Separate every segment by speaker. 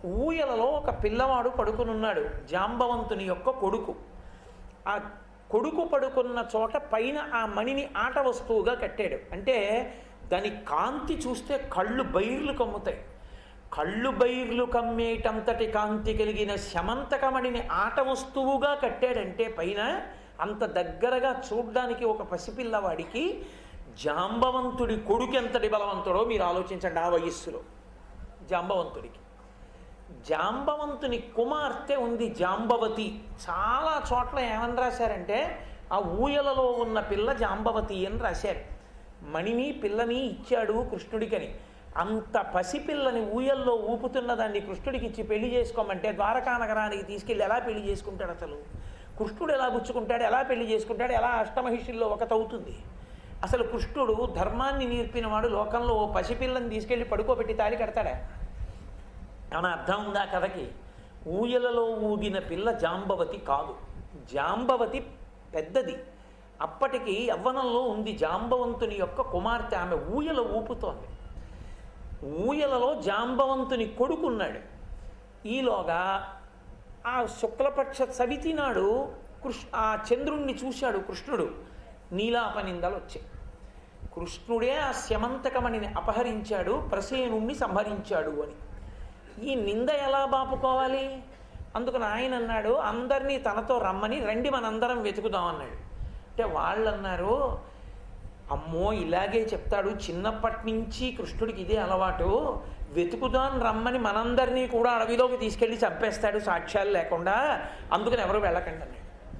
Speaker 1: ఊయలలో ఒక పిల్లవాడు పడుకునున్నాడు జాంబవంతుని యొక్క కొడుకు ఆ కొడుకు పడుకున్న చోట పైన ఆ మణిని ఆట వస్తువుగా కట్టాడు అంటే దాని కాంతి చూస్తే కళ్ళు బైర్లు కమ్ముతాయి కళ్ళు బైర్లు కమ్మేటంతటి కాంతి కలిగిన శమంతకమణిని ఆట వస్తువుగా కట్టాడంటే పైన అంత దగ్గరగా చూడ్డానికి ఒక పసిపిల్లవాడికి జాంబవంతుడి కొడుకు ఎంతటి బలవంతుడో మీరు ఆలోచించండి ఆ వయస్సులో జాంబవంతుడికి జాంబవంతుని కుమార్తె ఉంది జాంబవతి చాలా చోట్ల ఏమని రాశారంటే ఆ ఊయలలో ఉన్న పిల్ల జాంబవతి అని రాశారు మణిని పిల్లని ఇచ్చాడు కృష్ణుడికని అంత పసిపిల్లని ఊయల్లో ఊపుతున్న దాన్ని కృష్ణుడికి ఇచ్చి పెళ్లి చేసుకోమంటే ద్వారకా నగరానికి తీసుకెళ్ళి ఎలా పెళ్లి చేసుకుంటాడు అసలు కృష్ణుడు ఎలా గుచ్చుకుంటాడు ఎలా పెళ్లి చేసుకుంటాడు ఎలా అష్టమహిషుల్లో ఒకతవుతుంది అసలు కృష్ణుడు ధర్మాన్ని నేర్పినవాడు లోకంలో ఓ పసిపిల్లని తీసుకెళ్ళి పడుకోబెట్టి తాళి కడతాడా ఏమైనా అర్థం ఉందా కథకి ఊయలలో ఊగిన పిల్ల జాంబవతి కాదు జాంబవతి పెద్దది అప్పటికి యవ్వనంలో ఉంది జాంబవంతుని యొక్క కుమార్తె ఆమె ఊయల ఊపుతోంది ఊయలలో జాంబవంతుని కొడుకున్నాడు ఈలోగా ఆ శుక్లపక్ష చవితి నాడు కృష్ ఆ చంద్రుణ్ణి చూశాడు కృష్ణుడు నీలాపనిందలు వచ్చాయి కృష్ణుడే ఆ శమంతకమణిని అపహరించాడు ప్రసేనుణ్ణి సంహరించాడు అని ఈ నింద ఎలా బాపుకోవాలి అందుకని ఆయన అన్నాడు అందరినీ తనతో రమ్మని రండి మనందరం వెతుకుదాం అన్నాడు అంటే వాళ్ళు అన్నారు అమ్మో ఇలాగే చెప్తాడు చిన్నప్పటి నుంచి కృష్ణుడికి ఇదే అలవాటు వెతుకుదాం రమ్మని మనందరినీ కూడా అడవిలోకి తీసుకెళ్ళి చంపేస్తాడు సాక్ష్యాలు లేకుండా అందుకని ఎవరు వెళ్ళకండి అన్నాడు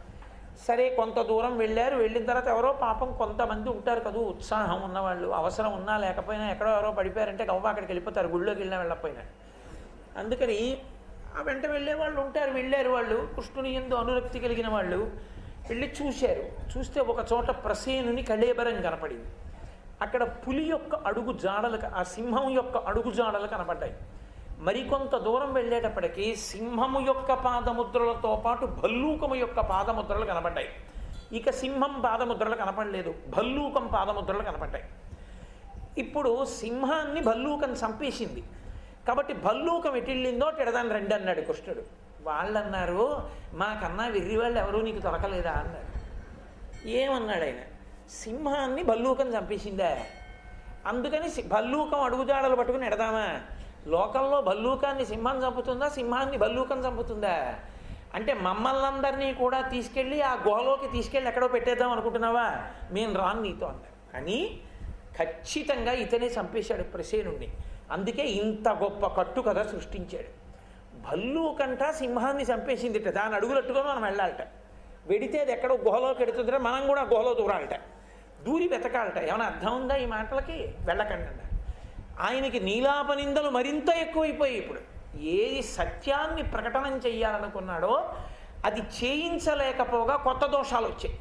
Speaker 1: సరే కొంత దూరం వెళ్ళారు వెళ్ళిన తర్వాత ఎవరో పాపం కొంతమంది ఉంటారు కదా ఉత్సాహం ఉన్నవాళ్ళు అవసరం ఉన్నా లేకపోయినా ఎక్కడో ఎవరో పడిపోయారంటే గవ్వ అక్కడికి వెళ్ళిపోతారు గుళ్ళోకి వెళ్ళినా వెళ్ళకపోయినా అందుకని ఆ వెంట వెళ్ళే వాళ్ళు ఉంటారు వెళ్ళారు వాళ్ళు కృష్ణుని ఎందు అనురక్తి కలిగిన వాళ్ళు వెళ్ళి చూశారు చూస్తే ఒక చోట ప్రసేనుని కళేబరం కనపడింది అక్కడ పులి యొక్క అడుగు జాడలు క- ఆ సింహం యొక్క అడుగు జాడలు కనపడ్డాయి మరికొంత దూరం వెళ్ళేటప్పటికీ సింహము యొక్క పాదముద్రలతో పాటు భల్లూకము యొక్క పాదముద్రలు కనపడ్డాయి ఇక సింహం పాదముద్రలు కనపడలేదు భల్లూకం పాదముద్రలు కనపడ్డాయి ఇప్పుడు సింహాన్ని భల్లూకం చంపేసింది కాబట్టి భల్లూకం ఎటిళ్ళిందో తిడదాన్ని రండి అన్నాడు కృష్ణుడు వాళ్ళు అన్నారు మాకన్నా వెర్రి వాళ్ళు ఎవరూ నీకు దొరకలేదా అన్నాడు ఏమన్నాడు ఆయన సింహాన్ని భల్లూకం చంపేసిందా అందుకని సి- భల్లూకం అడుగుజాడలు పట్టుకుని ఎడదామా లోకంలో భల్లూకాన్ని సింహం చంపుతుందా సింహాన్ని భల్లూకం చంపుతుందా అంటే మమ్మల్ని అందరినీ కూడా తీసుకెళ్ళి ఆ గుహలోకి తీసుకెళ్ళి ఎక్కడో పెట్టేద్దాం అనుకుంటున్నావా మేము రాను నీతో అన్నాడు కానీ ఖచ్చితంగా ఇతనే చంపేశాడు ప్రసేనుణ్ణి అందుకే ఇంత గొప్ప కట్టు కథ సృష్టించాడు భల్లూకంట సింహాన్ని చంపేసిందిట దాని అడుగులట్టుకొని మనం వెళ్ళాలట వెడితే అది ఎక్కడో గుహలోకి ఎడుతుందంటే మనం కూడా గుహలో దూరాలట దూరి వెతకాలట ఏమైనా అర్థం ఉందా ఈ మాటలకి వెళ్ళకండి అన్నారు ఆయనకి నీలాపనిందలు మరింత ఎక్కువైపోయాయి ఇప్పుడు ఏది సత్యాన్ని ప్రకటనం చెయ్యాలనుకున్నాడో అది చేయించలేకపోగా కొత్త దోషాలు వచ్చాయి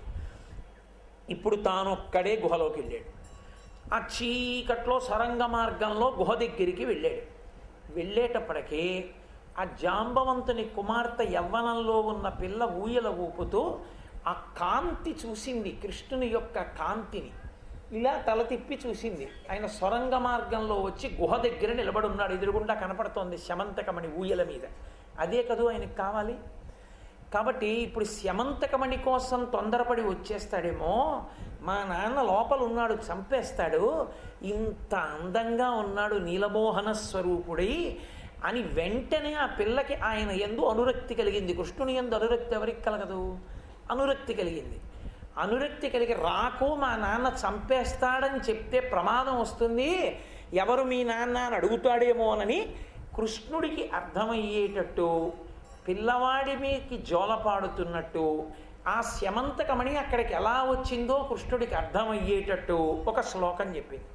Speaker 1: ఇప్పుడు తానొక్కడే గుహలోకి వెళ్ళాడు ఆ చీకట్లో సరంగ మార్గంలో గుహ దగ్గరికి వెళ్ళాడు వెళ్ళేటప్పటికీ ఆ జాంబవంతుని కుమార్తె యవ్వనంలో ఉన్న పిల్ల ఊయల ఊపుతూ ఆ కాంతి చూసింది కృష్ణుని యొక్క కాంతిని ఇలా తల తిప్పి చూసింది ఆయన సొరంగ మార్గంలో వచ్చి గుహ దగ్గర నిలబడి ఉన్నాడు ఎదురుగుండా కనపడుతోంది శమంతకమణి ఊయల మీద అదే కదూ ఆయనకి కావాలి కాబట్టి ఇప్పుడు శమంతకమణి కోసం తొందరపడి వచ్చేస్తాడేమో మా నాన్న లోపల ఉన్నాడు చంపేస్తాడు ఇంత అందంగా ఉన్నాడు నీలమోహన స్వరూపుడై అని వెంటనే ఆ పిల్లకి ఆయన ఎందు అనురక్తి కలిగింది కృష్ణుని ఎందు అనురక్తి ఎవరికి కలగదు అనురక్తి కలిగింది అనురక్తి కలిగి రాకు మా నాన్న చంపేస్తాడని చెప్తే ప్రమాదం వస్తుంది ఎవరు మీ నాన్న అని అడుగుతాడేమోనని కృష్ణుడికి అర్థమయ్యేటట్టు పిల్లవాడి మీకి జోలపాడుతున్నట్టు ఆ శమంతకమణి అక్కడికి ఎలా వచ్చిందో కృష్ణుడికి అర్థమయ్యేటట్టు ఒక శ్లోకం చెప్పింది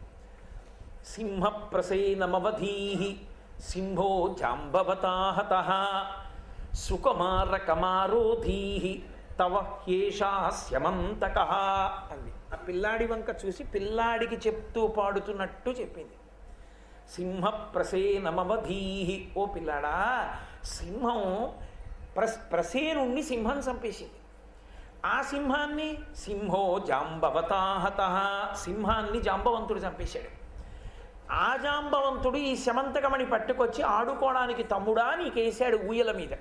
Speaker 1: సింహ ప్రసేనమవధీ సింహో జాంబవతాహత సుకుమార కమారోధీ తవ హ్యేషా స్యమంతక అంది ఆ పిల్లాడి వంక చూసి పిల్లాడికి చెప్తూ పాడుతున్నట్టు చెప్పింది సింహ ప్రసేనమవధీహి ఓ పిల్లాడా సింహం ప్రస్ ప్రసేనుణ్ణి సింహం చంపేసింది ఆ సింహాన్ని సింహో జాంబవతాహత సింహాన్ని జాంబవంతుడు చంపేశాడు ఆ జాంబవంతుడు ఈ శమంతకమణి పట్టుకొచ్చి ఆడుకోవడానికి తమ్ముడా నీకేశాడు ఊయల మీద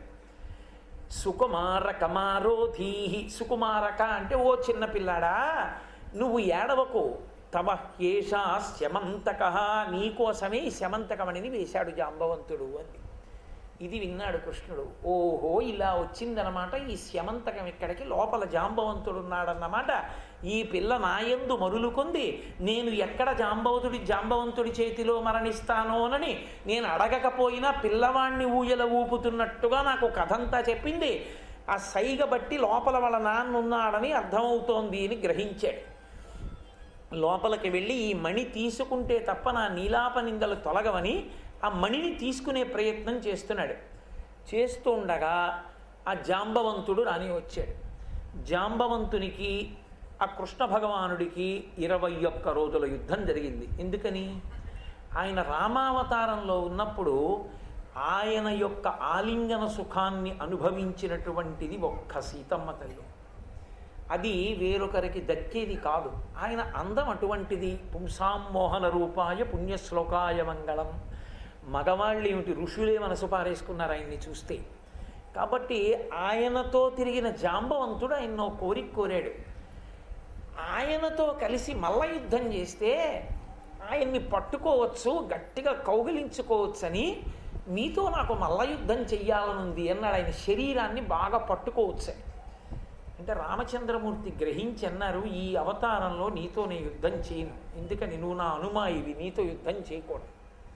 Speaker 1: సుకుమార కమారోధీహి సుకుమారక అంటే ఓ చిన్న పిల్లాడా నువ్వు ఏడవకు తమ ఏషా శమంతక నీకోసమే ఈ శమంతకమణిని వేశాడు జాంబవంతుడు అంది ఇది విన్నాడు కృష్ణుడు ఓహో ఇలా వచ్చిందనమాట ఈ శమంతకం ఇక్కడికి లోపల జాంబవంతుడు ఉన్నాడన్నమాట ఈ పిల్ల నాయందు మరులుకుంది నేను ఎక్కడ జాంబవతుడి జాంబవంతుడి చేతిలో మరణిస్తానోనని నేను అడగకపోయినా పిల్లవాణ్ణి ఊయల ఊపుతున్నట్టుగా నాకు కథంతా చెప్పింది ఆ సైగ బట్టి లోపల వాళ్ళ నాన్న ఉన్నాడని అర్థమవుతోంది అని గ్రహించాడు లోపలికి వెళ్ళి ఈ మణి తీసుకుంటే తప్ప నా నీలాప నిందలు తొలగవని ఆ మణిని తీసుకునే ప్రయత్నం చేస్తున్నాడు చేస్తూ ఉండగా ఆ జాంబవంతుడు రాని వచ్చాడు జాంబవంతునికి ఆ కృష్ణ భగవానుడికి ఇరవై ఒక్క రోజుల యుద్ధం జరిగింది ఎందుకని ఆయన రామావతారంలో ఉన్నప్పుడు ఆయన యొక్క ఆలింగన సుఖాన్ని అనుభవించినటువంటిది ఒక్క సీతమ్మ తల్లి అది వేరొకరికి దక్కేది కాదు ఆయన అందం అటువంటిది పుంసామోహన రూపాయ పుణ్యశ్లోకాయ మంగళం మగవాళ్ళు ఏమిటి ఋషులే మనసు పారేసుకున్నారు ఆయన్ని చూస్తే కాబట్టి ఆయనతో తిరిగిన జాంబవంతుడు ఆయన కోరిక కోరాడు ఆయనతో కలిసి మల్ల యుద్ధం చేస్తే ఆయన్ని పట్టుకోవచ్చు గట్టిగా కౌగిలించుకోవచ్చని మీతో నాకు మల్ల యుద్ధం చెయ్యాలనుంది అన్నాడు ఆయన శరీరాన్ని బాగా పట్టుకోవచ్చు అంటే రామచంద్రమూర్తి గ్రహించి అన్నారు ఈ అవతారంలో నీతో నేను యుద్ధం చేయను ఎందుకని నువ్వు నా అనుమాయివి నీతో యుద్ధం చేయకూడదు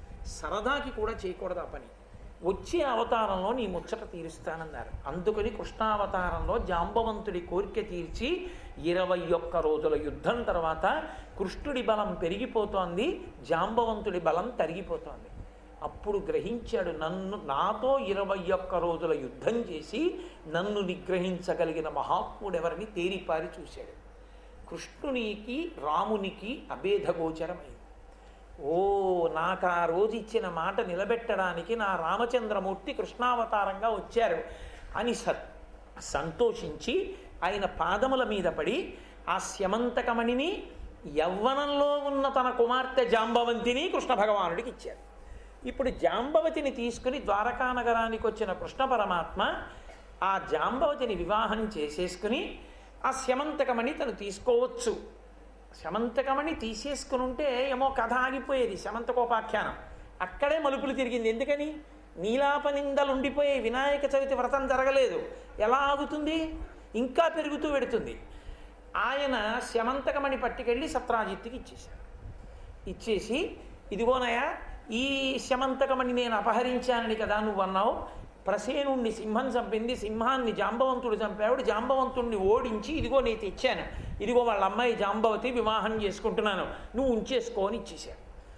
Speaker 1: సరదాకి కూడా చేయకూడదు ఆ పని వచ్చే అవతారంలో నీ ముచ్చట తీరుస్తానన్నారు అందుకని కృష్ణావతారంలో జాంబవంతుడి కోరిక తీర్చి ఇరవై ఒక్క రోజుల యుద్ధం తర్వాత కృష్ణుడి బలం పెరిగిపోతోంది జాంబవంతుడి బలం తరిగిపోతోంది అప్పుడు గ్రహించాడు నన్ను నాతో ఇరవై ఒక్క రోజుల యుద్ధం చేసి నన్ను నిగ్రహించగలిగిన మహాత్ముడు ఎవరిని తేరిపారి చూశాడు కృష్ణునికి రామునికి అభేదగోచరమైంది ఓ నాకు ఆ రోజు ఇచ్చిన మాట నిలబెట్టడానికి నా రామచంద్రమూర్తి కృష్ణావతారంగా వచ్చారు అని స సంతోషించి ఆయన పాదముల మీద పడి ఆ స్యమంతకమణిని యవ్వనంలో ఉన్న తన కుమార్తె జాంబవంతిని కృష్ణ భగవానుడికి ఇచ్చారు ఇప్పుడు జాంబవతిని తీసుకుని ద్వారకా నగరానికి వచ్చిన కృష్ణ పరమాత్మ ఆ జాంబవతిని వివాహం చేసేసుకుని ఆ శమంతకమణి తను తీసుకోవచ్చు శమంతకమణి తీసేసుకుని ఉంటే ఏమో కథ ఆగిపోయేది శమంతకోపాఖ్యానం అక్కడే మలుపులు తిరిగింది ఎందుకని నీలాపనిందలు ఉండిపోయే వినాయక చవితి వ్రతం జరగలేదు ఎలా ఆగుతుంది ఇంకా పెరుగుతూ పెడుతుంది ఆయన శమంతకమణి పట్టుకెళ్ళి సత్రాజిత్తుకి ఇచ్చేశారు ఇచ్చేసి ఇదిగోనయా ఈ శమంతకమణి నేను అపహరించానని కదా నువ్వు అన్నావు ప్రసేనుణ్ణి సింహం చంపింది సింహాన్ని జాంబవంతుడు చంపాడు జాంబవంతుణ్ణి ఓడించి ఇదిగో నేను తెచ్చాను ఇదిగో వాళ్ళ అమ్మాయి జాంబవతి వివాహం చేసుకుంటున్నాను నువ్వు ఉంచేసుకో అని ఇచ్చేశాడు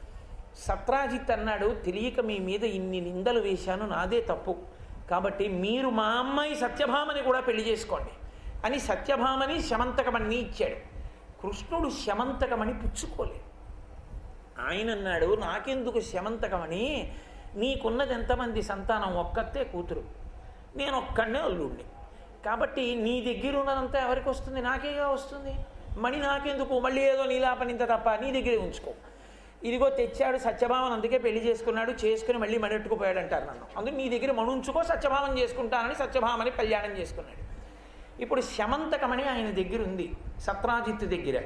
Speaker 1: సత్రాజిత్ అన్నాడు తెలియక మీ మీద ఇన్ని నిందలు వేశాను నాదే తప్పు కాబట్టి మీరు మా అమ్మాయి సత్యభామని కూడా పెళ్లి చేసుకోండి అని సత్యభామని శమంతకమణి ఇచ్చాడు కృష్ణుడు శమంతకమణి పుచ్చుకోలేదు ఆయన అన్నాడు నాకెందుకు శమంతకమని నీకున్నది ఎంతమంది సంతానం ఒక్కతే కూతురు నేను ఒక్కడనే అల్లుడిని కాబట్టి నీ దగ్గర ఉన్నదంతా ఎవరికి వస్తుంది నాకేగా వస్తుంది మణి నాకెందుకు మళ్ళీ ఏదో నీలాపనింత తప్ప నీ దగ్గరే ఉంచుకో ఇదిగో తెచ్చాడు సత్యభామన్ అందుకే పెళ్లి చేసుకున్నాడు చేసుకుని మళ్ళీ మడెట్టుకుపోయాడు అంటారు నన్ను అందుకు నీ దగ్గర మణుంచుకో సత్యభామం చేసుకుంటానని సత్యభామని కళ్యాణం చేసుకున్నాడు ఇప్పుడు శమంతకమని ఆయన దగ్గర ఉంది సత్రాజిత్తు దగ్గర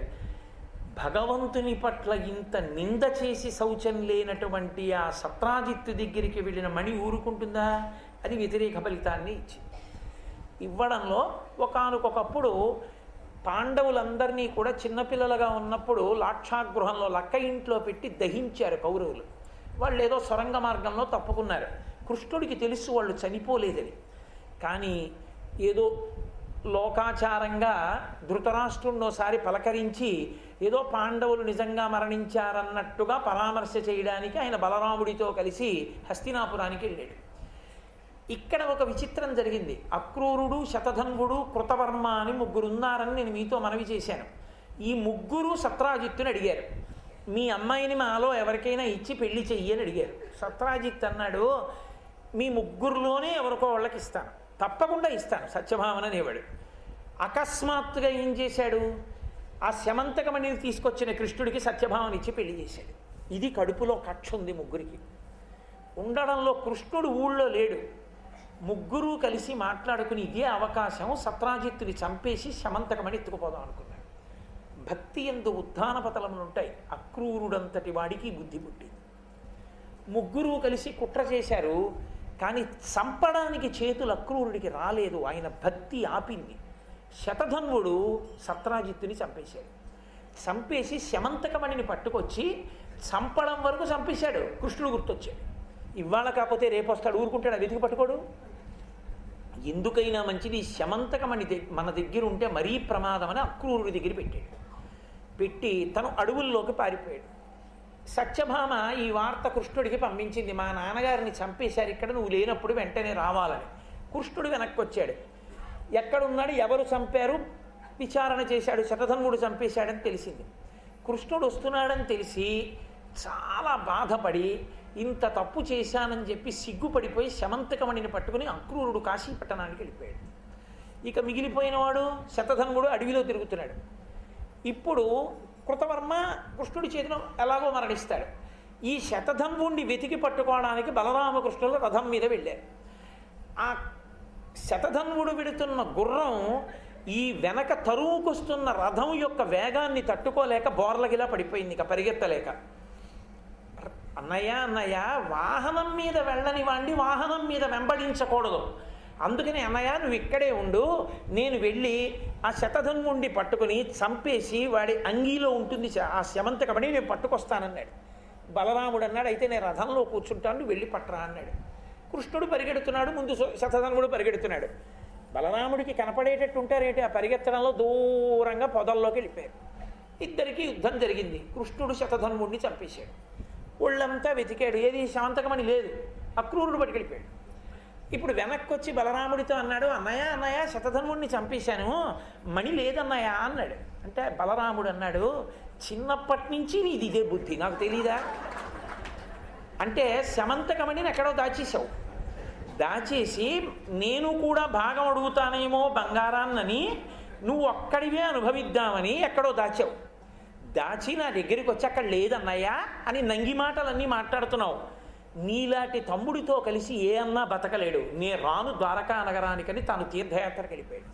Speaker 1: భగవంతుని పట్ల ఇంత నింద చేసి శౌచం లేనటువంటి ఆ సత్రాజిత్తు దగ్గరికి వెళ్ళిన మణి ఊరుకుంటుందా అది వ్యతిరేక ఫలితాన్ని ఇచ్చింది ఇవ్వడంలో ఒకానొకప్పుడు పాండవులందరినీ కూడా చిన్నపిల్లలుగా ఉన్నప్పుడు లాక్షాగృహంలో లక్క ఇంట్లో పెట్టి దహించారు కౌరవులు వాళ్ళు ఏదో సొరంగ మార్గంలో తప్పుకున్నారు కృష్ణుడికి తెలుసు వాళ్ళు చనిపోలేదని కానీ ఏదో లోకాచారంగా ధృతరాష్ట్రుణ్ణోసారి పలకరించి ఏదో పాండవులు నిజంగా మరణించారన్నట్టుగా పరామర్శ చేయడానికి ఆయన బలరాముడితో కలిసి హస్తినాపురానికి వెళ్ళాడు ఇక్కడ ఒక విచిత్రం జరిగింది అక్రూరుడు శతధన్వుడు కృతవర్మ అని ముగ్గురు ఉన్నారని నేను మీతో మనవి చేశాను ఈ ముగ్గురు సత్రాజిత్తుని అడిగారు మీ అమ్మాయిని మాలో ఎవరికైనా ఇచ్చి పెళ్లి చెయ్యి అని అడిగారు సత్రాజిత్ అన్నాడు మీ ముగ్గురులోనే ఎవరికో వాళ్ళకి ఇస్తాను తప్పకుండా ఇస్తాను సత్యభామన అనేవాడు అకస్మాత్తుగా ఏం చేశాడు ఆ శమంతకమణిని తీసుకొచ్చిన కృష్ణుడికి సత్యభామని ఇచ్చి పెళ్లి చేశాడు ఇది కడుపులో కక్ష ఉంది ముగ్గురికి ఉండడంలో కృష్ణుడు ఊళ్ళో లేడు ముగ్గురు కలిసి మాట్లాడుకుని ఇదే అవకాశం సత్రాజిత్తుని చంపేసి శమంతకమని ఎత్తుకుపోదాం అనుకున్నాడు భక్తి ఎందు ఉత్థాన పతలములు ఉంటాయి అక్రూరుడంతటి వాడికి బుద్ధి పుట్టింది ముగ్గురు కలిసి కుట్ర చేశారు కానీ చంపడానికి చేతులు అక్రూరుడికి రాలేదు ఆయన భక్తి ఆపింది శతధన్వుడు సత్రాజిత్తుని చంపేశాడు చంపేసి శమంతకమణిని పట్టుకొచ్చి చంపడం వరకు చంపేశాడు కృష్ణుడు గుర్తొచ్చాడు ఇవాళ కాకపోతే రేపు వస్తాడు ఊరుకుంటాడు వెతికి పట్టుకోడు ఎందుకైనా మంచిది శమంతకమణి దగ్- మన దగ్గర ఉంటే మరీ ప్రమాదం అని అక్రూరుడి దగ్గర పెట్టాడు పెట్టి తను అడవుల్లోకి పారిపోయాడు సత్యభామ ఈ వార్త కృష్ణుడికి పంపించింది మా నాన్నగారిని చంపేశారు ఇక్కడ నువ్వు లేనప్పుడు వెంటనే రావాలని కృష్ణుడు వెనక్కి వచ్చాడు ఎక్కడున్నాడు ఎవరు చంపారు విచారణ చేశాడు శతధన్వుడు చంపేశాడని తెలిసింది కృష్ణుడు వస్తున్నాడని తెలిసి చాలా బాధపడి ఇంత తప్పు చేశానని చెప్పి సిగ్గుపడిపోయి శమంతకమణిని పట్టుకుని అక్రూరుడు కాశీపట్టణానికి వెళ్ళిపోయాడు ఇక మిగిలిపోయిన వాడు శతధన్వుడు అడవిలో తిరుగుతున్నాడు ఇప్పుడు కృతవర్మ కృష్ణుడి చేతిలో ఎలాగో మరణిస్తాడు ఈ శతధన్వుణ్ణి వెతికి పట్టుకోవడానికి బలరామకృష్ణులు రథం మీద వెళ్ళారు ఆ శతధన్వుడు విడుతున్న గుర్రం ఈ వెనక తరువుకొస్తున్న రథం యొక్క వేగాన్ని తట్టుకోలేక బోర్లగిలా పడిపోయింది ఇక పరిగెత్తలేక అన్నయ్య అన్నయ్య వాహనం మీద వెళ్ళని వాడిని వాహనం మీద వెంబడించకూడదు అందుకని అన్నయ్య నువ్వు ఇక్కడే ఉండు నేను వెళ్ళి ఆ శతధన్వుండి పట్టుకుని చంపేసి వాడి అంగీలో ఉంటుంది శ- ఆ శమంతకమని నేను పట్టుకొస్తానన్నాడు బలరాముడు అన్నాడు అయితే నేను రథంలో కూర్చుంటాను నువ్వు వెళ్ళి పట్టరా అన్నాడు కృష్ణుడు పరిగెడుతున్నాడు ముందు శ- శతధన్వుడు పరిగెడుతున్నాడు బలరాముడికి కనపడేటట్టు ఉంటారేంటి ఆ పరిగెత్తడంలో దూరంగా పొదల్లోకి వెళ్ళిపోయారు ఇద్దరికి యుద్ధం జరిగింది కృష్ణుడు శతధన్వుడిని చంపేశాడు ఒళ్ళంతా వెతికాడు ఏది శాంతకమని లేదు అక్రూరుడు పట్టుకెళ్ళిపోయాడు ఇప్పుడు వెనక్కి వచ్చి బలరాముడితో అన్నాడు అన్నయ్య అన్నయ్య శతధన్వుడిని చంపేశాను మణి లేదన్నయ్య అన్నాడు అంటే బలరాముడు అన్నాడు చిన్నప్పటి నుంచి నీది ఇదే బుద్ధి నాకు తెలీదా అంటే శమంతకమణిని ఎక్కడో దాచేసావు దాచేసి నేను కూడా భాగం అడుగుతానేమో బంగారాన్నని నువ్వు ఒక్కడివే అనుభవిద్దామని ఎక్కడో దాచావు దాచి నా దగ్గరికి వచ్చి అక్కడ లేదన్నయ్యా అని నంగి మాటలన్నీ మాట్లాడుతున్నావు నీలాంటి తమ్ముడితో కలిసి ఏ అన్నా బతకలేడు నే రాను ద్వారకా నగరానికని తాను తీర్థయాత్రకు వెళ్ళిపోయాడు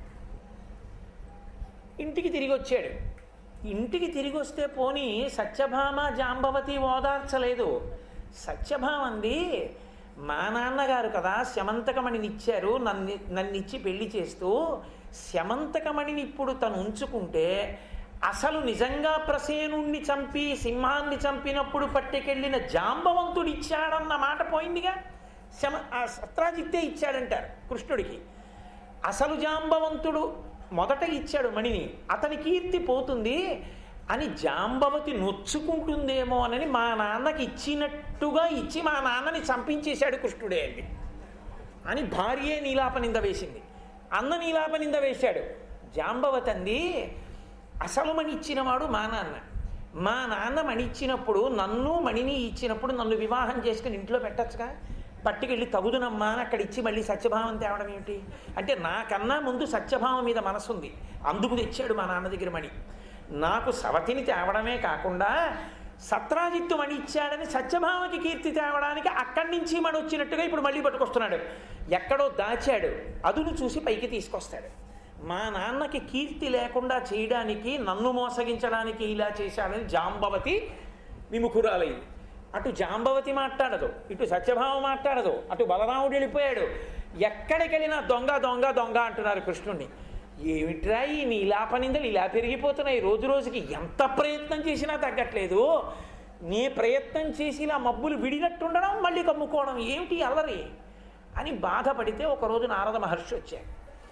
Speaker 1: ఇంటికి తిరిగి వచ్చాడు ఇంటికి తిరిగి వస్తే పోని సత్యభామ జాంబవతి ఓదార్చలేదు సత్యభామ అంది మా నాన్నగారు కదా శమంతకమణిని ఇచ్చారు నన్ను నన్ను ఇచ్చి పెళ్లి చేస్తూ శమంతకమణిని ఇప్పుడు తను ఉంచుకుంటే అసలు నిజంగా ప్రసేనుణ్ణి చంపి సింహాన్ని చంపినప్పుడు పట్టుకెళ్ళిన జాంబవంతుడు ఇచ్చాడన్న మాట పోయిందిగా శమ ఆ సత్రాజిత్తే ఇచ్చాడంటారు కృష్ణుడికి అసలు జాంబవంతుడు మొదట ఇచ్చాడు మణిని అతని కీర్తి పోతుంది అని జాంబవతి నొచ్చుకుంటుందేమో అని మా నాన్నకి ఇచ్చినట్టుగా ఇచ్చి మా నాన్నని చంపించేశాడు కృష్ణుడే అండి అని భార్యే నీలాపనింద వేసింది అన్న నీలాపనింద వేశాడు జాంబవతి అంది అసలు మణి ఇచ్చినవాడు మా నాన్న మా నాన్న మణి ఇచ్చినప్పుడు నన్ను మణిని ఇచ్చినప్పుడు నన్ను వివాహం చేసుకుని ఇంట్లో పెట్టచ్చుగా పట్టుకెళ్ళి తగుదునమ్మా అని అక్కడ ఇచ్చి మళ్ళీ సత్యభావం తేవడం ఏమిటి అంటే నాకన్నా ముందు సత్యభావం మీద మనసుంది అందుకు తెచ్చాడు మా నాన్న దగ్గర మణి నాకు సవతిని తేవడమే కాకుండా సత్రాజిత్తు మణి ఇచ్చాడని సత్యభామకి కీర్తి తేవడానికి అక్కడి నుంచి మణి వచ్చినట్టుగా ఇప్పుడు మళ్ళీ పట్టుకొస్తున్నాడు ఎక్కడో దాచాడు అదును చూసి పైకి తీసుకొస్తాడు మా నాన్నకి కీర్తి లేకుండా చేయడానికి నన్ను మోసగించడానికి ఇలా చేశాడని జాంబవతి విముఖురాలైంది అటు జాంబవతి మాట్లాడదు ఇటు సత్యభామ మాట్లాడదు అటు బలరాముడు వెళ్ళిపోయాడు ఎక్కడికి వెళ్ళినా దొంగ దొంగ దొంగ అంటున్నారు కృష్ణుణ్ణి ఏమిట్రా ఈ నీలాపనిందలు ఇలా పెరిగిపోతున్నాయి రోజు రోజుకి ఎంత ప్రయత్నం చేసినా తగ్గట్లేదు నీ ప్రయత్నం చేసి ఇలా మబ్బులు విడినట్టుండడం మళ్ళీ కమ్ముకోవడం ఏమిటి అల్లరి అని బాధపడితే ఒకరోజు నారద మహర్షి వచ్చాడు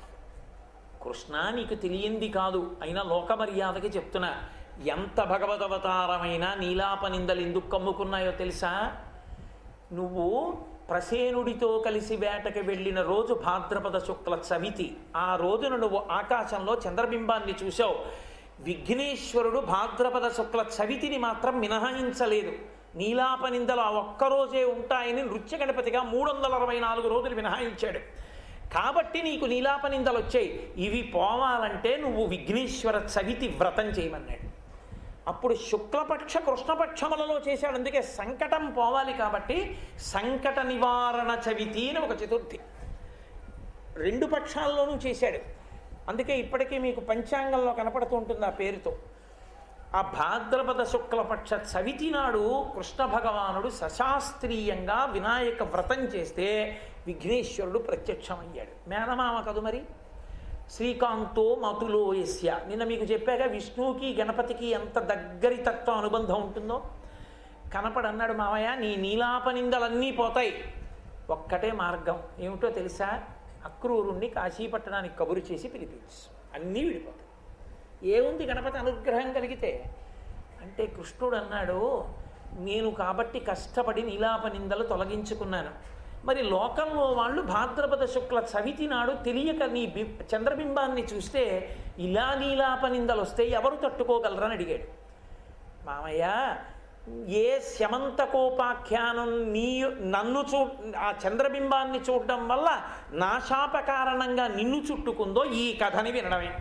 Speaker 1: కృష్ణ నీకు తెలియంది కాదు అయినా లోక మర్యాదకి చెప్తున్నా ఎంత భగవదవతారమైనా నీలాపనిందలు ఎందుకు కమ్ముకున్నాయో తెలుసా నువ్వు ప్రసేనుడితో కలిసి వేటకి వెళ్ళిన రోజు భాద్రపద శుక్ల చవితి ఆ రోజున నువ్వు ఆకాశంలో చంద్రబింబాన్ని చూశావు విఘ్నేశ్వరుడు భాద్రపద శుక్ల చవితిని మాత్రం మినహాయించలేదు నీలాపనిందలు ఆ ఒక్కరోజే ఉంటాయని నృత్య గణపతిగా మూడు వందల అరవై నాలుగు రోజులు మినహాయించాడు కాబట్టి నీకు నీలాపనిందలు వచ్చాయి ఇవి పోవాలంటే నువ్వు విఘ్నేశ్వర చవితి వ్రతం చేయమన్నాడు అప్పుడు శుక్లపక్ష కృష్ణపక్షములలో చేశాడు అందుకే సంకటం పోవాలి కాబట్టి సంకట నివారణ చవితి అని ఒక చతుర్థి రెండు పక్షాల్లోనూ చేశాడు అందుకే ఇప్పటికీ మీకు పంచాంగంలో కనపడుతూ ఉంటుంది ఆ పేరుతో ఆ భాద్రపద శుక్లపక్ష చవితి నాడు కృష్ణ భగవానుడు సశాస్త్రీయంగా వినాయక వ్రతం చేస్తే విఘ్నేశ్వరుడు ప్రత్యక్షమయ్యాడు మేనమామ కదు మరి శ్రీకాంతో మతులో యస్య నిన్న మీకు చెప్పాక విష్ణువుకి గణపతికి ఎంత దగ్గరి తత్వ అనుబంధం ఉంటుందో కనపడన్నాడు మావయ్య నీ నీలాపనిందలన్నీ పోతాయి ఒక్కటే మార్గం ఏమిటో తెలుసా అక్రూరుణ్ణి కాశీపట్టణానికి కబురు చేసి పిలిపించు అన్నీ విడిపోతాయి ఏముంది గణపతి అనుగ్రహం కలిగితే అంటే కృష్ణుడు అన్నాడు నేను కాబట్టి కష్టపడి నీలాపనిందలు తొలగించుకున్నాను మరి లోకంలో వాళ్ళు భాద్రపద శుక్ల చవితి నాడు తెలియక నీ బి చంద్రబింబాన్ని చూస్తే ఇలా నీలాపనిందలు వస్తే ఎవరు తట్టుకోగలరని అడిగాడు మామయ్య ఏ శమంతకోపాఖ్యానం నీ నన్ను చూ ఆ చంద్రబింబాన్ని చూడడం వల్ల నా శాప కారణంగా నిన్ను చుట్టుకుందో ఈ కథని వినడమే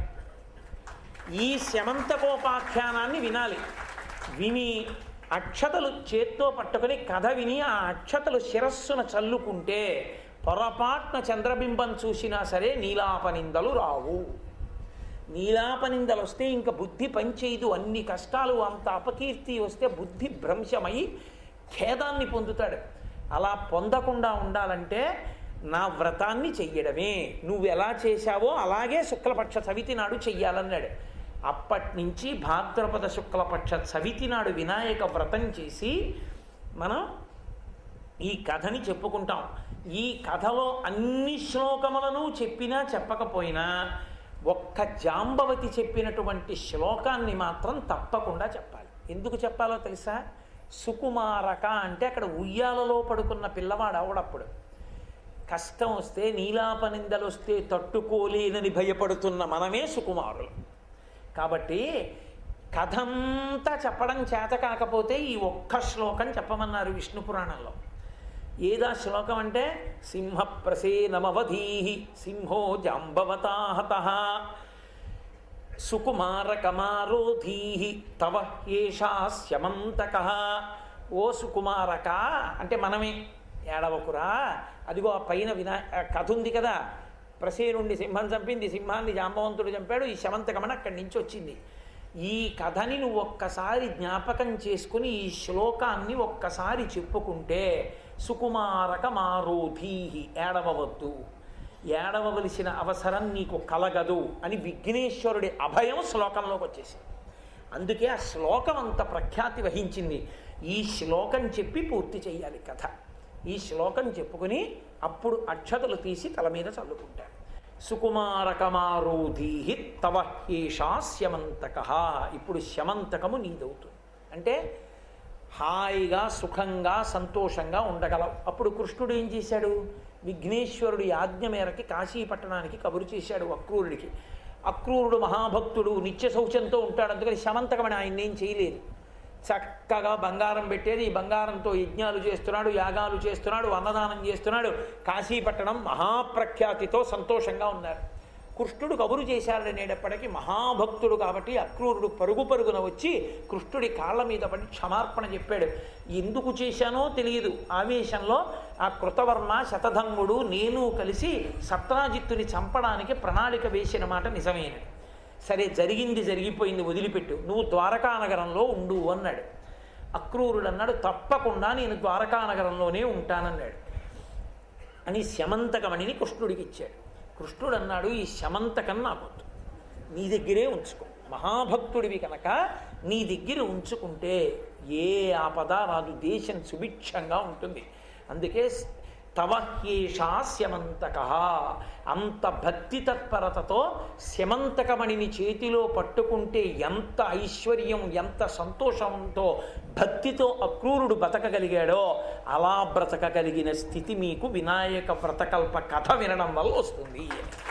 Speaker 1: ఈ శమంతకోపాఖ్యానాన్ని వినాలి విని అక్షతలు చేత్తో పట్టుకొని కథ విని ఆ అక్షతలు శిరస్సున చల్లుకుంటే పొరపాటున చంద్రబింబం చూసినా సరే నీలాపనిందలు రావు నీలాపనిందలు వస్తే ఇంకా బుద్ధి పనిచేయదు అన్ని కష్టాలు అంత అపకీర్తి వస్తే బుద్ధి భ్రంశమై ఖేదాన్ని పొందుతాడు అలా పొందకుండా ఉండాలంటే నా వ్రతాన్ని చెయ్యడమే నువ్వు ఎలా చేశావో అలాగే శుక్లపక్ష చవితి నాడు చెయ్యాలన్నాడు అప్పటి నుంచి భాద్రపద శుక్లపక్ష చవితి నాడు వినాయక వ్రతం చేసి మనం ఈ కథని చెప్పుకుంటాం ఈ కథలో అన్ని శ్లోకములను చెప్పినా చెప్పకపోయినా ఒక్క జాంబవతి చెప్పినటువంటి శ్లోకాన్ని మాత్రం తప్పకుండా చెప్పాలి ఎందుకు చెప్పాలో తెలుసా సుకుమారక అంటే అక్కడ ఉయ్యాలలో పడుకున్న పిల్లవాడు అవడప్పుడు కష్టం వస్తే నీలాపనిందలు వస్తే తట్టుకోలేనని భయపడుతున్న మనమే సుకుమారులు కాబట్టి కథంతా చెప్పడం చేత కాకపోతే ఈ ఒక్క శ్లోకం చెప్పమన్నారు విష్ణు పురాణంలో ఏదా శ్లోకం అంటే సింహ ప్రసేనమవధీ సింహో జాంబవతాహత సుకుమారకమారోధీ తవ ఏషాస్యమంతక ఓ సుకుమారక అంటే మనమే ఏడవకురా అదిగో ఆ పైన వినా ఆ కథ ఉంది కదా ప్రసేనుండి సింహం చంపింది సింహాన్ని జాంబవంతుడు చంపాడు ఈ శమంతకమని అక్కడి నుంచి వచ్చింది ఈ కథని నువ్వు ఒక్కసారి జ్ఞాపకం చేసుకుని ఈ శ్లోకాన్ని ఒక్కసారి చెప్పుకుంటే సుకుమారక మారోధీహి ఏడవవద్దు ఏడవవలసిన అవసరం నీకు కలగదు అని విఘ్నేశ్వరుడి అభయం శ్లోకంలోకి వచ్చేసింది అందుకే ఆ శ్లోకం అంత ప్రఖ్యాతి వహించింది ఈ శ్లోకం చెప్పి పూర్తి చేయాలి కథ ఈ శ్లోకం చెప్పుకుని అప్పుడు అక్షతలు తీసి తల మీద చల్లుకుంటాడు సుకుమారకమారోధీ తవ ఏషా శమంతక ఇప్పుడు శమంతకము నీదవుతుంది అంటే హాయిగా సుఖంగా సంతోషంగా ఉండగలవు అప్పుడు కృష్ణుడు ఏం చేశాడు విఘ్నేశ్వరుడి ఆజ్ఞ మేరకి కాశీ పట్టణానికి కబురు చేశాడు అక్రూరుడికి అక్రూరుడు మహాభక్తుడు నిత్య శౌచంతో ఉంటాడు అందుకని శమంతకమని ఆయన ఏం చేయలేదు చక్కగా బంగారం పెట్టేది ఈ బంగారంతో యజ్ఞాలు చేస్తున్నాడు యాగాలు చేస్తున్నాడు అన్నదానం చేస్తున్నాడు కాశీపట్టణం మహాప్రఖ్యాతితో సంతోషంగా ఉన్నారు కృష్ణుడు కబురు చేశాడనేటప్పటికీ మహాభక్తుడు కాబట్టి అక్రూరుడు పరుగు పరుగున వచ్చి కృష్ణుడి కాళ్ళ మీద పడి క్షమార్పణ చెప్పాడు ఎందుకు చేశానో తెలియదు ఆవేశంలో ఆ కృతవర్మ శతధంగుడు నేను కలిసి సత్రాజిత్తుని చంపడానికి ప్రణాళిక వేసిన మాట నిజమేనది సరే జరిగింది జరిగిపోయింది వదిలిపెట్టు నువ్వు ద్వారకా నగరంలో ఉండు అన్నాడు అక్రూరుడు అన్నాడు తప్పకుండా నేను ద్వారకా నగరంలోనే ఉంటానన్నాడు అని శమంతకమణిని కృష్ణుడికి ఇచ్చాడు కృష్ణుడు అన్నాడు ఈ శమంతకం నాకొద్దు నీ దగ్గరే ఉంచుకో మహాభక్తుడివి కనుక నీ దగ్గర ఉంచుకుంటే ఏ ఆపద రాదు దేశం సుభిక్షంగా ఉంటుంది అందుకే తవ హ్యేషా శమంతక అంత భక్తి తత్పరతతో శమంతకమణిని చేతిలో పట్టుకుంటే ఎంత ఐశ్వర్యం ఎంత సంతోషంతో భక్తితో అక్రూరుడు బ్రతకగలిగాడో అలా బ్రతకగలిగిన స్థితి మీకు వినాయక వ్రతకల్ప కథ వినడం వల్ల వస్తుంది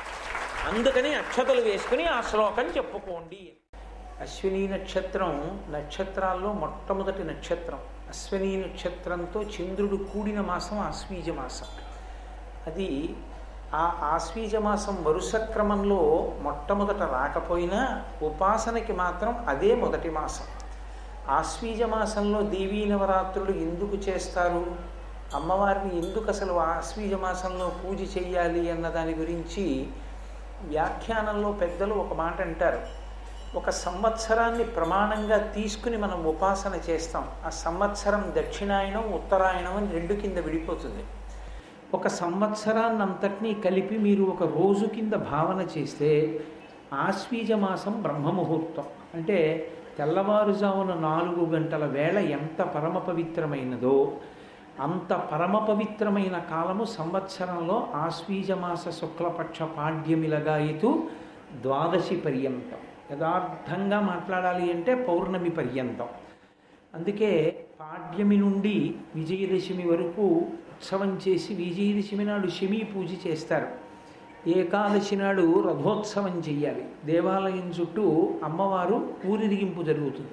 Speaker 1: అందుకని అక్షతలు వేసుకుని ఆ శ్లోకం చెప్పుకోండి అశ్విని నక్షత్రం నక్షత్రాల్లో మొట్టమొదటి నక్షత్రం అశ్విని నక్షత్రంతో చంద్రుడు కూడిన మాసం ఆశ్వీజ మాసం అది ఆ ఆశ్వీజ మాసం వరుస క్రమంలో మొట్టమొదట రాకపోయినా ఉపాసనకి మాత్రం అదే మొదటి మాసం ఆశ్వీజ మాసంలో దేవీ నవరాత్రులు ఎందుకు చేస్తారు అమ్మవారిని ఎందుకు అసలు ఆశ్వీజ మాసంలో పూజ చేయాలి అన్న దాని గురించి వ్యాఖ్యానంలో పెద్దలు ఒక మాట అంటారు ఒక సంవత్సరాన్ని ప్రమాణంగా తీసుకుని మనం ఉపాసన చేస్తాం ఆ సంవత్సరం దక్షిణాయనం ఉత్తరాయణం అని రెండు కింద విడిపోతుంది ఒక సంవత్సరాన్ని అంతటినీ కలిపి మీరు ఒక రోజు కింద భావన చేస్తే ఆశ్వీజ మాసం బ్రహ్మముహూర్తం అంటే తెల్లవారుజామున నాలుగు గంటల వేళ ఎంత పరమ పవిత్రమైనదో అంత పరమ పవిత్రమైన కాలము సంవత్సరంలో ఆశ్వీజ మాస శుక్లపక్ష పాడ్యమిలగాయితూ ద్వాదశి పర్యంతం యథార్థంగా మాట్లాడాలి అంటే పౌర్ణమి పర్యంతం అందుకే పాడ్యమి నుండి విజయదశమి వరకు ఉత్సవం చేసి విజయదశమి నాడు శమీ పూజ చేస్తారు ఏకాదశి నాడు రథోత్సవం చెయ్యాలి దేవాలయం చుట్టూ అమ్మవారు ఊరిరిగింపు జరుగుతుంది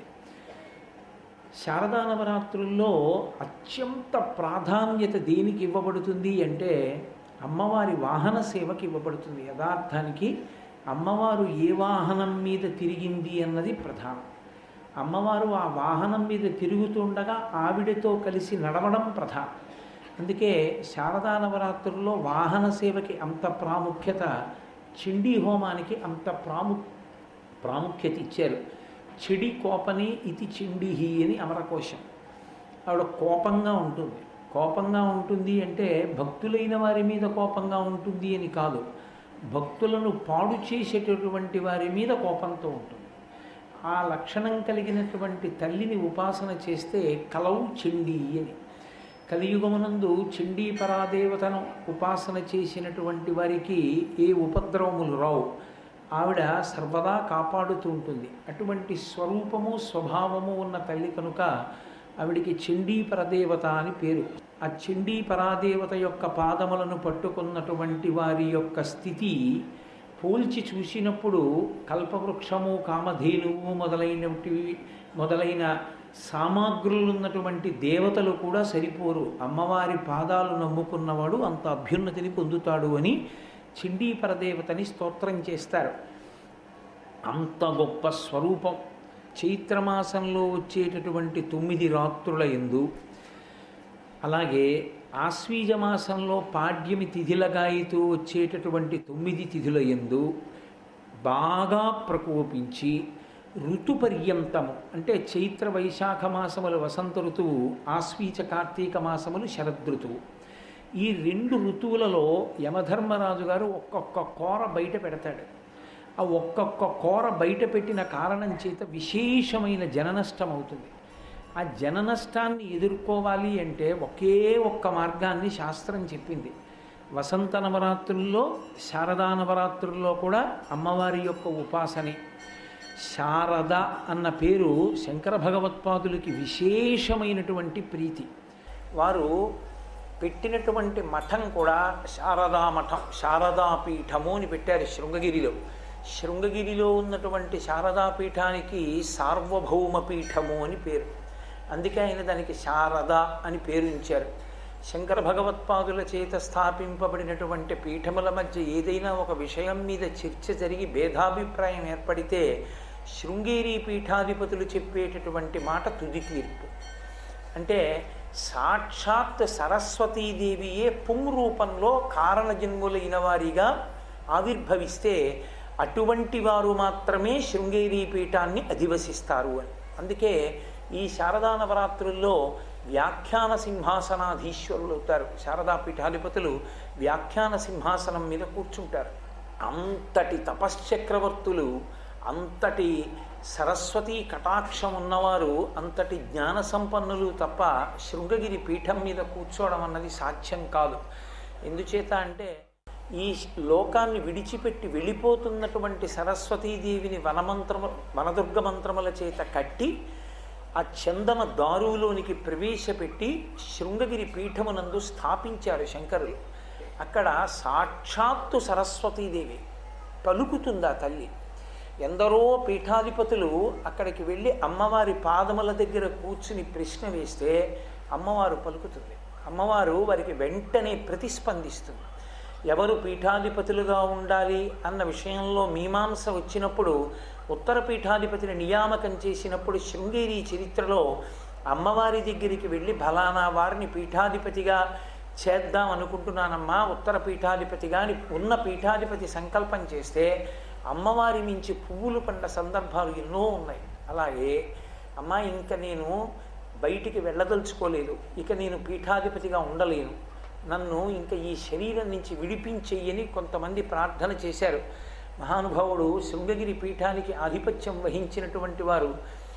Speaker 1: శారదా నవరాత్రుల్లో అత్యంత ప్రాధాన్యత దేనికి ఇవ్వబడుతుంది అంటే అమ్మవారి వాహన సేవకి ఇవ్వబడుతుంది యథార్థానికి అమ్మవారు ఏ వాహనం మీద తిరిగింది అన్నది ప్రధానం అమ్మవారు ఆ వాహనం మీద తిరుగుతుండగా ఆవిడతో కలిసి నడవడం ప్రధానం అందుకే శారదా నవరాత్రుల్లో వాహన సేవకి అంత ప్రాముఖ్యత చిండీ హోమానికి అంత ప్రాము ప్రాముఖ్యత ఇచ్చారు చెడి కోపని ఇది చిండిహి అని అమరకోశం ఆవిడ కోపంగా ఉంటుంది కోపంగా ఉంటుంది అంటే భక్తులైన వారి మీద కోపంగా ఉంటుంది అని కాదు భక్తులను పాడు చేసేటటువంటి వారి మీద కోపంతో ఉంటుంది ఆ లక్షణం కలిగినటువంటి తల్లిని ఉపాసన చేస్తే కలవు చెండి అని కలియుగమునందు చండీ పరాదేవతను ఉపాసన చేసినటువంటి వారికి ఏ ఉపద్రవములు రావు ఆవిడ సర్వదా కాపాడుతూ ఉంటుంది అటువంటి స్వరూపము స్వభావము ఉన్న తల్లి కనుక ఆవిడికి చండీ పరదేవత అని పేరు ఆ చండీ పరాదేవత యొక్క పాదములను పట్టుకున్నటువంటి వారి యొక్క స్థితి పోల్చి చూసినప్పుడు కల్పవృక్షము కామధేనువు మొదలైనవి మొదలైన సామాగ్రులు ఉన్నటువంటి దేవతలు కూడా సరిపోరు అమ్మవారి పాదాలు నమ్ముకున్నవాడు అంత అభ్యున్నతిని పొందుతాడు అని చిండీ పరదేవతని స్తోత్రం చేస్తారు అంత గొప్ప స్వరూపం చైత్రమాసంలో వచ్చేటటువంటి తొమ్మిది రాత్రుల ఎందు అలాగే ఆశ్వీజ మాసంలో పాడ్యమి తిథిలగాయితూ వచ్చేటటువంటి తొమ్మిది తిథుల ఎందు బాగా ప్రకోపించి ఋతుపర్యంతము అంటే చైత్ర వైశాఖ మాసములు వసంత ఋతువు ఆశ్వీజ కార్తీక మాసములు శరదృతువు ఈ రెండు ఋతువులలో యమధర్మరాజు గారు ఒక్కొక్క కోర బయట పెడతాడు ఆ ఒక్కొక్క కోర బయట పెట్టిన కారణం చేత విశేషమైన జననష్టం అవుతుంది ఆ జననష్టాన్ని ఎదుర్కోవాలి అంటే ఒకే ఒక్క మార్గాన్ని శాస్త్రం చెప్పింది వసంత నవరాత్రుల్లో శారదా నవరాత్రుల్లో కూడా అమ్మవారి యొక్క ఉపాసనే శారద అన్న పేరు శంకర భగవత్పాదులకి విశేషమైనటువంటి ప్రీతి వారు పెట్టినటువంటి మఠం కూడా శారదా మఠం శారదా పీఠము అని పెట్టారు శృంగగిరిలో శృంగగిరిలో ఉన్నటువంటి శారదా పీఠానికి సార్వభౌమ పీఠము అని పేరు అందుకే ఆయన దానికి శారద అని పేరు ఇచ్చారు శంకర భగవత్పాదుల చేత స్థాపింపబడినటువంటి పీఠముల మధ్య ఏదైనా ఒక విషయం మీద చర్చ జరిగి భేదాభిప్రాయం ఏర్పడితే శృంగేరి పీఠాధిపతులు చెప్పేటటువంటి మాట తుది తీర్పు అంటే సాక్షాత్ సరస్వతీదేవియే పుం రూపంలో కారణజన్ములైన వారిగా ఆవిర్భవిస్తే అటువంటి వారు మాత్రమే శృంగేరి పీఠాన్ని అధివసిస్తారు అని అందుకే ఈ శారదా నవరాత్రుల్లో వ్యాఖ్యాన సింహాసనాధీశ్వరులు అవుతారు శారదా పీఠాధిపతులు వ్యాఖ్యాన సింహాసనం మీద కూర్చుంటారు అంతటి తపశ్చక్రవర్తులు అంతటి సరస్వతీ కటాక్షం ఉన్నవారు అంతటి జ్ఞాన సంపన్నులు తప్ప శృంగగిరి పీఠం మీద కూర్చోవడం అన్నది సాధ్యం కాదు ఎందుచేత అంటే ఈ లోకాన్ని విడిచిపెట్టి వెళ్ళిపోతున్నటువంటి సరస్వతీదేవిని వనమంత్రము వనదుర్గ మంత్రముల చేత కట్టి ఆ చందన దారువులోనికి ప్రవేశపెట్టి శృంగగిరి పీఠమునందు స్థాపించారు శంకరులు అక్కడ సాక్షాత్తు సరస్వతీదేవి పలుకుతుంది ఆ తల్లి ఎందరో పీఠాధిపతులు అక్కడికి వెళ్ళి అమ్మవారి పాదముల దగ్గర కూర్చుని ప్రశ్న వేస్తే అమ్మవారు పలుకుతుంది అమ్మవారు వారికి వెంటనే ప్రతిస్పందిస్తుంది ఎవరు పీఠాధిపతులుగా ఉండాలి అన్న విషయంలో మీమాంస వచ్చినప్పుడు ఉత్తర పీఠాధిపతిని నియామకం చేసినప్పుడు శృంగేరి చరిత్రలో అమ్మవారి దగ్గరికి వెళ్ళి ఫలానా వారిని పీఠాధిపతిగా చేద్దాం అనుకుంటున్నానమ్మా ఉత్తర పీఠాధిపతిగా అని ఉన్న పీఠాధిపతి సంకల్పం చేస్తే అమ్మవారి నుంచి పువ్వులు పండ సందర్భాలు ఎన్నో ఉన్నాయి అలాగే అమ్మా ఇంకా నేను బయటికి వెళ్ళదలుచుకోలేదు ఇక నేను పీఠాధిపతిగా ఉండలేను నన్ను ఇంకా ఈ శరీరం నుంచి విడిపించెయ్యని కొంతమంది ప్రార్థన చేశారు మహానుభావుడు శృంగగిరి పీఠానికి ఆధిపత్యం వహించినటువంటి వారు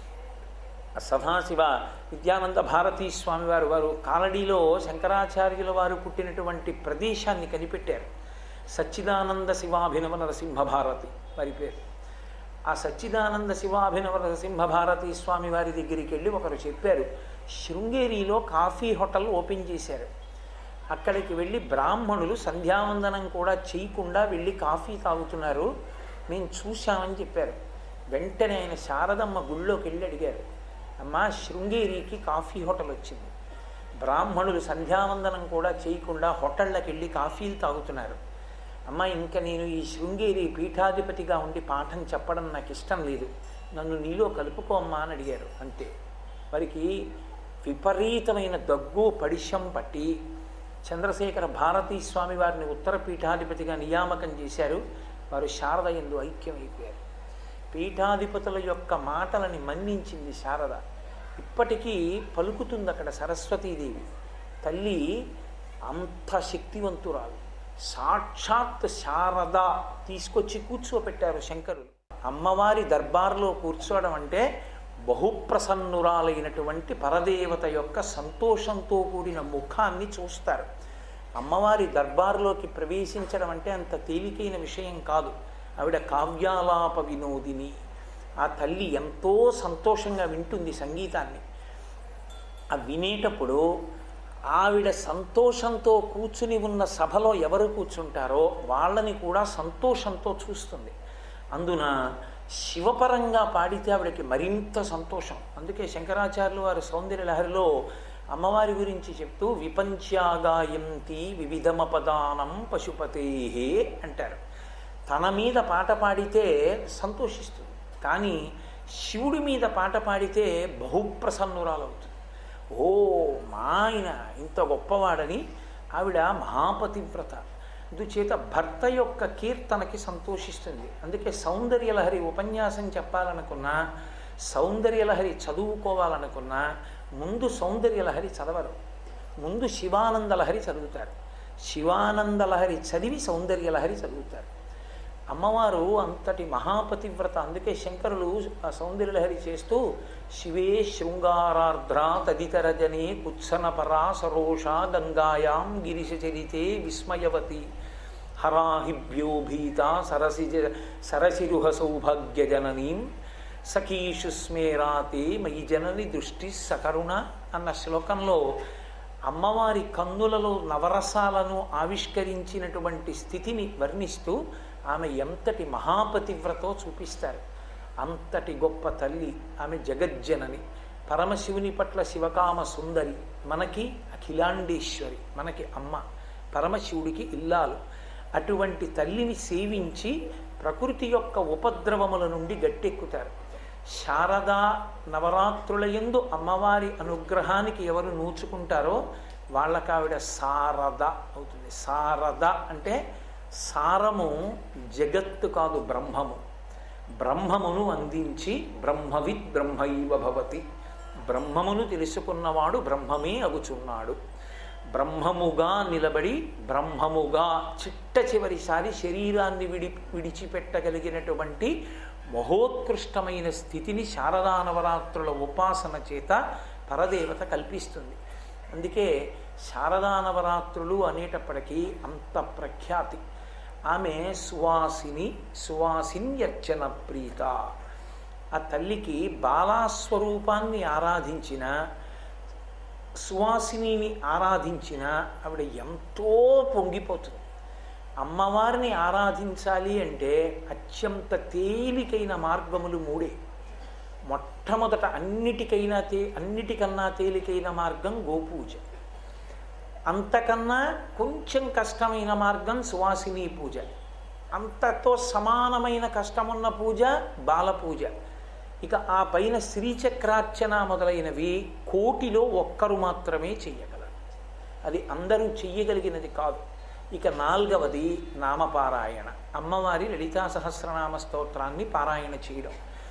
Speaker 1: సదాశివ విద్యానంద భారతీ స్వామి వారు వారు కాలడీలో శంకరాచార్యుల వారు పుట్టినటువంటి ప్రదేశాన్ని కనిపెట్టారు సచ్చిదానంద శివాభినవ నరసింహ భారతి వారి పేరు ఆ సచ్చిదానంద శివాభినవ నరసింహ భారతీ స్వామి వారి దగ్గరికి వెళ్ళి ఒకరు చెప్పారు శృంగేరిలో కాఫీ హోటల్ ఓపెన్ చేశారు అక్కడికి వెళ్ళి బ్రాహ్మణులు సంధ్యావందనం కూడా చేయకుండా వెళ్ళి కాఫీ తాగుతున్నారు మేము చూశామని చెప్పారు వెంటనే ఆయన శారదమ్మ గుళ్ళోకి వెళ్ళి అడిగారు అమ్మా శృంగేరికి కాఫీ హోటల్ వచ్చింది బ్రాహ్మణులు సంధ్యావందనం కూడా చేయకుండా హోటళ్ళకి వెళ్ళి కాఫీలు తాగుతున్నారు అమ్మ ఇంకా నేను ఈ శృంగేరి పీఠాధిపతిగా ఉండి పాఠం చెప్పడం నాకు ఇష్టం లేదు నన్ను నీలో కలుపుకోమ్మా అని అడిగారు అంతే వారికి విపరీతమైన దగ్గు పడిశం పట్టి చంద్రశేఖర భారతీ స్వామి వారిని ఉత్తర పీఠాధిపతిగా నియామకం చేశారు వారు శారద ఎందు ఐక్యమైపోయారు పీఠాధిపతుల యొక్క మాటలని మన్నించింది శారద ఇప్పటికీ పలుకుతుంది అక్కడ సరస్వతీదేవి తల్లి అంత శక్తివంతురాలు సాక్షాత్ శారద తీసుకొచ్చి కూర్చోపెట్టారు శంకరులు అమ్మవారి దర్బార్లో కూర్చోవడం అంటే బహుప్రసన్నురాలైనటువంటి పరదేవత యొక్క సంతోషంతో కూడిన ముఖాన్ని చూస్తారు అమ్మవారి దర్బార్లోకి ప్రవేశించడం అంటే అంత తేలికైన విషయం కాదు ఆవిడ కావ్యాలాప వినోదిని ఆ తల్లి ఎంతో సంతోషంగా వింటుంది సంగీతాన్ని ఆ వినేటప్పుడు ఆవిడ సంతోషంతో కూర్చుని ఉన్న సభలో ఎవరు కూర్చుంటారో వాళ్ళని కూడా సంతోషంతో చూస్తుంది అందున శివపరంగా పాడితే ఆవిడకి మరింత సంతోషం అందుకే శంకరాచార్యులు వారు సౌందర్య లహరిలో అమ్మవారి గురించి చెప్తూ విపంచాగాయంతి వివిధమపదానం పశుపతే అంటారు తన మీద పాట పాడితే సంతోషిస్తుంది కానీ శివుడి మీద పాట పాడితే బహుప్రసన్నురాలవుతుంది ఓ మా ఆయన ఇంత గొప్పవాడని ఆవిడ మహాపతివ్రత అందుచేత భర్త యొక్క కీర్తనకి సంతోషిస్తుంది అందుకే సౌందర్యలహరి ఉపన్యాసం చెప్పాలనుకున్నా సౌందర్యలహరి చదువుకోవాలనుకున్నా ముందు సౌందర్యలహరి చదవరు ముందు శివానందలహరి చదువుతారు శివానందలహరి చదివి సౌందర్యలహరి చదువుతారు అమ్మవారు అంతటి మహాపతివ్రత అందుకే శంకరులు ఆ సౌందర్యలహరి చేస్తూ శివే శృంగారార్ధ్ర తదితర జనే కుత్సనపరా సరోష గంగాయాం గిరిశచరితే విస్మయవతి హరాహిభ్యో భీత సరసిజ సరసిరుహ సౌభాగ్యజననీం సఖీషు స్మేరాతే మయి జనని దృష్టి సకరుణ అన్న శ్లోకంలో అమ్మవారి కన్నులలో నవరసాలను ఆవిష్కరించినటువంటి స్థితిని వర్ణిస్తూ ఆమె ఎంతటి మహాపతివ్రతో చూపిస్తారు అంతటి గొప్ప తల్లి ఆమె జగజ్జనని పరమశివుని పట్ల శివకామ సుందరి మనకి అఖిలాండేశ్వరి మనకి అమ్మ పరమశివుడికి ఇల్లాలు అటువంటి తల్లిని సేవించి ప్రకృతి యొక్క ఉపద్రవముల నుండి గట్టెక్కుతారు శారదా నవరాత్రుల యందు అమ్మవారి అనుగ్రహానికి ఎవరు నూచుకుంటారో వాళ్ళకి ఆవిడ సారద అవుతుంది సారద అంటే సారము జగత్తు కాదు బ్రహ్మము బ్రహ్మమును అందించి బ్రహ్మవిత్ బ్రహ్మైవ భవతి బ్రహ్మమును తెలుసుకున్నవాడు బ్రహ్మమే అగుచున్నాడు బ్రహ్మముగా నిలబడి బ్రహ్మముగా చిట్ట చివరిసారి శరీరాన్ని విడి విడిచిపెట్టగలిగినటువంటి మహోత్కృష్టమైన స్థితిని శారదా నవరాత్రుల ఉపాసన చేత పరదేవత కల్పిస్తుంది అందుకే శారదా నవరాత్రులు అనేటప్పటికీ అంత ప్రఖ్యాతి ఆమె సువాసిని సువాసిన్యర్చన ప్రీత ఆ తల్లికి బాలాస్వరూపాన్ని ఆరాధించిన సువాసినిని ఆరాధించిన ఆవిడ ఎంతో పొంగిపోతుంది అమ్మవారిని ఆరాధించాలి అంటే అత్యంత తేలికైన మార్గములు మూడే మొట్టమొదట అన్నిటికైనా తే అన్నిటికన్నా తేలికైన మార్గం గోపూజ అంతకన్నా కొంచెం కష్టమైన మార్గం సువాసిని పూజ అంతతో సమానమైన కష్టమున్న పూజ బాల పూజ ఇక ఆ పైన శ్రీచక్రార్చన మొదలైనవి కోటిలో ఒక్కరు మాత్రమే చెయ్యగలరు అది అందరూ చెయ్యగలిగినది కాదు ఇక నాల్గవది నామపారాయణ అమ్మవారి లలితా సహస్రనామ స్తోత్రాన్ని పారాయణ చేయడం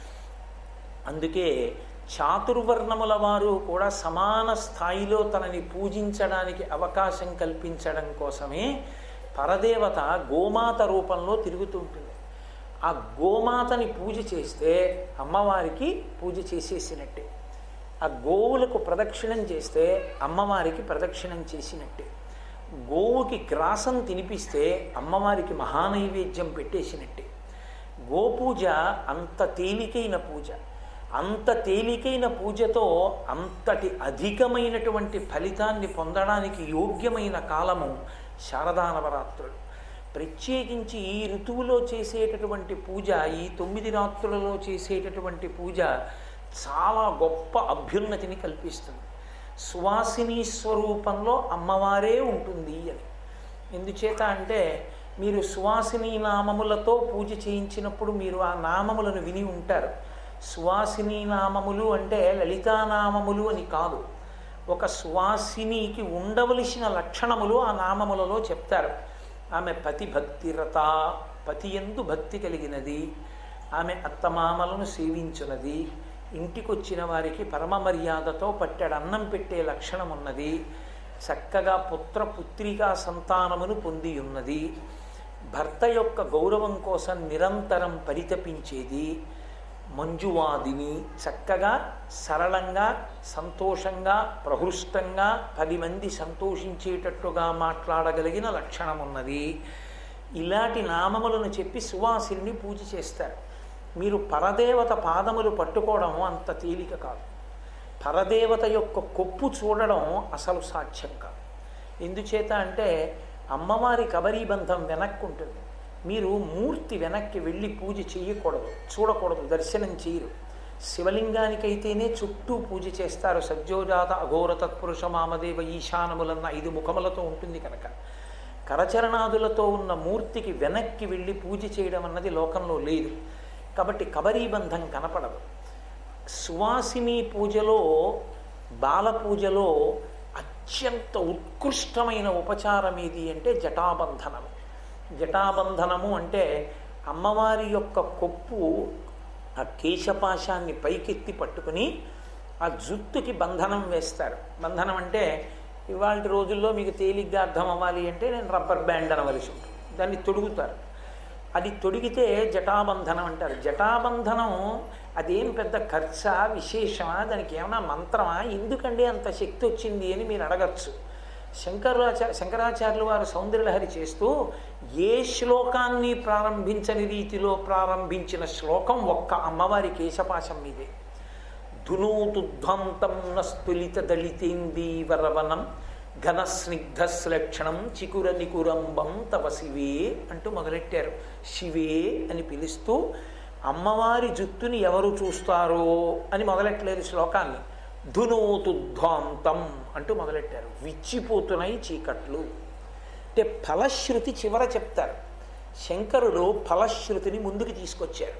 Speaker 1: అందుకే చాతుర్వర్ణముల వారు కూడా సమాన స్థాయిలో తనని పూజించడానికి అవకాశం కల్పించడం కోసమే పరదేవత గోమాత రూపంలో తిరుగుతూ ఉంటుంది ఆ గోమాతని పూజ చేస్తే అమ్మవారికి పూజ చేసేసినట్టే ఆ గోవులకు ప్రదక్షిణం చేస్తే అమ్మవారికి ప్రదక్షిణం చేసినట్టే గోవుకి గ్రాసం తినిపిస్తే అమ్మవారికి మహానైవేద్యం పెట్టేసినట్టే గోపూజ అంత తేలికైన పూజ అంత తేలికైన పూజతో అంతటి అధికమైనటువంటి ఫలితాన్ని పొందడానికి యోగ్యమైన కాలము శారదా నవరాత్రులు ప్రత్యేకించి ఈ ఋతువులో చేసేటటువంటి పూజ ఈ తొమ్మిది రాత్రులలో చేసేటటువంటి పూజ చాలా గొప్ప అభ్యున్నతిని కల్పిస్తుంది సువాసిని స్వరూపంలో అమ్మవారే ఉంటుంది అని ఎందుచేత అంటే మీరు సువాసిని నామములతో పూజ చేయించినప్పుడు మీరు ఆ నామములను విని ఉంటారు సువాసిని నామములు అంటే లలితానామములు అని కాదు ఒక సువాసినికి ఉండవలసిన లక్షణములు ఆ నామములలో చెప్తారు ఆమె పతి భక్తిరత పతి ఎందు భక్తి కలిగినది ఆమె అత్తమామలను సేవించున్నది ఇంటికొచ్చిన వారికి పరమ మర్యాదతో పట్టెడు అన్నం పెట్టే లక్షణం ఉన్నది చక్కగా పుత్ర పుత్రికా సంతానమును పొంది ఉన్నది భర్త యొక్క గౌరవం కోసం నిరంతరం పరితపించేది మంజువాదిని చక్కగా సరళంగా సంతోషంగా ప్రహృష్టంగా పది మంది సంతోషించేటట్టుగా మాట్లాడగలిగిన లక్షణం ఉన్నది ఇలాంటి నామములను చెప్పి సువాసిని పూజ చేస్తారు మీరు పరదేవత పాదములు పట్టుకోవడం అంత తేలిక కాదు పరదేవత యొక్క కొప్పు చూడడం అసలు సాధ్యం కాదు ఎందుచేత అంటే అమ్మవారి కబరీబంధం వెనక్కి ఉంటుంది మీరు మూర్తి వెనక్కి వెళ్ళి పూజ చేయకూడదు చూడకూడదు దర్శనం చేయరు శివలింగానికైతేనే చుట్టూ పూజ చేస్తారు సజ్జోజాత అఘోర తత్పురుష మామదేవ ఈశానములన్న ఐదు ముఖములతో ఉంటుంది కనుక కరచరణాదులతో ఉన్న మూర్తికి వెనక్కి వెళ్ళి పూజ చేయడం అన్నది లోకంలో లేదు కాబట్టి కబరీబంధం కనపడదు సువాసిని పూజలో బాల పూజలో అత్యంత ఉత్కృష్టమైన ఉపచారం ఏది అంటే జటాబంధనము జటాబంధనము అంటే అమ్మవారి యొక్క కొప్పు ఆ కేశపాశాన్ని పైకెత్తి పట్టుకుని ఆ జుత్తుకి బంధనం వేస్తారు బంధనం అంటే ఇవాళ రోజుల్లో మీకు తేలిగ్గా అర్థం అవ్వాలి అంటే నేను రబ్బర్ బ్యాండ్ అనవలసి ఉంటుంది దాన్ని తొడుగుతారు అది తొడిగితే జటాబంధనం అంటారు జటాబంధనం అదేం పెద్ద ఖర్చా విశేషమా దానికి ఏమైనా మంత్రమా ఎందుకండి అంత శక్తి వచ్చింది అని మీరు అడగచ్చు శంకరాచార్య శంకరాచార్యులు వారు సౌందర్యలహరి చేస్తూ ఏ శ్లోకాన్ని ప్రారంభించని రీతిలో ప్రారంభించిన శ్లోకం ఒక్క అమ్మవారి కేశపాశం మీదే ధునూతుధ్వంతం నస్తులిత దళితేందీవరవనం ఘన స్నిగ్ధశ్లక్షణం చికుర నికురంబం తవ శివే అంటూ మొదలెట్టారు శివే అని పిలుస్తూ అమ్మవారి జుత్తుని ఎవరు చూస్తారో అని మొదలెట్టలేదు శ్లోకాన్ని ధునోతుధ్వాంతం అంటూ మొదలెట్టారు విచ్చిపోతున్నాయి చీకట్లు అంటే ఫలశ్రుతి చివర చెప్తారు శంకరుడు ఫలశ్రుతిని ముందుకు తీసుకొచ్చారు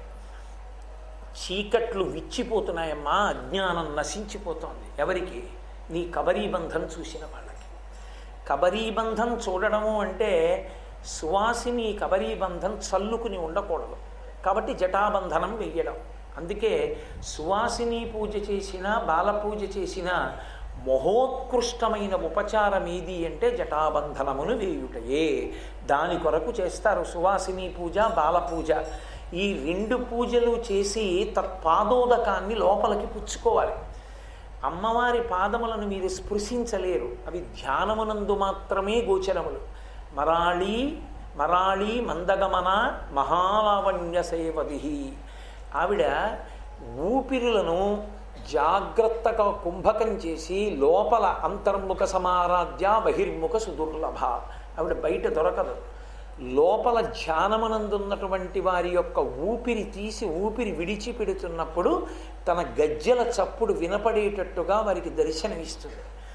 Speaker 1: చీకట్లు విచ్చిపోతున్నాయమ్మా అజ్ఞానం నశించిపోతోంది ఎవరికి నీ కబరీబంధం చూసిన వాళ్ళకి కబరీబంధం చూడడము అంటే సువాసిని కబరీబంధం చల్లుకుని ఉండకూడదు కాబట్టి జటాబంధనం వెయ్యడం అందుకే సువాసిని పూజ చేసిన బాల పూజ చేసిన మహోత్కృష్టమైన ఉపచారం ఏది అంటే జటాబంధనమును వేయుటయే దాని కొరకు చేస్తారు సువాసిని పూజ బాల పూజ ఈ రెండు పూజలు చేసి తత్పాదోదకాన్ని లోపలికి పుచ్చుకోవాలి అమ్మవారి పాదములను మీరు స్పృశించలేరు అవి ధ్యానమునందు మాత్రమే గోచరములు మరాళీ మరాళీ మందగమన మహాలావణ్య సేవది ఆవిడ ఊపిరులను జాగ్రత్తగా కుంభకం చేసి లోపల అంతర్ముఖ సమారాధ్య బహిర్ముఖ సుదుర్లభ ఆవిడ బయట దొరకదు లోపల ధ్యానమనందున్నటువంటి వారి యొక్క ఊపిరి తీసి ఊపిరి విడిచిపెడుతున్నప్పుడు తన గజ్జల చప్పుడు వినపడేటట్టుగా వారికి దర్శనమిస్తుంది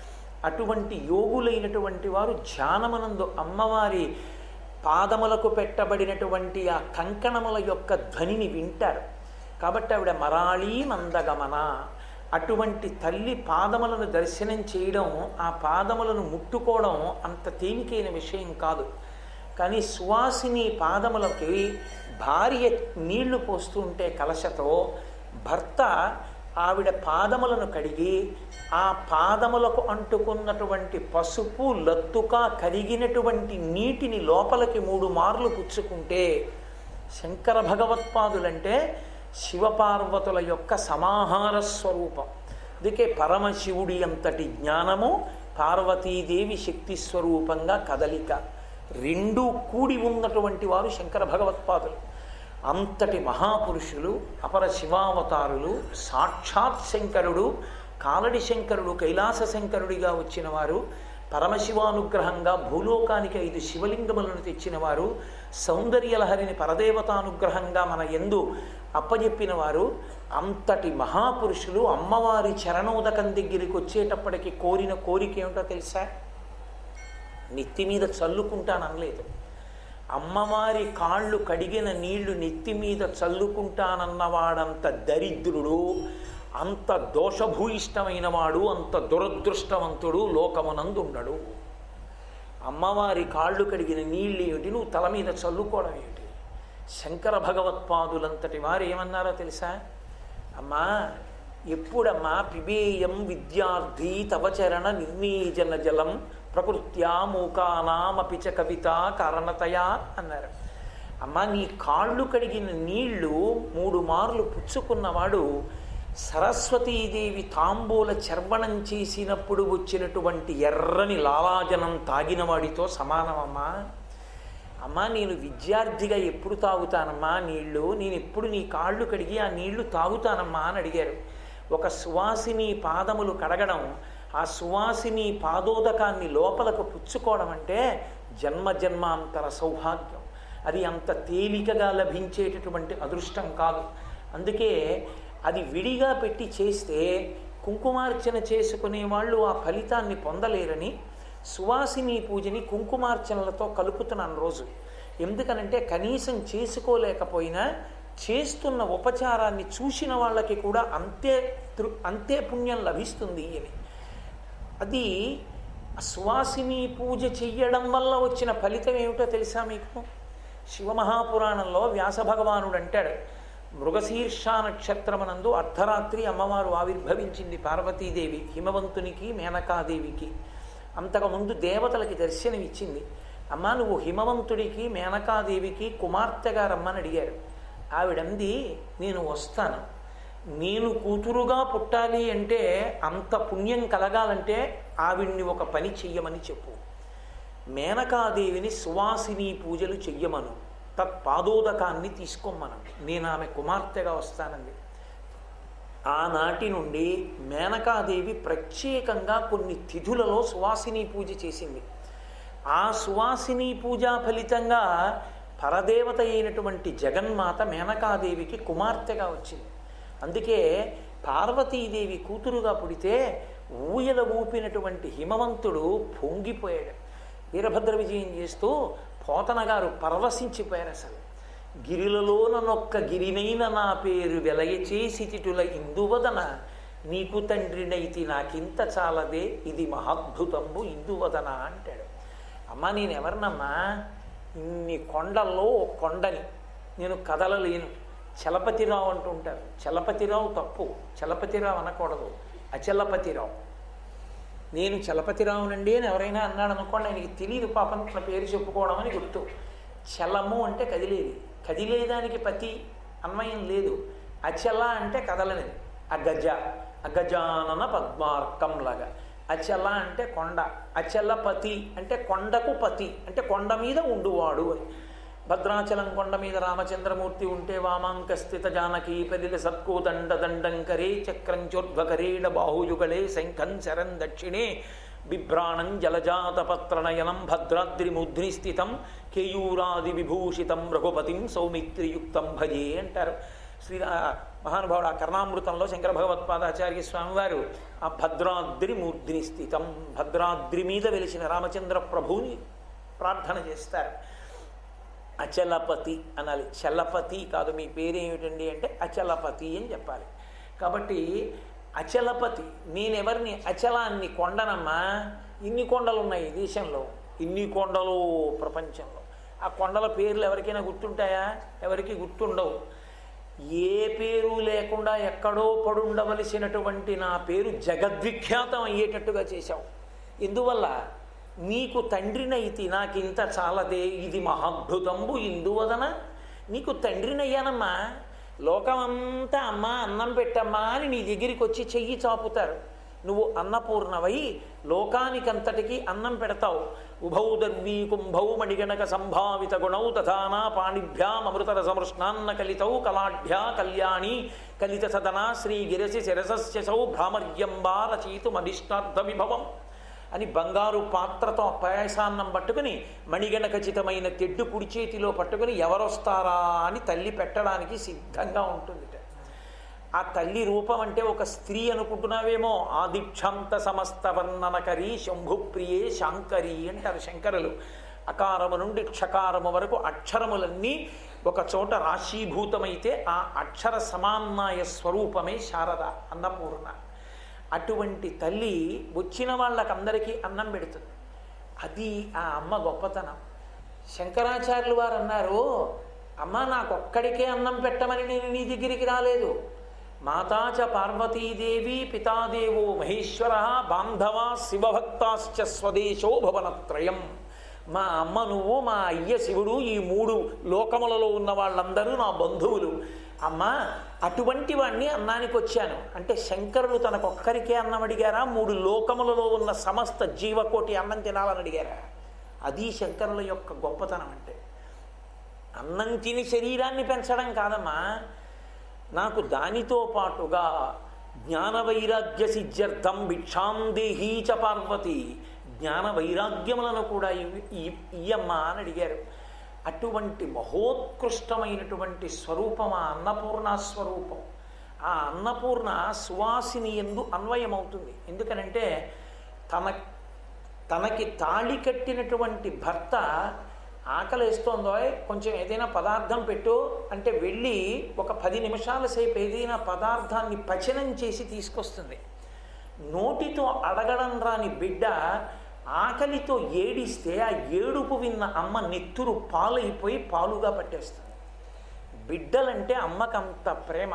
Speaker 1: అటువంటి యోగులైనటువంటి వారు ధ్యానమనందు అమ్మవారి పాదములకు పెట్టబడినటువంటి ఆ కంకణముల యొక్క ధ్వనిని వింటారు కాబట్టి ఆవిడ మరాళీ మందగమన అటువంటి తల్లి పాదములను దర్శనం చేయడం ఆ పాదములను ముట్టుకోవడం అంత తేలికైన విషయం కాదు కానీ సువాసిని పాదములకి భార్య నీళ్లు పోస్తుంటే కలశతో భర్త ఆవిడ పాదములను కడిగి ఆ పాదములకు అంటుకున్నటువంటి పసుపు లత్తుక కరిగినటువంటి నీటిని లోపలికి మూడు మార్లు పుచ్చుకుంటే శంకర భగవత్పాదులంటే శివపార్వతుల యొక్క సమాహార స్వరూపం అందుకే పరమశివుడి అంతటి జ్ఞానము పార్వతీదేవి శక్తి స్వరూపంగా కదలిక రెండూ కూడి ఉన్నటువంటి వారు శంకర భగవత్పాదులు అంతటి మహాపురుషులు అపర శివావతారులు సాక్షాత్ శంకరుడు కాలడి శంకరుడు కైలాస శంకరుడిగా వచ్చిన వారు పరమశివానుగ్రహంగా భూలోకానికి ఐదు శివలింగములను తెచ్చిన వారు సౌందర్యలహరిని పరదేవతానుగ్రహంగా మన ఎందు అప్పజెప్పిన వారు అంతటి మహాపురుషులు అమ్మవారి చరణోదకం దగ్గరికి వచ్చేటప్పటికి కోరిన కోరిక ఏమిటో తెలుసా నెత్తి మీద చల్లుకుంటాననలేదు అమ్మవారి కాళ్ళు కడిగిన నీళ్లు నెత్తి మీద చల్లుకుంటానన్నవాడంత దరిద్రుడు అంత దోషభూయిష్టమైన వాడు అంత దురదృష్టవంతుడు లోకమునందుండడు అమ్మవారి కాళ్ళు కడిగిన నీళ్ళు ఏమిటి నువ్వు తల మీద చల్లుకోవడం ఏమిటి శంకర భగవత్పాదులంతటి వారు ఏమన్నారో తెలుసా అమ్మా ఎప్పుడమ్మా పిబేయం విద్యార్థి తవచరణ నిర్నీజన జలం ప్రకృత్యా మూకానామపి చ కవిత కారణతయా అన్నారు అమ్మ నీ కాళ్ళు కడిగిన నీళ్లు మూడు మార్లు పుచ్చుకున్నవాడు సరస్వతీదేవి తాంబూల చర్వణం చేసినప్పుడు వచ్చినటువంటి ఎర్రని లాలాజనం తాగిన వాడితో సమానమమ్మా అమ్మా నేను విద్యార్థిగా ఎప్పుడు తాగుతానమ్మా నీళ్లు నేను ఎప్పుడు నీ కాళ్ళు కడిగి ఆ నీళ్లు తాగుతానమ్మా అని అడిగారు ఒక సువాసిని పాదములు కడగడం ఆ సువాసిని పాదోదకాన్ని లోపలకు పుచ్చుకోవడం అంటే జన్మ జన్మాంతర సౌభాగ్యం అది అంత తేలికగా లభించేటటువంటి అదృష్టం కాదు అందుకే అది విడిగా పెట్టి చేస్తే కుంకుమార్చన చేసుకునే వాళ్ళు ఆ ఫలితాన్ని పొందలేరని సువాసిని పూజని కుంకుమార్చనలతో కలుపుతున్నాను రోజు ఎందుకనంటే కనీసం చేసుకోలేకపోయినా చేస్తున్న ఉపచారాన్ని చూసిన వాళ్ళకి కూడా అంతే తృ అంతే పుణ్యం లభిస్తుంది అని అది సువాసిని పూజ చెయ్యడం వల్ల వచ్చిన ఫలితం ఏమిటో తెలుసా మీకు శివమహాపురాణంలో వ్యాస భగవానుడు అంటాడు మృగశీర్ష నక్షత్రమనందు అర్ధరాత్రి అమ్మవారు ఆవిర్భవించింది పార్వతీదేవి హిమవంతునికి మేనకాదేవికి అంతకుముందు దేవతలకి దర్శనమిచ్చింది అమ్మ నువ్వు హిమవంతుడికి మేనకాదేవికి కుమార్తెగా రమ్మని అడిగారు ఆవిడంది నేను వస్తాను నేను కూతురుగా పుట్టాలి అంటే అంత పుణ్యం కలగాలంటే ఆవిడ్ని ఒక పని చెయ్యమని చెప్పు మేనకాదేవిని సువాసిని పూజలు చెయ్యమను తత్పాదోదకాన్ని తీసుకోమను నేను ఆమె కుమార్తెగా వస్తానంది ఆనాటి నుండి మేనకాదేవి ప్రత్యేకంగా కొన్ని తిథులలో సువాసిని పూజ చేసింది ఆ సువాసిని పూజా ఫలితంగా పరదేవత అయినటువంటి జగన్మాత మేనకాదేవికి కుమార్తెగా వచ్చింది అందుకే పార్వతీదేవి కూతురుగా పుడితే ఊయల ఊపినటువంటి హిమవంతుడు పొంగిపోయాడు వీరభద్ర విజయం చేస్తూ పోతన గారు పరవశించిపోయారు అసలు గిరిలలోన నొక్క గిరినైన నా పేరు వెలయ చేసి తిటుల ఇందువదన నీకు తండ్రినైతి నాకింత చాలదే ఇది మహాద్భుతంబు ఇందువదన అంటాడు అమ్మా నేను ఎవరినమ్మా ఇన్ని కొండల్లో ఓ కొండని నేను కదలలేను చలపతిరావు అంటుంటారు చలపతిరావు తప్పు చలపతిరావు అనకూడదు అచలపతిరావు నేను చలపతిరావునండి అని ఎవరైనా అన్నాడు అనుకోండి ఆయనకి తెలియదు పాపం తన పేరు చెప్పుకోవడం అని గుర్తు చలము అంటే కదిలేది కదిలేదానికి పతి అన్వయం లేదు అచల అంటే కదలనిది అగజ అగజానన పద్మార్కం లాగా అచల అంటే కొండ అచలపతి అంటే కొండకు పతి అంటే కొండ మీద ఉండువాడు అని భద్రాచలం కొండ మీద రామచంద్రమూర్తి ఉంటే వామాంక స్థిత జానకీ పెదిల సత్కో దండ దండంకరే చక్రంచోర్ధ్వకరేణ బాహుయుగళే శంఖం శరం దక్షిణే బిభ్రాణం జలజాతపత్రనయనం భద్రాద్రిముద్రి స్థితం కేయూరాది విభూషితం రఘుపతిం సౌమిత్రియుక్తం భజే అంటారు శ్రీ ఆ మహానుభావుడు ఆ కర్ణామృతంలో శంకర భగవత్పాదాచార్య స్వామి వారు ఆ భద్రాద్రి మూర్ధిని స్థితం భద్రాద్రి మీద వెలిసిన రామచంద్ర ప్రభువుని ప్రార్థన చేస్తారు అచలపతి అనాలి చలపతి కాదు మీ పేరేమిటండి అంటే అచలపతి అని చెప్పాలి కాబట్టి అచలపతి నేనెవరిని అచలాన్ని కొండనమ్మా ఇన్ని కొండలు ఉన్నాయి ఈ దేశంలో ఇన్ని కొండలు ప్రపంచంలో ఆ కొండల పేర్లు ఎవరికైనా గుర్తుంటాయా ఎవరికి గుర్తుండవు ఏ పేరు లేకుండా ఎక్కడో పడుండవలసినటువంటి నా పేరు జగద్విఖ్యాతం అయ్యేటట్టుగా చేశావు ఎందువల్ల నీకు తండ్రినైతి నాకింత చాలదే ఇది మహాద్భుతంబు ఇందువదన నీకు తండ్రినయ్యానమ్మా లోకమంతా అమ్మ అన్నం పెట్టమ్మా అని నీ దగ్గరికి వచ్చి చెయ్యి చాపుతారు నువ్వు అన్నపూర్ణవై లోకానికంతటికి అన్నం పెడతావు ఉభౌ దర్వీ కుంభౌ మణిగణక సంభావిత గుణౌ తథానా పాణిభ్యాం అమృతర సమృష్ణాన్న కలితౌ కలాఢ్యా కళ్యాణి కలిత సదనా శ్రీ గిరసి శిరసస్యసౌ భ్రామర్యంబా రచయితు మధిష్టార్థ విభవం అని బంగారు పాత్రతో పాయసాన్నం పట్టుకుని మణిగణ ఖచ్చితమైన తెడ్డు కుడి చేతిలో పట్టుకుని ఎవరొస్తారా అని తల్లి పెట్టడానికి సిద్ధంగా ఉంటుంది ఆ తల్లి రూపం అంటే ఒక స్త్రీ అనుకుంటున్నావేమో ఆదిక్షాంత సమస్త వర్ణనకరి శంభుప్రియే శాంకరి అంటారు శంకరులు అకారము నుండి క్షకారము వరకు అక్షరములన్నీ ఒక చోట రాశీభూతమైతే ఆ అక్షర సమాన్నాయ స్వరూపమే శారద అన్నపూర్ణ అటువంటి తల్లి వచ్చిన వాళ్ళకందరికీ అన్నం పెడుతుంది అది ఆ అమ్మ గొప్పతనం శంకరాచార్యులు వారు అన్నారు అమ్మ నాకొక్కడికే అన్నం పెట్టమని నేను నీ దగ్గరికి రాలేదు మాతాచ పార్వతీదేవి పితాదేవో మహేశ్వర బాంధవ శివభక్తాశ్చ స్వదేశో భవనత్రయం మా అమ్మ నువ్వు మా అయ్య శివుడు ఈ మూడు లోకములలో ఉన్న వాళ్ళందరూ నా బంధువులు అమ్మ అటువంటి వాణ్ణి అన్నానికి వచ్చాను అంటే శంకరులు తనకొక్కరికే అన్నం అడిగారా మూడు లోకములలో ఉన్న సమస్త జీవకోటి అన్నం తినాలని అడిగారా అది శంకరుల యొక్క గొప్పతనం అంటే అన్నం తిని శరీరాన్ని పెంచడం కాదమ్మా నాకు దానితో పాటుగా జ్ఞాన వైరాగ్య సిద్ధ్యర్థం భిక్షాం దేహీచ పార్వతి జ్ఞాన వైరాగ్యములను కూడా ఇవి- ఇ- ఇయ్యమ్మా అని అడిగారు అటువంటి మహోత్కృష్టమైనటువంటి స్వరూపం ఆ అన్నపూర్ణ స్వరూపం ఆ అన్నపూర్ణ సువాసిని ఎందు అన్వయమవుతుంది ఎందుకనంటే తన తనకి తాళి కట్టినటువంటి భర్త ఆకలిస్తోందో కొంచెం ఏదైనా పదార్థం పెట్టు అంటే వెళ్ళి ఒక పది నిమిషాల సేపు ఏదైనా పదార్థాన్ని పచనం చేసి తీసుకొస్తుంది నోటితో అడగడం రాని బిడ్డ ఆకలితో ఏడిస్తే ఆ ఏడుపు విన్న అమ్మ నెత్తురు పాలైపోయి పాలుగా పట్టేస్తుంది బిడ్డలంటే అమ్మకంత ప్రేమ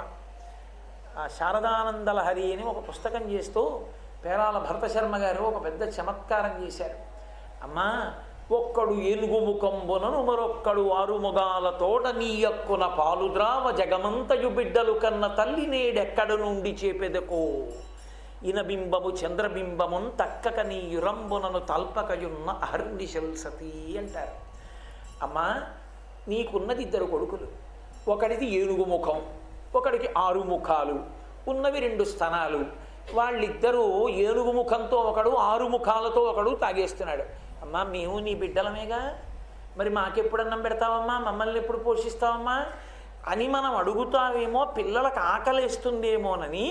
Speaker 1: ఆ శారదానంద లహరి అని ఒక పుస్తకం చేస్తూ పేరాల భరత శర్మ గారు ఒక పెద్ద చమత్కారం చేశారు అమ్మా ఒక్కడు ఏనుగు ముఖంబునను మరొక్కడు ఆరుముగాల తోట నీయక్కున పాలుద్రావ జగమంతయు బిడ్డలు కన్న తల్లి నేడెక్కడ నుండి చేపెదకో ఇనబింబము చంద్రబింబమున్ తక్కక నీ యురంబునను తల్పకయున్న అహర్నిశల్ సతీ అంటారు అమ్మా నీకున్నది ఇద్దరు కొడుకులు ఒకడిది ఏనుగు ముఖం ఒకడికి ఆరు ముఖాలు ఉన్నవి రెండు స్తనాలు వాళ్ళిద్దరూ ఏనుగు ముఖంతో ఒకడు ఆరు ముఖాలతో ఒకడు తాగేస్తున్నాడు అమ్మా మేము నీ బిడ్డలమేగా మరి మాకెప్పుడు అన్నం పెడతావమ్మా మమ్మల్ని ఎప్పుడు పోషిస్తావమ్మా అని మనం అడుగుతామేమో పిల్లలకు ఆకలేస్తుందేమోనని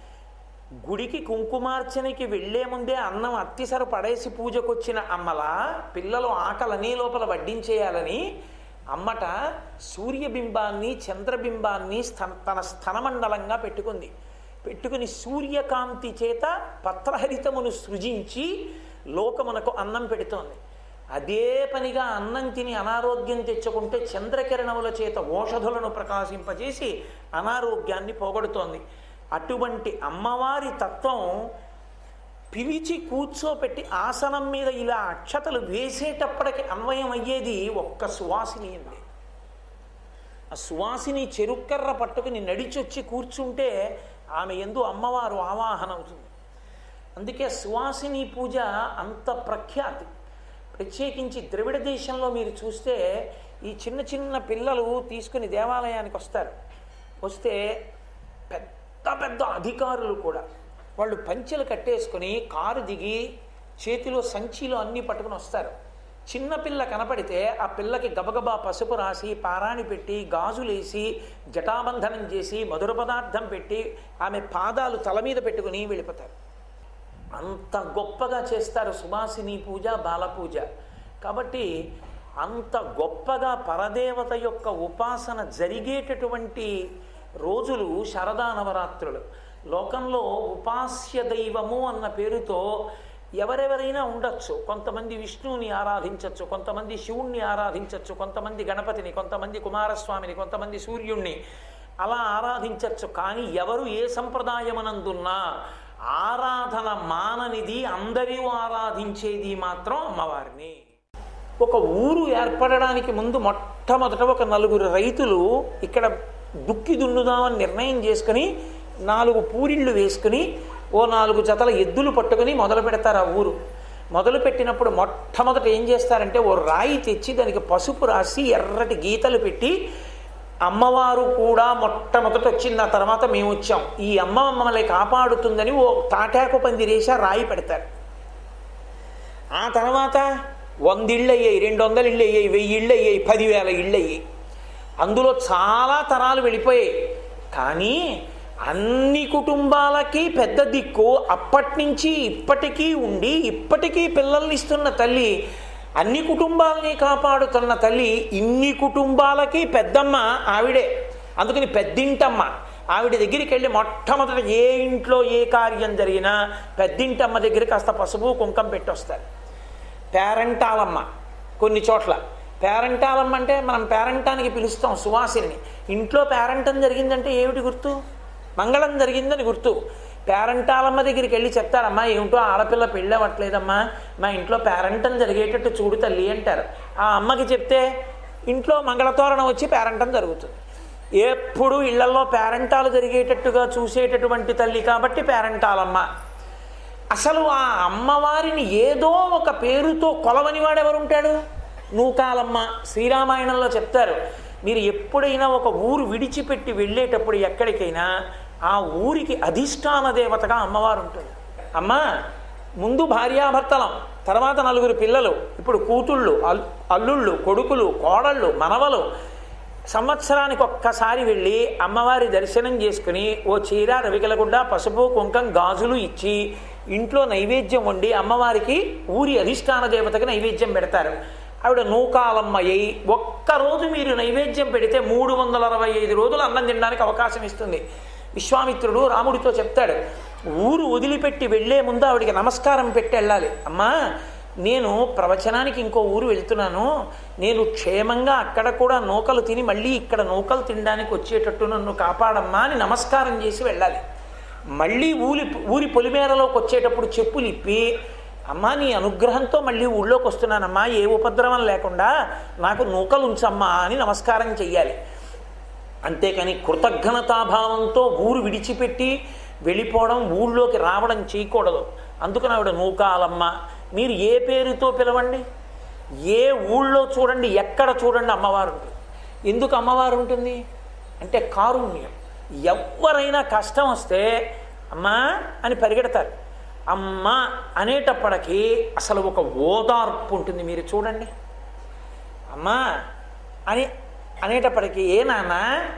Speaker 1: గుడికి కుంకుమార్చనకి వెళ్లే ముందే అన్నం అత్తిసర పడేసి పూజకొచ్చిన అమ్మలా పిల్లలు ఆకలని లోపల వడ్డించేయాలని అమ్మట సూర్యబింబాన్ని చంద్రబింబాన్ని స్థ- తన స్థనమండలంగా పెట్టుకుంది పెట్టుకుని సూర్యకాంతి చేత పత్రహరితమును సృజించి లోకమునకు అన్నం పెడుతోంది అదే పనిగా అన్నం తిని అనారోగ్యం తెచ్చుకుంటే చంద్రకిరణముల చేత ఓషధులను ప్రకాశింపజేసి అనారోగ్యాన్ని పోగొడుతోంది అటువంటి అమ్మవారి తత్వం పిలిచి కూర్చోపెట్టి ఆసనం మీద ఇలా అక్షతలు వేసేటప్పటికి అన్వయం అయ్యేది ఒక్క సువాసిని అండి ఆ సువాసిని చెరుక్కర్ర పట్టుకుని నడిచొచ్చి కూర్చుంటే ఆమె ఎందు అమ్మవారు ఆవాహన అవుతుంది అందుకే సువాసిని పూజ అంత ప్రఖ్యాతి ప్రత్యేకించి ద్రవిడ దేశంలో మీరు చూస్తే ఈ చిన్న చిన్న పిల్లలు తీసుకుని దేవాలయానికి వస్తారు వస్తే పెద్ద పెద్ద అధికారులు కూడా వాళ్ళు పంచెలు కట్టేసుకుని కారు దిగి చేతిలో సంచిలో అన్నీ పట్టుకుని వస్తారు చిన్నపిల్ల కనపడితే ఆ పిల్లకి గబగబా పసుపు రాసి పారాణి పెట్టి గాజులేసి జటాబంధనం చేసి మధుర పదార్థం పెట్టి ఆమె పాదాలు తల మీద పెట్టుకుని వెళ్ళిపోతారు అంత గొప్పగా చేస్తారు సువాసిని పూజ బాల పూజ కాబట్టి అంత గొప్పగా పరదేవత యొక్క ఉపాసన జరిగేటటువంటి రోజులు శరదా నవరాత్రులు లోకంలో ఉపాస్య దైవము అన్న పేరుతో ఎవరెవరైనా ఉండొచ్చు కొంతమంది విష్ణువుని ఆరాధించవచ్చు కొంతమంది శివుణ్ణి ఆరాధించవచ్చు కొంతమంది గణపతిని కొంతమంది కుమారస్వామిని కొంతమంది సూర్యుణ్ణి అలా ఆరాధించవచ్చు కానీ ఎవరు ఏ సంప్రదాయమనందున్నా ఆరాధన మాననిది అందరూ ఆరాధించేది మాత్రం అమ్మవారిని ఒక ఊరు ఏర్పడడానికి ముందు మొట్టమొదట ఒక నలుగురు రైతులు ఇక్కడ దుక్కి దున్నుదామని నిర్ణయం చేసుకుని నాలుగు పూరిళ్ళు వేసుకుని ఓ నాలుగు జతల ఎద్దులు పట్టుకుని మొదలు పెడతారు ఆ ఊరు మొదలు పెట్టినప్పుడు మొట్టమొదట ఏం చేస్తారంటే ఓ రాయి తెచ్చి దానికి పసుపు రాసి ఎర్రటి గీతలు పెట్టి అమ్మవారు కూడా మొట్టమొదట వచ్చింది ఆ తర్వాత మేము వచ్చాం ఈ అమ్మ మమ్మల్ని కాపాడుతుందని ఓ తాటాకు పందిరేసి ఆ రాయి పెడతారు ఆ తర్వాత వంద ఇళ్ళు అయ్యాయి రెండు వందల ఇళ్ళు అయ్యాయి వెయ్యి ఇళ్ళు అయ్యాయి పదివేల ఇళ్ళు అయ్యాయి అందులో చాలా తరాలు వెళ్ళిపోయాయి కానీ అన్ని కుటుంబాలకి పెద్ద దిక్కు అప్పటి నుంచి ఇప్పటికీ ఉండి ఇప్పటికీ పిల్లల్ని ఇస్తున్న తల్లి అన్ని కుటుంబాలని కాపాడుతున్న తల్లి ఇన్ని కుటుంబాలకి పెద్దమ్మ ఆవిడే అందుకని పెద్దింటమ్మ ఆవిడ దగ్గరికి వెళ్ళి మొట్టమొదట ఏ ఇంట్లో ఏ కార్యం జరిగినా పెద్దింటమ్మ దగ్గర కాస్త పసుపు కుంకం పెట్టొస్తారు పేరంటాలమ్మ కొన్ని చోట్ల పేరంటాలమ్మ అంటే మనం పేరంటానికి పిలుస్తాం సువాసిని ఇంట్లో పేరంటం జరిగిందంటే ఏమిటి గుర్తు మంగళం జరిగిందని గుర్తు పేరంటాలమ్మ దగ్గరికి వెళ్ళి చెప్తారమ్మా ఏమిటో ఆడపిల్ల పెళ్ళవట్లేదమ్మా మా ఇంట్లో పేరంటం జరిగేటట్టు చూడు తల్లి అంటారు ఆ అమ్మకి చెప్తే ఇంట్లో మంగళతోరణం వచ్చి పేరంటం జరుగుతుంది ఎప్పుడు ఇళ్లలో పేరంటాలు జరిగేటట్టుగా చూసేటటువంటి తల్లి కాబట్టి పేరంటాలమ్మ అసలు ఆ అమ్మవారిని ఏదో ఒక పేరుతో కొలవని వాడెవరుంటాడు నూకాలమ్మ శ్రీరామాయణంలో చెప్తారు మీరు ఎప్పుడైనా ఒక ఊరు విడిచిపెట్టి వెళ్ళేటప్పుడు ఎక్కడికైనా ఆ ఊరికి అధిష్టాన దేవతగా అమ్మవారు ఉంటుంది అమ్మ ముందు భార్యాభర్తలం తర్వాత నలుగురు పిల్లలు ఇప్పుడు కూతుళ్ళు అల్ అల్లుళ్ళు కొడుకులు కోడళ్ళు మనవలు సంవత్సరానికి ఒక్కసారి వెళ్ళి అమ్మవారి దర్శనం చేసుకుని ఓ చీర రవికలగుడ్డ పసుపు కుంకం గాజులు ఇచ్చి ఇంట్లో నైవేద్యం వండి అమ్మవారికి ఊరి అధిష్టాన దేవతకి నైవేద్యం పెడతారు ఆవిడ నూకాలమ్మ అయి ఒక్కరోజు మీరు నైవేద్యం పెడితే మూడు వందల అరవై ఐదు రోజులు అన్నం తినడానికి అవకాశం ఇస్తుంది విశ్వామిత్రుడు రాముడితో చెప్తాడు ఊరు వదిలిపెట్టి వెళ్లే ముందు ఆవిడికి నమస్కారం పెట్టి వెళ్ళాలి అమ్మా నేను ప్రవచనానికి ఇంకో ఊరు వెళ్తున్నాను నేను క్షేమంగా అక్కడ కూడా నూకలు తిని మళ్ళీ ఇక్కడ నూకలు తినడానికి వచ్చేటట్టు నన్ను కాపాడమ్మా అని నమస్కారం చేసి వెళ్ళాలి మళ్ళీ ఊరి ఊరి పొలిమేరలోకి వచ్చేటప్పుడు చెప్పులు ఇప్పి అమ్మా నీ అనుగ్రహంతో మళ్ళీ ఊళ్ళోకి వస్తున్నానమ్మా ఏ ఉపద్రవం లేకుండా నాకు నూకలు ఉంచమ్మా అని నమస్కారం చెయ్యాలి అంతేకాని కృతజ్ఞతాభావంతో ఊరు విడిచిపెట్టి వెళ్ళిపోవడం ఊళ్ళోకి రావడం చేయకూడదు అందుకని ఆవిడ నూకాలమ్మ మీరు ఏ పేరుతో పిలవండి ఏ ఊళ్ళో చూడండి ఎక్కడ చూడండి అమ్మవారు ఉంటుంది ఎందుకు అమ్మవారు ఉంటుంది అంటే కారుణ్యం ఎవరైనా కష్టం వస్తే అమ్మా అని పరిగెడతారు అమ్మ అనేటప్పటికీ అసలు ఒక ఓదార్పు ఉంటుంది మీరు చూడండి అమ్మా అని అనేటప్పటికీ ఏ నాన్న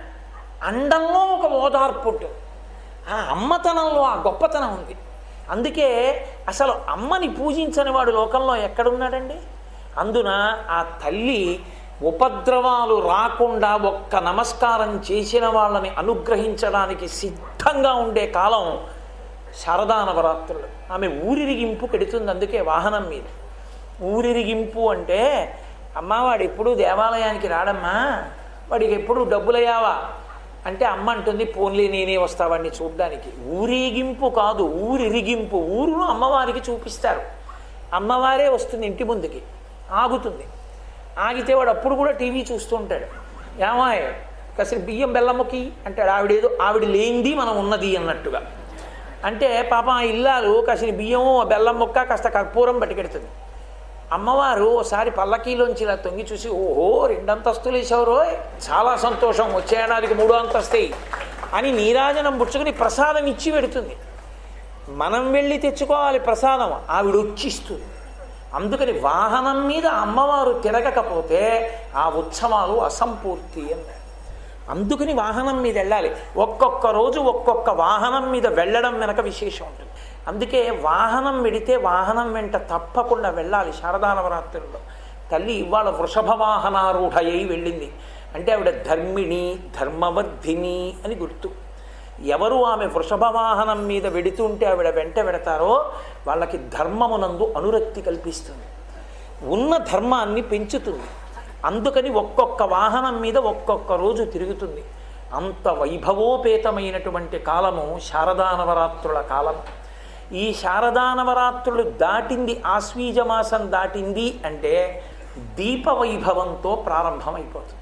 Speaker 1: అండంలో ఒక ఓదార్పు ఉంటుంది ఆ అమ్మతనంలో ఆ గొప్పతనం ఉంది అందుకే అసలు అమ్మని పూజించని వాడు లోకంలో ఎక్కడున్నాడండి అందున ఆ తల్లి ఉపద్రవాలు రాకుండా ఒక్క నమస్కారం చేసిన వాళ్ళని అనుగ్రహించడానికి సిద్ధంగా ఉండే కాలం శారదా నవరాత్రులు ఆమె ఊరిరిగింపు కెడుతుంది అందుకే వాహనం మీద ఊరిరిగింపు అంటే అమ్మ వాడు ఎప్పుడు దేవాలయానికి రాడమ్మా వాడికి ఎప్పుడు డబ్బులయ్యావా అంటే అమ్మ అంటుంది పోన్లే నేనే వస్తా వాడిని చూడ్డానికి ఊరేగింపు కాదు ఊరిరిగింపు ఊరును అమ్మవారికి చూపిస్తారు అమ్మవారే వస్తుంది ఇంటి ముందుకి ఆగుతుంది ఆగితే వాడు అప్పుడు కూడా టీవీ చూస్తూ ఉంటాడు ఏమాయ్ కాసిన బియ్యం బెల్లమ్మకి అంటాడు ఆవిడేదో ఆవిడ లేనిది మనం ఉన్నది అన్నట్టుగా అంటే పాపం ఆ ఇల్లాలు కాసిన బియ్యం బెల్లం ముక్క కాస్త కర్పూరం పట్టుకెడుతుంది అమ్మవారు ఒకసారి పల్లకీలోంచి ఇలా తొంగి చూసి ఓహో రెండంతస్తులు వేసావురో చాలా సంతోషం వచ్చే ఏడాదికి మూడో అంతస్తాయి అని నీరాజనం పుచ్చుకుని ప్రసాదం ఇచ్చి పెడుతుంది మనం వెళ్ళి తెచ్చుకోవాలి ప్రసాదం ఆవిడ వచ్చిస్తుంది అందుకని వాహనం మీద అమ్మవారు తిరగకపోతే ఆ ఉత్సవాలు అసంపూర్తి అన్నారు అందుకని వాహనం మీద వెళ్ళాలి ఒక్కొక్క రోజు ఒక్కొక్క వాహనం మీద వెళ్ళడం వెనక విశేషం ఉంటుంది అందుకే వాహనం వెడితే వాహనం వెంట తప్పకుండా వెళ్ళాలి శారదా నవరాత్రుల్లో తల్లి ఇవాళ వృషభ వాహనారూఢయ్యి వెళ్ళింది అంటే ఆవిడ ధర్మిణి ధర్మవర్ధిని అని గుర్తు ఎవరు ఆమె వృషభ వాహనం మీద వెడుతుంటే ఆవిడ వెంట వెడతారో వాళ్ళకి ధర్మమునందు అనురక్తి కల్పిస్తుంది ఉన్న ధర్మాన్ని పెంచుతుంది అందుకని ఒక్కొక్క వాహనం మీద ఒక్కొక్క రోజు తిరుగుతుంది అంత వైభవోపేతమైనటువంటి కాలము శారదా నవరాత్రుల కాలం ఈ శారదా నవరాత్రులు దాటింది ఆశ్వీజ మాసం దాటింది అంటే దీప వైభవంతో ప్రారంభమైపోతుంది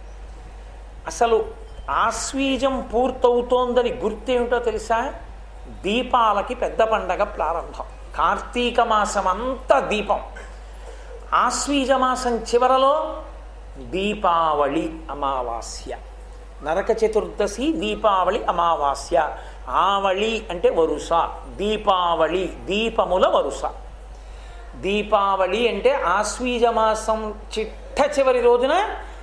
Speaker 1: అసలు ఆశ్వీజం పూర్తవుతోందని గుర్తేమిటో తెలుసా దీపాలకి పెద్ద పండగ ప్రారంభం కార్తీక మాసం అంతా దీపం ఆశ్వీజ మాసం చివరలో దీపావళి అమావాస్య నరక చతుర్దశి దీపావళి అమావాస్య ఆవళి అంటే వరుస దీపావళి దీపముల వరుస దీపావళి అంటే ఆశ్వీజ మాసం చిట్ట చివరి రోజున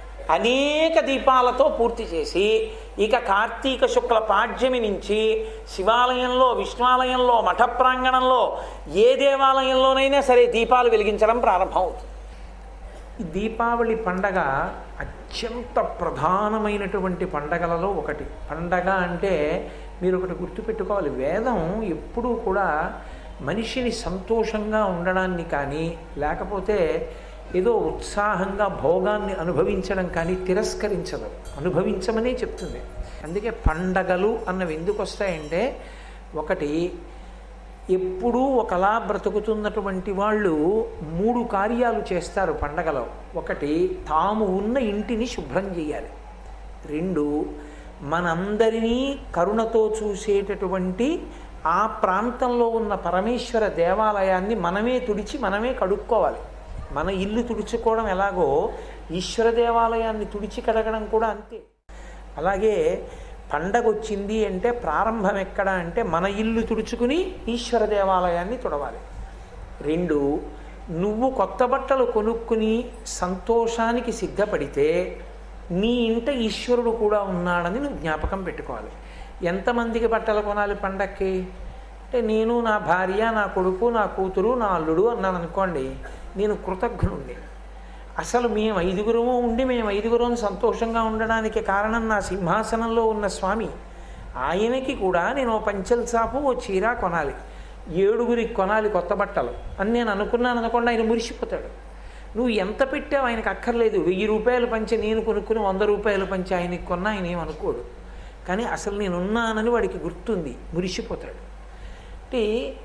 Speaker 1: అనేక దీపాలతో పూర్తి చేసి ఇక కార్తీక శుక్ల పాడ్యమి నుంచి శివాలయంలో విష్ణువాలయంలో మఠ ప్రాంగణంలో ఏ దేవాలయంలోనైనా సరే దీపాలు వెలిగించడం ప్రారంభమవుతుంది ఈ దీపావళి పండగ అత్యంత ప్రధానమైనటువంటి పండగలలో ఒకటి పండగ అంటే మీరు ఒకటి గుర్తుపెట్టుకోవాలి వేదం ఎప్పుడూ కూడా మనిషిని సంతోషంగా ఉండడాన్ని కానీ లేకపోతే ఏదో ఉత్సాహంగా భోగాన్ని అనుభవించడం కానీ తిరస్కరించదు అనుభవించమనే చెప్తుంది అందుకే పండగలు అన్నవి ఎందుకు వస్తాయంటే ఒకటి ఎప్పుడూ ఒకలా బ్రతుకుతున్నటువంటి వాళ్ళు మూడు కార్యాలు చేస్తారు పండగలో ఒకటి తాము ఉన్న ఇంటిని శుభ్రం చేయాలి రెండు మనందరినీ కరుణతో చూసేటటువంటి ఆ ప్రాంతంలో ఉన్న పరమేశ్వర దేవాలయాన్ని మనమే తుడిచి మనమే కడుక్కోవాలి మన ఇల్లు తుడుచుకోవడం ఎలాగో ఈశ్వర దేవాలయాన్ని తుడిచి కడగడం కూడా అంతే అలాగే పండగ వచ్చింది అంటే ప్రారంభం ఎక్కడ అంటే మన ఇల్లు తుడుచుకుని ఈశ్వర దేవాలయాన్ని తుడవాలి రెండు నువ్వు కొత్త బట్టలు కొనుక్కుని సంతోషానికి సిద్ధపడితే నీ ఇంట ఈశ్వరుడు కూడా ఉన్నాడని నువ్వు జ్ఞాపకం పెట్టుకోవాలి ఎంతమందికి బట్టలు కొనాలి పండక్కి అంటే నేను నా భార్య నా కొడుకు నా కూతురు నా అల్లుడు అన్నాను అనుకోండి నేను కృతజ్ఞుండి అసలు మేము ఐదుగురము ఉండి మేము ఐదుగురం సంతోషంగా ఉండడానికి కారణం నా సింహాసనంలో ఉన్న స్వామి ఆయనకి కూడా నేను ఓ పంచల్ చాపు ఓ చీర కొనాలి ఏడుగురికి కొనాలి కొత్త బట్టలు అని నేను అనుకున్నాను అనుకోండి ఆయన మురిసిపోతాడు నువ్వు ఎంత పెట్టావు ఆయనకు అక్కర్లేదు వెయ్యి రూపాయలు పంచి నేను కొనుక్కుని వంద రూపాయలు పంచి ఆయనకి కొన్నా ఆయన ఏమనుకోడు కానీ అసలు నేను ఉన్నానని వాడికి గుర్తుంది మురిసిపోతాడు అంటే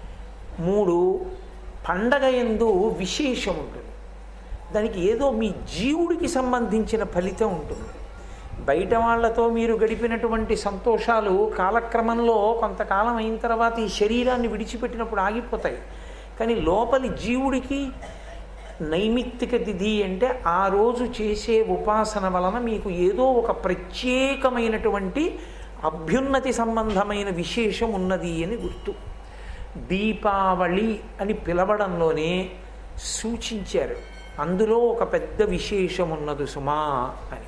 Speaker 1: మూడు పండగ ఎందు విశేషం ఉంటుంది దానికి ఏదో మీ జీవుడికి సంబంధించిన ఫలితం ఉంటుంది బయట వాళ్ళతో మీరు గడిపినటువంటి సంతోషాలు కాలక్రమంలో కొంతకాలం అయిన తర్వాత ఈ శరీరాన్ని విడిచిపెట్టినప్పుడు ఆగిపోతాయి కానీ లోపలి జీవుడికి నైమిత్తిక తిథి అంటే ఆ రోజు చేసే ఉపాసన వలన మీకు ఏదో ఒక ప్రత్యేకమైనటువంటి అభ్యున్నతి సంబంధమైన విశేషం ఉన్నది అని గుర్తు దీపావళి అని పిలవడంలోనే సూచించారు అందులో ఒక పెద్ద విశేషం ఉన్నది సుమా అని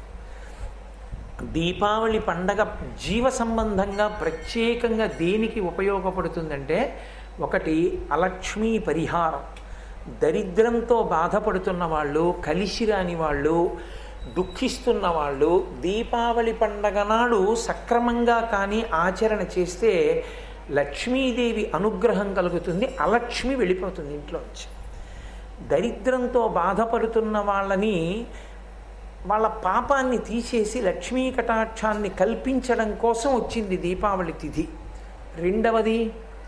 Speaker 1: దీపావళి పండగ జీవ సంబంధంగా ప్రత్యేకంగా దేనికి ఉపయోగపడుతుందంటే ఒకటి అలక్ష్మీ పరిహారం దరిద్రంతో బాధపడుతున్న వాళ్ళు కలిసి రాని వాళ్ళు దుఃఖిస్తున్న వాళ్ళు దీపావళి పండగ నాడు సక్రమంగా కానీ ఆచరణ చేస్తే లక్ష్మీదేవి అనుగ్రహం కలుగుతుంది అలక్ష్మి వెళ్ళిపోతుంది ఇంట్లోంచి దరిద్రంతో బాధపడుతున్న వాళ్ళని వాళ్ళ పాపాన్ని తీసేసి లక్ష్మీ కటాక్షాన్ని కల్పించడం కోసం వచ్చింది దీపావళి తిథి రెండవది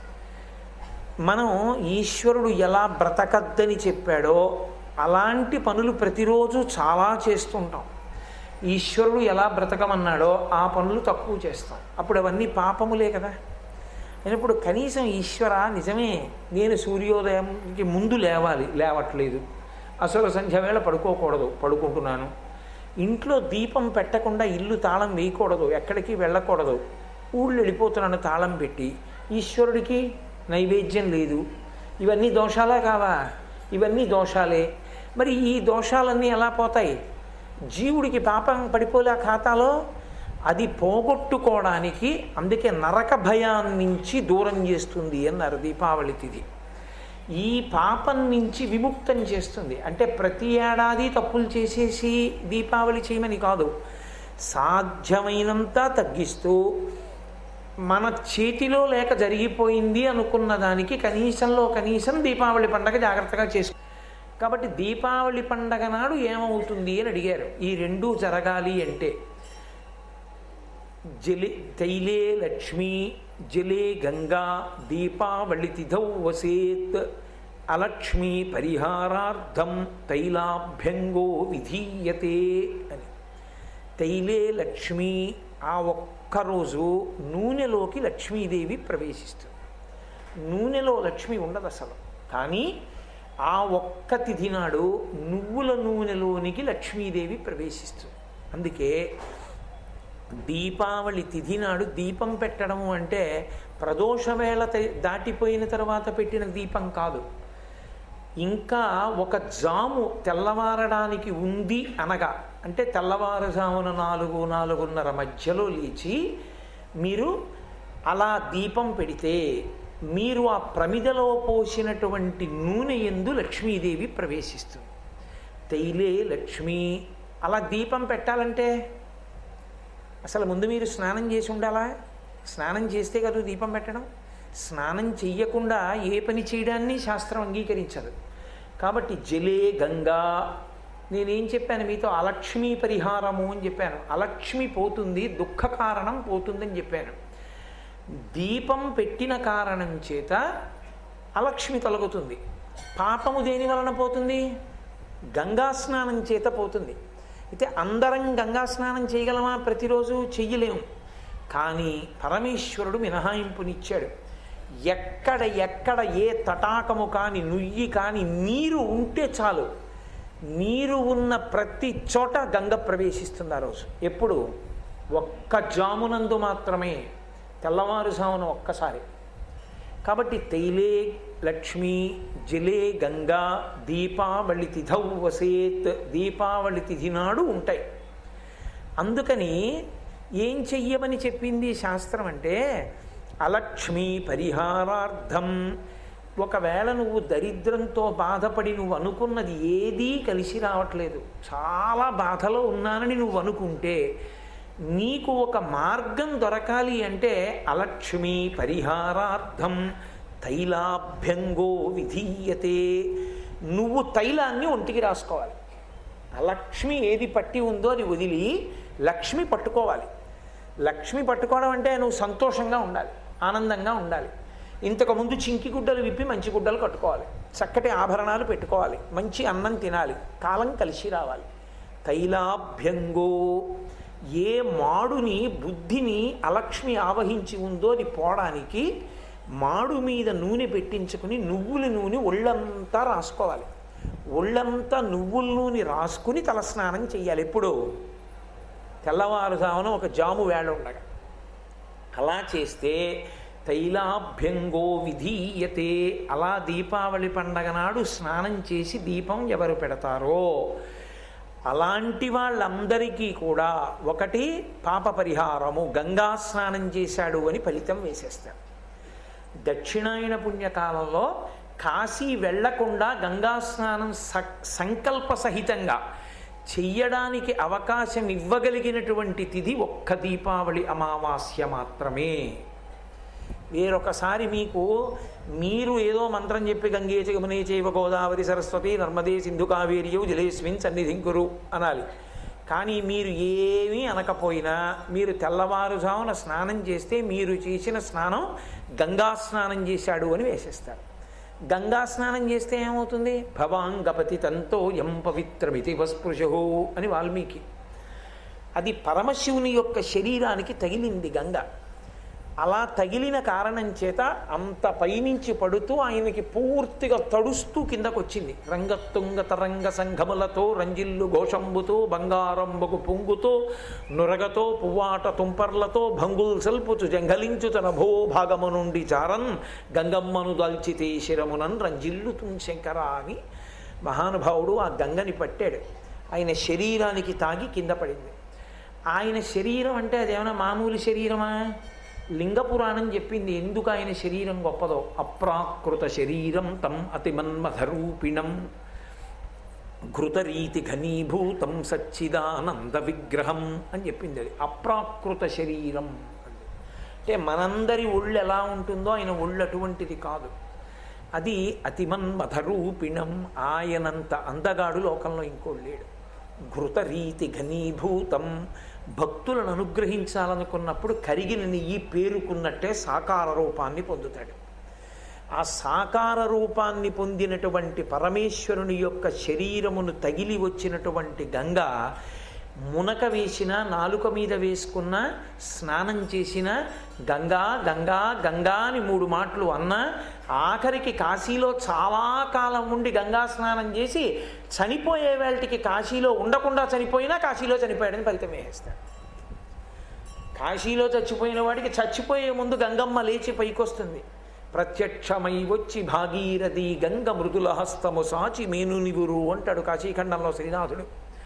Speaker 1: మనం ఈశ్వరుడు ఎలా బ్రతకద్దని చెప్పాడో అలాంటి పనులు ప్రతిరోజు చాలా చేస్తుంటాం ఈశ్వరుడు ఎలా బ్రతకమన్నాడో ఆ పనులు తక్కువ చేస్తాం అప్పుడు అవన్నీ పాపములే కదా అయినప్పుడు కనీసం ఈశ్వర నిజమే నేను సూర్యోదయంకి ముందు లేవాలి లేవట్లేదు అసలు సంధ్య వేళ పడుకోకూడదు పడుకుంటున్నాను ఇంట్లో దీపం పెట్టకుండా ఇల్లు తాళం వేయకూడదు ఎక్కడికి వెళ్ళకూడదు ఊళ్ళు వెళ్ళిపోతున్నాను తాళం పెట్టి ఈశ్వరుడికి నైవేద్యం లేదు ఇవన్నీ దోషాలా కావా ఇవన్నీ దోషాలే మరి ఈ దోషాలన్నీ ఎలా పోతాయి జీవుడికి పాపం పడిపోలే ఆ ఖాతాలో అది పోగొట్టుకోవడానికి అందుకే నరక భయాన్నించి దూరం చేస్తుంది అన్నారు దీపావళి తిథి ఈ పాపం నుంచి విముక్తం చేస్తుంది అంటే ప్రతి ఏడాది తప్పులు చేసేసి దీపావళి చేయమని కాదు సాధ్యమైనంత తగ్గిస్తూ మన చేతిలో లేక జరిగిపోయింది అనుకున్న దానికి కనీసంలో కనీసం దీపావళి పండగ జాగ్రత్తగా చేసుకో కాబట్టి దీపావళి పండగ నాడు ఏమవుతుంది అని అడిగారు ఈ రెండూ జరగాలి అంటే జలి తైలే లక్ష్మీ జలే గంగా దీపావళి తిథౌ వసేత్ అలక్ష్మీ పరిహారార్థం తైలాభ్యంగో విధీయతే అని తైలే లక్ష్మి ఆ ఒక్కరోజు నూనెలోకి లక్ష్మీదేవి ప్రవేశిస్తుంది నూనెలో లక్ష్మి ఉండదు అసలు కానీ ఆ ఒక్క తిథి నాడు నువ్వుల నూనెలోనికి లక్ష్మీదేవి ప్రవేశిస్తుంది అందుకే దీపావళి తిథి నాడు దీపం పెట్టడం అంటే ప్రదోష వేళ త- దాటిపోయిన తర్వాత పెట్టిన దీపం కాదు ఇంకా ఒక జాము తెల్లవారడానికి ఉంది అనగా అంటే తెల్లవారుజామున నాలుగు నాలుగున్నర మధ్యలో లేచి మీరు అలా దీపం పెడితే మీరు ఆ ప్రమిదలో పోసినటువంటి నూనె ఎందు లక్ష్మీదేవి ప్రవేశిస్తుంది తైలే లక్ష్మి అలా దీపం పెట్టాలంటే అసలు ముందు మీరు స్నానం చేసి ఉండాలా స్నానం చేస్తే కదా దీపం పెట్టడం స్నానం చెయ్యకుండా ఏ పని చేయడాన్ని శాస్త్రం అంగీకరించదు కాబట్టి జలే గంగా నేనేం చెప్పాను మీతో అలక్ష్మీ పరిహారము అని చెప్పాను అలక్ష్మి పోతుంది దుఃఖ కారణం పోతుందని చెప్పాను దీపం పెట్టిన కారణం చేత అలక్ష్మి తొలగుతుంది పాపము దేని వలన పోతుంది గంగా స్నానం చేత పోతుంది అయితే అందరం గంగా స్నానం చేయగలమా ప్రతిరోజు చెయ్యలేము కానీ పరమేశ్వరుడు మినహాయింపునిచ్చాడు ఎక్కడ ఎక్కడ ఏ తటాకము కాని నుయ్యి కాని నీరు ఉంటే చాలు నీరు ఉన్న ప్రతి చోట గంగ ప్రవేశిస్తుంది ఆ రోజు ఎప్పుడు ఒక్క జామునందు మాత్రమే తెల్లవారుజామున ఒక్కసారి కాబట్టి తైలే లక్ష్మి జలే గంగా దీపావళి తిథౌ వసేత్ దీపావళి తిథి నాడు ఉంటాయి అందుకని ఏం చెయ్యమని చెప్పింది శాస్త్రం అంటే అలక్ష్మి పరిహారార్థం ఒకవేళ నువ్వు దరిద్రంతో బాధపడి నువ్వు అనుకున్నది ఏదీ కలిసి రావట్లేదు చాలా బాధలో ఉన్నానని నువ్వు అనుకుంటే నీకు ఒక మార్గం దొరకాలి అంటే అలక్ష్మి పరిహారార్థం తైలాభ్యంగో విధీయతే నువ్వు తైలాన్ని ఒంటికి రాసుకోవాలి లక్ష్మి ఏది పట్టి ఉందో అది వదిలి లక్ష్మి పట్టుకోవాలి లక్ష్మి పట్టుకోవడం అంటే నువ్వు సంతోషంగా ఉండాలి ఆనందంగా ఉండాలి ఇంతకుముందు చింకి గుడ్డలు విప్పి మంచి గుడ్డలు కట్టుకోవాలి చక్కటి ఆభరణాలు పెట్టుకోవాలి మంచి అన్నం తినాలి కాలం కలిసి రావాలి తైలాభ్యంగో ఏ మాడుని బుద్ధిని అలక్ష్మి ఆవహించి ఉందో అది పోవడానికి మాడు మీద నూనె పెట్టించుకుని నువ్వుల నూనె ఒళ్ళంతా రాసుకోవాలి ఒళ్ళంతా నువ్వుల నూనె రాసుకుని తలస్నానం చెయ్యాలి ఎప్పుడు తెల్లవారుజామున ఒక జాము వేళ ఉండగా అలా చేస్తే తైలాభ్యంగో విధీయతే అలా దీపావళి పండగ నాడు స్నానం చేసి దీపం ఎవరు పెడతారో అలాంటి వాళ్ళందరికీ కూడా ఒకటి పాప పరిహారము గంగా స్నానం చేశాడు అని ఫలితం వేసేస్తారు దక్షిణాయన పుణ్యకాలంలో కాశీ వెళ్లకుండా గంగా స్నానం స- సంకల్ప సహితంగా చెయ్యడానికి అవకాశం ఇవ్వగలిగినటువంటి తిథి ఒక్క దీపావళి అమావాస్య మాత్రమే వేరొకసారి మీకు మీరు ఏదో మంత్రం చెప్పి గంగే చగమనే చైవ గోదావరి సరస్వతి నర్మదే సింధు కావేరియు జలేస్మిన్ సన్నిధింకురు అనాలి కానీ మీరు ఏమీ అనకపోయినా మీరు తెల్లవారుజామున స్నానం చేస్తే మీరు చేసిన స్నానం గంగా స్నానం చేశాడు అని వేసేస్తారు గంగా స్నానం చేస్తే ఏమవుతుంది భవాంగపతి తంతో ఎం పవిత్రమితి వస్పృశు అని వాల్మీకి అది పరమశివుని యొక్క శరీరానికి తగిలింది గంగ అలా తగిలిన కారణం చేత అంత పైనుంచి పడుతూ ఆయనకి పూర్తిగా తడుస్తూ కిందకు వచ్చింది రంగతుంగ తరంగ సంఘములతో రంజిల్లు ఘోషంబుతో బంగారంబకు పొంగుతో నురగతో పువ్వాట తుంపర్లతో భంగుల్ సల్పుచు జంఘలించు తన భో భాగము నుండి చారన్ గంగమ్మను దాల్చితే శిరమునన్ రంజిల్లు శంకర అని మహానుభావుడు ఆ గంగని పట్టాడు ఆయన శరీరానికి తాగి కింద పడింది ఆయన శరీరం అంటే అదేమైనా మామూలు శరీరమా లింగ పురాణం చెప్పింది ఎందుకు ఆయన శరీరం గొప్పదో అప్రాకృత శరీరం తం అతిమన్మథరూపిణం ఘృతరీతి ఘనీభూతం సచ్చిదానంద విగ్రహం అని చెప్పింది అది అప్రాకృత శరీరం అంది. అంటే మనందరి ఒళ్ళు ఎలా ఉంటుందో ఆయన ఒళ్ళు అటువంటిది కాదు అది అతిమన్మథరూపిణం ఆయనంత అందగాడు లోకంలో ఇంకోడు లేడు ఘృతరీతి ఘనీభూతం భక్తులను అనుగ్రహించాలనుకున్నప్పుడు కరిగిన నెయ్యి పేరుకున్నట్టే సాకార రూపాన్ని పొందుతాడు ఆ సాకార రూపాన్ని పొందినటువంటి పరమేశ్వరుని యొక్క శరీరమును తగిలి వచ్చినటువంటి గంగ మునక వేసిన నాలుక మీద వేసుకున్న స్నానం చేసిన గంగా గంగా గంగా అని మూడు మాటలు అన్నా ఆఖరికి కాశీలో చాలా కాలం ఉండి గంగా స్నానం చేసి చనిపోయే వేళటికి కాశీలో ఉండకుండా చనిపోయినా కాశీలో చనిపోయాడని ఫలితం వేస్తాడు కాశీలో చచ్చిపోయిన వాడికి చచ్చిపోయే ముందు గంగమ్మ లేచి పైకొస్తుంది ప్రత్యక్షమై వచ్చి భాగీరథి గంగ మృదుల హస్తము సాచి మేను నివురు అంటాడు కాశీఖండంలో శ్రీనాథుడు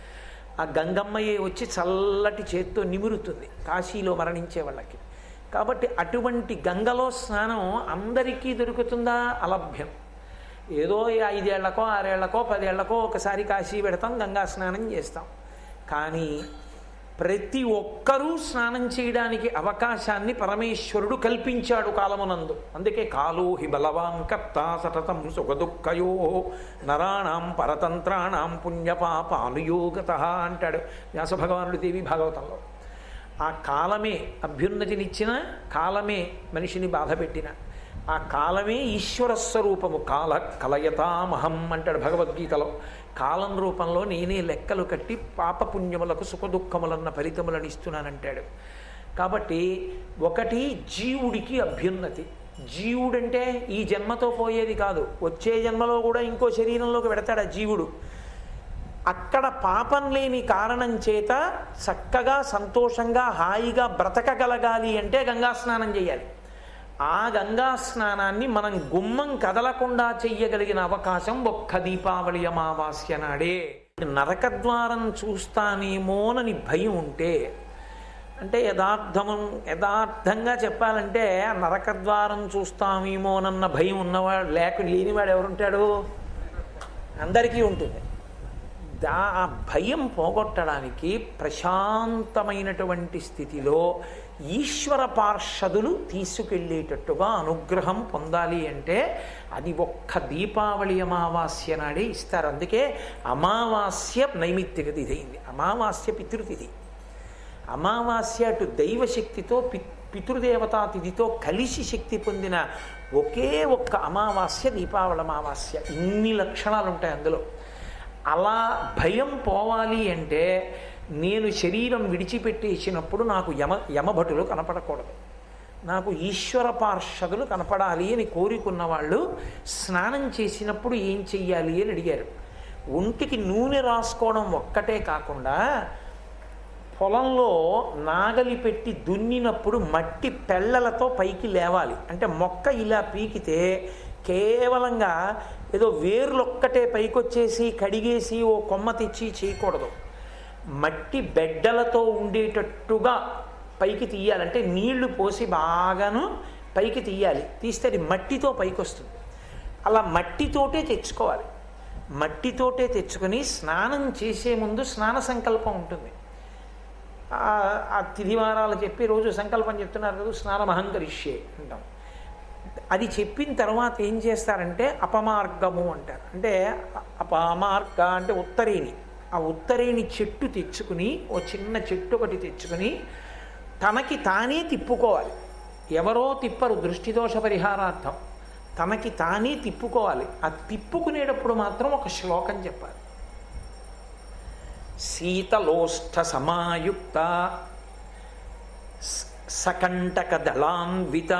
Speaker 1: ఆ గంగమ్మయే వచ్చి చల్లటి చేత్తో నిమురుతుంది కాశీలో మరణించే వాళ్ళకి కాబట్టి అటువంటి గంగలో స్నానం అందరికీ దొరుకుతుందా అలభ్యం ఏదో ఈ ఐదేళ్లకో ఆరేళ్లకో పదేళ్లకో ఒకసారి కాశీ పెడతాం గంగా స్నానం చేస్తాం కానీ ప్రతి ఒక్కరూ స్నానం చేయడానికి అవకాశాన్ని పరమేశ్వరుడు కల్పించాడు కాలమునందు అందుకే కాలో హి బలవాన్ కర్త సతతం సుఖదుఃఖయో నరాణం పరతంత్రాణం పుణ్యపాపానుయోగత అంటాడు వ్యాసభగవానుడు దేవి భాగవతంలో ఆ కాలమే అభ్యున్నతినిచ్చిన కాలమే మనిషిని బాధపెట్టిన ఆ కాలమే ఈశ్వర స్వరూపము కాల కలయతామహం అంటాడు భగవద్గీతలో కాలం రూపంలో నేనే లెక్కలు కట్టి పాపపుణ్యములకు సుఖదుఖములన్న ఫలితములను ఇస్తున్నానంటాడు కాబట్టి ఒకటి జీవుడికి అభ్యున్నతి జీవుడంటే ఈ జన్మతో పోయేది కాదు వచ్చే జన్మలో కూడా ఇంకో శరీరంలోకి పెడతాడు ఆ జీవుడు అక్కడ పాపం లేని కారణం చేత చక్కగా సంతోషంగా హాయిగా బ్రతకగలగాలి అంటే గంగా స్నానం చేయాలి ఆ గంగా స్నానాన్ని మనం గుమ్మం కదలకుండా చెయ్యగలిగిన అవకాశం ఒక్క దీపావళి అమావాస్య నాడే నరకద్వారం చూస్తానేమోనని భయం ఉంటే అంటే యథార్థము యథార్థంగా చెప్పాలంటే ఆ నరకద్వారం చూస్తామేమోనన్న భయం ఉన్నవాడు లేక లేనివాడు ఎవరుంటాడు అందరికీ ఉంటుంది దా ఆ భయం పోగొట్టడానికి ప్రశాంతమైనటువంటి స్థితిలో ఈశ్వర పార్షదులు తీసుకెళ్ళేటట్టుగా అనుగ్రహం పొందాలి అంటే అది ఒక్క దీపావళి అమావాస్య నాడే ఇస్తారు అందుకే అమావాస్య నైమిత్తిక తిథి అయింది అమావాస్య పితృతిథి అమావాస్య అటు దైవశక్తితో పి పితృదేవతా తిథితో కలిసి శక్తి పొందిన ఒకే ఒక్క అమావాస్య దీపావళి అమావాస్య ఇన్ని లక్షణాలు ఉంటాయి అందులో అలా భయం పోవాలి అంటే నేను శరీరం విడిచిపెట్టేసినప్పుడు నాకు యమ యమభటులు కనపడకూడదు నాకు ఈశ్వర పార్షదులు కనపడాలి అని కోరుకున్న వాళ్ళు స్నానం చేసినప్పుడు ఏం చెయ్యాలి అని అడిగారు ఒంటికి నూనె రాసుకోవడం ఒక్కటే కాకుండా పొలంలో నాగలి పెట్టి దున్నినప్పుడు మట్టి పెళ్ళలతో పైకి లేవాలి అంటే మొక్క ఇలా పీకితే కేవలంగా ఏదో వేర్లు ఒక్కటే పైకొచ్చేసి కడిగేసి ఓ కొమ్మ తెచ్చి చేయకూడదు మట్టి బెడ్డలతో ఉండేటట్టుగా పైకి తీయాలంటే నీళ్లు పోసి బాగాను పైకి తీయాలి తీస్తే అది మట్టితో పైకి వస్తుంది అలా మట్టితోటే తెచ్చుకోవాలి మట్టితోటే తెచ్చుకొని స్నానం చేసే ముందు స్నాన సంకల్పం ఉంటుంది ఆ తిథివారాలు చెప్పి రోజు సంకల్పం చెప్తున్నారు కదా స్నానమహంకరిష్యే అంటాం అది చెప్పిన తర్వాత ఏం చేస్తారంటే అపమార్గము అంటారు అంటే అపమార్గ అంటే ఉత్తరేణి ఆ ఉత్తరేణి చెట్టు తెచ్చుకుని ఓ చిన్న చెట్టు ఒకటి తెచ్చుకుని తనకి తానే తిప్పుకోవాలి ఎవరో తిప్పరు దృష్టిదోష పరిహారార్థం తనకి తానే తిప్పుకోవాలి ఆ తిప్పుకునేటప్పుడు మాత్రం ఒక శ్లోకం చెప్పాలి శీతలోష్ఠ సమాయుక్త సకంటక దళాన్విత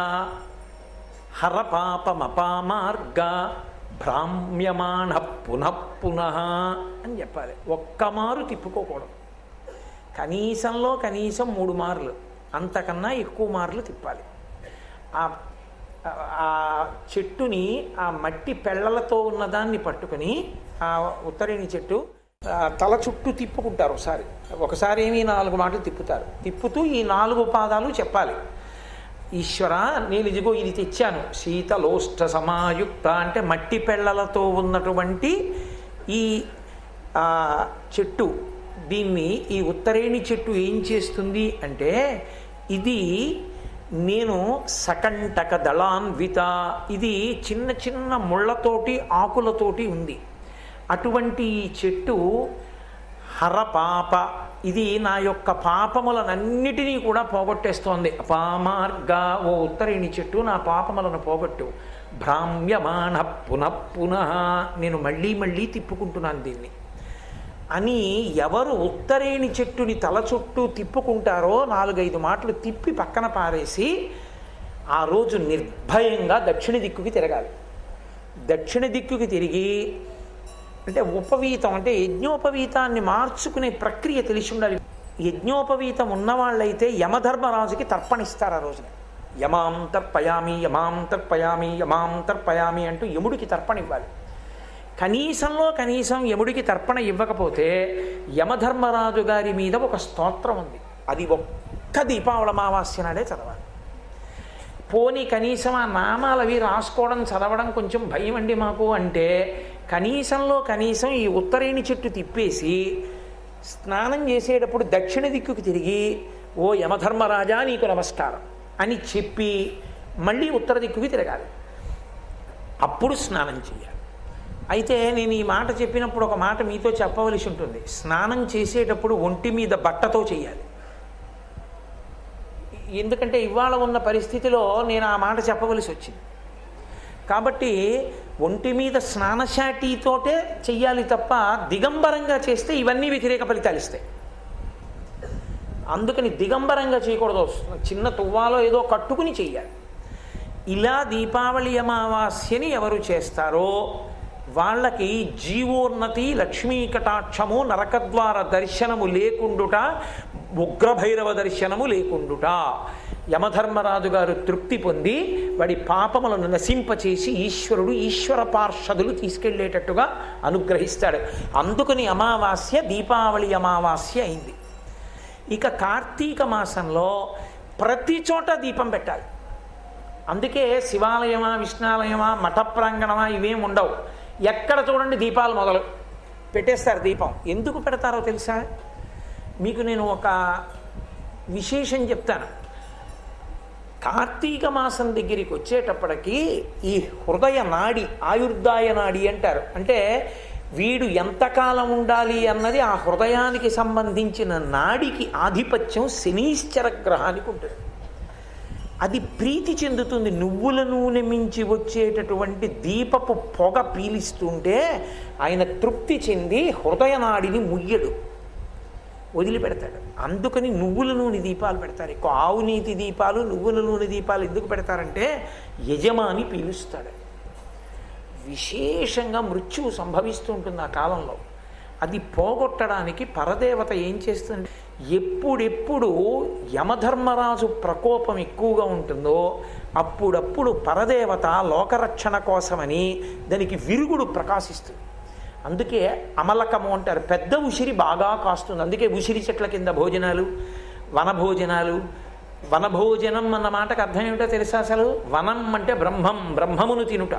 Speaker 1: హరపాపమపామార్గ భ్రామ్యమాణ పునః పునః అని చెప్పాలి ఒక్క మారు తిప్పుకోకూడదు కనీసంలో కనీసం మూడు మార్లు అంతకన్నా ఎక్కువ మార్లు తిప్పాలి ఆ ఆ చెట్టుని ఆ మట్టి పెళ్ళలతో ఉన్నదాన్ని పట్టుకొని ఆ ఉత్తరేణి చెట్టు ఆ తల చుట్టూ తిప్పుకుంటారు ఒకసారి ఒకసారి ఏమి నాలుగు మాటలు తిప్పుతారు తిప్పుతూ ఈ నాలుగు పాదాలు చెప్పాలి ఈశ్వర నేను ఇదిగో ఇది తెచ్చాను శీతలోష్ట సమాయుక్త అంటే మట్టి పెళ్ళలతో ఉన్నటువంటి ఈ ఆ, చెట్టు దీన్ని ఈ ఉత్తరేణి చెట్టు ఏం చేస్తుంది అంటే ఇది నేను సకంటక దళాన్విత ఇది చిన్న చిన్న ముళ్ళతోటి ఆకులతోటి ఉంది అటువంటి ఈ చెట్టు హరపాప ఇది నా యొక్క పాపములనన్నిటినీ కూడా పోగొట్టేస్తోంది అపామార్గ ఓ ఉత్తరేణి చెట్టు నా పాపములను పోగొట్టు భ్రామ్యమాణ పునః పునః నేను మళ్ళీ మళ్ళీ తిప్పుకుంటున్నాను దీన్ని అని ఎవరు ఉత్తరేణి చెట్టుని తల చుట్టూ తిప్పుకుంటారో నాలుగైదు మాటలు తిప్పి పక్కన పారేసి ఆ రోజు నిర్భయంగా దక్షిణ దిక్కుకి తిరగాలి దక్షిణ దిక్కుకి తిరిగి అంటే ఉపవీతం అంటే యజ్ఞోపవీతాన్ని మార్చుకునే ప్రక్రియ తెలిసి ఉండాలి యజ్ఞోపవీతం ఉన్నవాళ్ళైతే యమధర్మరాజుకి తర్పణిస్తారు ఆ రోజున యమాం తర్పయామి యమాం తర్పయామి యమాం తర్పయామి అంటూ యముడికి తర్పణ ఇవ్వాలి కనీసంలో కనీసం యముడికి తర్పణ ఇవ్వకపోతే యమధర్మరాజు గారి మీద ఒక స్తోత్రం ఉంది అది ఒక్క దీపావళ అమావాస్య నాడే చదవాలి పోనీ కనీసం ఆ నామాలు అవి రాసుకోవడం చదవడం కొంచెం భయం అండి మాకు అంటే కనీసంలో కనీసం ఈ ఉత్తరేణి చెట్టు తిప్పేసి స్నానం చేసేటప్పుడు దక్షిణ దిక్కుకి తిరిగి ఓ యమధర్మరాజా నీకు నమస్కారం అని చెప్పి మళ్ళీ ఉత్తర దిక్కుకి తిరగాలి అప్పుడు స్నానం చేయాలి అయితే నేను ఈ మాట చెప్పినప్పుడు ఒక మాట మీతో చెప్పవలసి ఉంటుంది స్నానం చేసేటప్పుడు ఒంటి మీద బట్టతో చేయాలి ఎందుకంటే ఇవాళ ఉన్న పరిస్థితిలో నేను ఆ మాట చెప్పవలసి వచ్చింది కాబట్టి ఒంటి మీద స్నానశాటితోటే చెయ్యాలి తప్ప దిగంబరంగా చేస్తే ఇవన్నీ వ్యతిరేక ఫలితాలు ఇస్తాయి అందుకని దిగంబరంగా చేయకూడదు చిన్న తువ్వాలో ఏదో కట్టుకుని చెయ్యాలి ఇలా దీపావళి అమావాస్యని ఎవరు చేస్తారో వాళ్ళకి జీవోన్నతి లక్ష్మీ కటాక్షము నరకద్వార దర్శనము లేకుండుట ఉగ్రభైరవ దర్శనము లేకుండుట యమధర్మరాజు గారు తృప్తి పొంది వాడి పాపములను నశింపచేసి ఈశ్వరుడు ఈశ్వర పార్షదులు తీసుకెళ్లేటట్టుగా అనుగ్రహిస్తాడు అందుకని అమావాస్య దీపావళి అమావాస్య అయింది ఇక కార్తీక మాసంలో ప్రతి చోట దీపం పెట్టాలి అందుకే శివాలయమా విష్ణాలయమా మఠ ప్రాంగణమా ఇవేం ఉండవు ఎక్కడ చూడండి దీపాలు మొదలు పెట్టేస్తారు దీపం ఎందుకు పెడతారో తెలుసా మీకు నేను ఒక విశేషం చెప్తాను కార్తీక మాసం దగ్గరికి వచ్చేటప్పటికి ఈ హృదయ నాడి ఆయుర్దాయ నాడి అంటారు అంటే వీడు ఎంతకాలం ఉండాలి అన్నది ఆ హృదయానికి సంబంధించిన నాడికి ఆధిపత్యం శనీశ్చర గ్రహానికి ఉంటుంది అది ప్రీతి చెందుతుంది నువ్వుల నూనె మించి వచ్చేటటువంటి దీపపు పొగ పీలిస్తుంటే ఆయన తృప్తి చెంది హృదయనాడిని ముయ్యడు వదిలిపెడతాడు అందుకని నువ్వుల నూనె దీపాలు పెడతారు ఎక్కువ ఆవు నీతి దీపాలు నువ్వుల నూనె దీపాలు ఎందుకు పెడతారంటే యజమాని పీలుస్తాడు విశేషంగా మృత్యువు సంభవిస్తూ ఉంటుంది ఆ కాలంలో అది పోగొట్టడానికి పరదేవత ఏం చేస్తుంది ఎప్పుడెప్పుడు యమధర్మరాజు ప్రకోపం ఎక్కువగా ఉంటుందో అప్పుడప్పుడు పరదేవత లోకరక్షణ కోసమని దానికి విరుగుడు ప్రకాశిస్తుంది అందుకే అమలకము అంటారు పెద్ద ఉసిరి బాగా కాస్తుంది అందుకే ఉసిరి చెట్ల కింద భోజనాలు వనభోజనాలు వనభోజనం అన్న మాటకు అర్థం ఏమిటో తెలుసా అసలు వనం అంటే బ్రహ్మం బ్రహ్మమును తినుట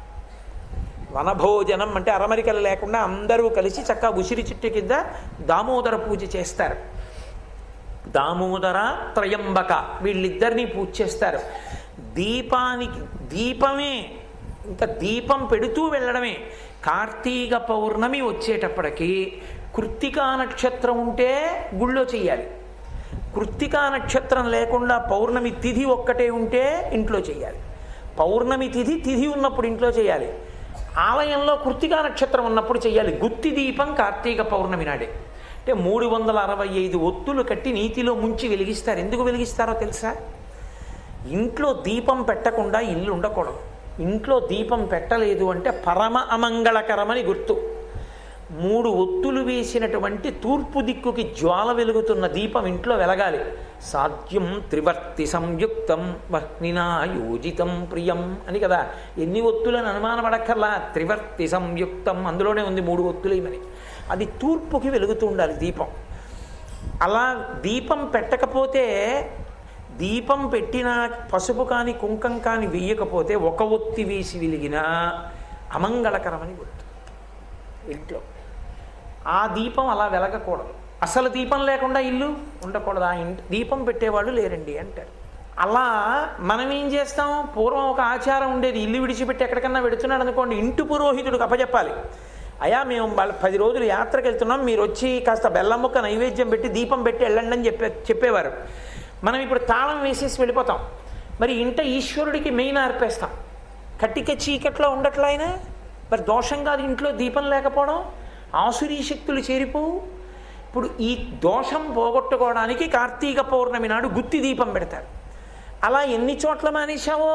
Speaker 1: వనభోజనం అంటే అరమరికలు లేకుండా అందరూ కలిసి చక్కగా ఉసిరి చెట్టు కింద దామోదర పూజ చేస్తారు దామోదర త్రయంబక వీళ్ళిద్దరినీ పూజ చేస్తారు దీపానికి దీపమే ఇంకా దీపం పెడుతూ వెళ్ళడమే కార్తీక పౌర్ణమి వచ్చేటప్పటికి కృత్తికా నక్షత్రం ఉంటే గుళ్ళో చెయ్యాలి కృత్తికా నక్షత్రం లేకుండా పౌర్ణమి తిథి ఒక్కటే ఉంటే ఇంట్లో చేయాలి పౌర్ణమి తిథి తిథి ఉన్నప్పుడు ఇంట్లో చేయాలి ఆలయంలో కృత్తికా నక్షత్రం ఉన్నప్పుడు చేయాలి గుత్తి దీపం కార్తీక పౌర్ణమి నాడే అంటే మూడు వందల అరవై ఐదు ఒత్తులు కట్టి నీతిలో ముంచి వెలిగిస్తారు ఎందుకు వెలిగిస్తారో తెలుసా ఇంట్లో దీపం పెట్టకుండా ఇల్లు ఉండకూడదు ఇంట్లో దీపం పెట్టలేదు అంటే పరమ అమంగళకరమని గుర్తు మూడు ఒత్తులు వేసినటువంటి తూర్పు దిక్కుకి జ్వాల వెలుగుతున్న దీపం ఇంట్లో వెలగాలి సాధ్యం త్రివర్తి సంయుక్తం వహ్నినా యోజితం ప్రియం అని కదా ఎన్ని ఒత్తులను అనుమానపడక్కర్లా త్రివర్తి సంయుక్తం అందులోనే ఉంది మూడు ఒత్తులేమని అది తూర్పుకి వెలుగుతూ ఉండాలి దీపం అలా దీపం పెట్టకపోతే దీపం పెట్టిన పసుపు కాని కుంకం కాని వెయ్యకపోతే ఒక ఒత్తి వేసి వెలిగినా అమంగళకరమని గుర్తు ఇంట్లో ఆ దీపం అలా వెలగకూడదు అసలు దీపం లేకుండా ఇల్లు ఉండకూడదు ఆ ఇంటి దీపం పెట్టేవాళ్ళు లేరండి అంటారు అలా మనం ఏం చేస్తాం పూర్వం ఒక ఆచారం ఉండేది ఇల్లు విడిచిపెట్టి ఎక్కడికన్నా పెడుతున్నాడు అనుకోండి ఇంటి పురోహితుడికి అప్పచెప్పాలి అయా మేము వాళ్ళ పది రోజులు యాత్రకు వెళ్తున్నాం మీరు వచ్చి కాస్త బెల్లం ముక్క నైవేద్యం పెట్టి దీపం పెట్టి వెళ్ళండి అని చెప్పే చెప్పేవారు మనం ఇప్పుడు తాళం వేసేసి వెళ్ళిపోతాం మరి ఇంట ఈశ్వరుడికి మెయిన్ అర్పేస్తాం కట్టిక చీకట్లో ఉండట్లా ఆయన మరి దోషం కాదు ఇంట్లో దీపం లేకపోవడం ఆసురీ శక్తులు చేరిపోవు ఇప్పుడు ఈ దోషం పోగొట్టుకోవడానికి కార్తీక పౌర్ణమి నాడు గుత్తి దీపం పెడతారు అలా ఎన్ని చోట్ల మానేశావో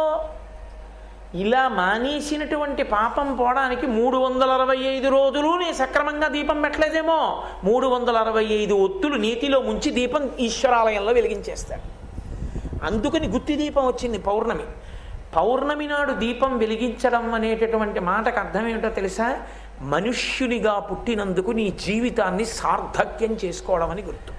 Speaker 1: ఇలా మానేసినటువంటి పాపం పోవడానికి మూడు వందల అరవై ఐదు రోజులు నేను సక్రమంగా దీపం పెట్టలేదేమో మూడు వందల అరవై ఐదు ఒత్తులు నీతిలో ముంచి దీపం ఈశ్వరాలయంలో వెలిగించేస్తారు అందుకని గుత్తి దీపం వచ్చింది పౌర్ణమి పౌర్ణమి నాడు దీపం వెలిగించడం అనేటటువంటి మాటకు అర్థం ఏమిటో తెలుసా మనుష్యునిగా పుట్టినందుకు నీ జీవితాన్ని సార్థక్యం చేసుకోవడం అని గుర్తు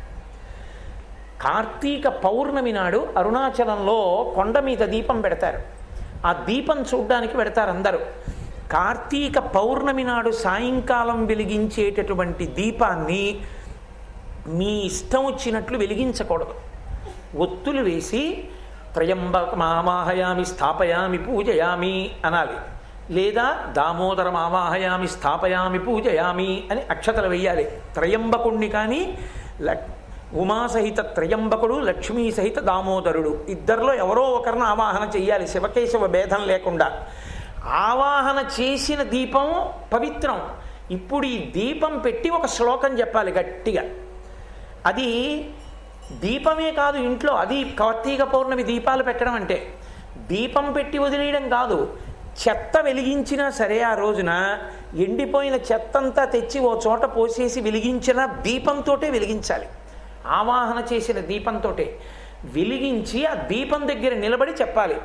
Speaker 1: కార్తీక పౌర్ణమి నాడు అరుణాచలంలో కొండ మీద దీపం పెడతారు ఆ దీపం చూడ్డానికి పెడతారు అందరూ కార్తీక పౌర్ణమి నాడు సాయంకాలం వెలిగించేటటువంటి దీపాన్ని మీ ఇష్టం వచ్చినట్లు వెలిగించకూడదు ఒత్తులు వేసి త్రయంబకమావాహయామి స్థాపయామి పూజయామి అనాలి లేదా దామోదరం ఆవాహయామి స్థాపయామి పూజయామి అని అక్షతలు వేయాలి త్రయంబకుణ్ణి కానీ లక్ ఉమా సహిత త్రయంబకుడు లక్ష్మీ సహిత దామోదరుడు ఇద్దరిలో ఎవరో ఒకరిని ఆవాహన చెయ్యాలి శివకేశవ భేదం లేకుండా ఆవాహన చేసిన దీపం పవిత్రం ఇప్పుడు ఈ దీపం పెట్టి ఒక శ్లోకం చెప్పాలి గట్టిగా అది దీపమే కాదు ఇంట్లో అది కార్తీక పౌర్ణమి దీపాలు పెట్టడం అంటే దీపం పెట్టి వదిలేయడం కాదు చెత్త వెలిగించినా సరే ఆ రోజున ఎండిపోయిన చెత్తంతా తెచ్చి ఓ చోట పోసేసి వెలిగించిన దీపంతోటే వెలిగించాలి ఆవాహన చేసిన దీపంతోటే వెలిగించి ఆ దీపం దగ్గర నిలబడి చెప్పాలి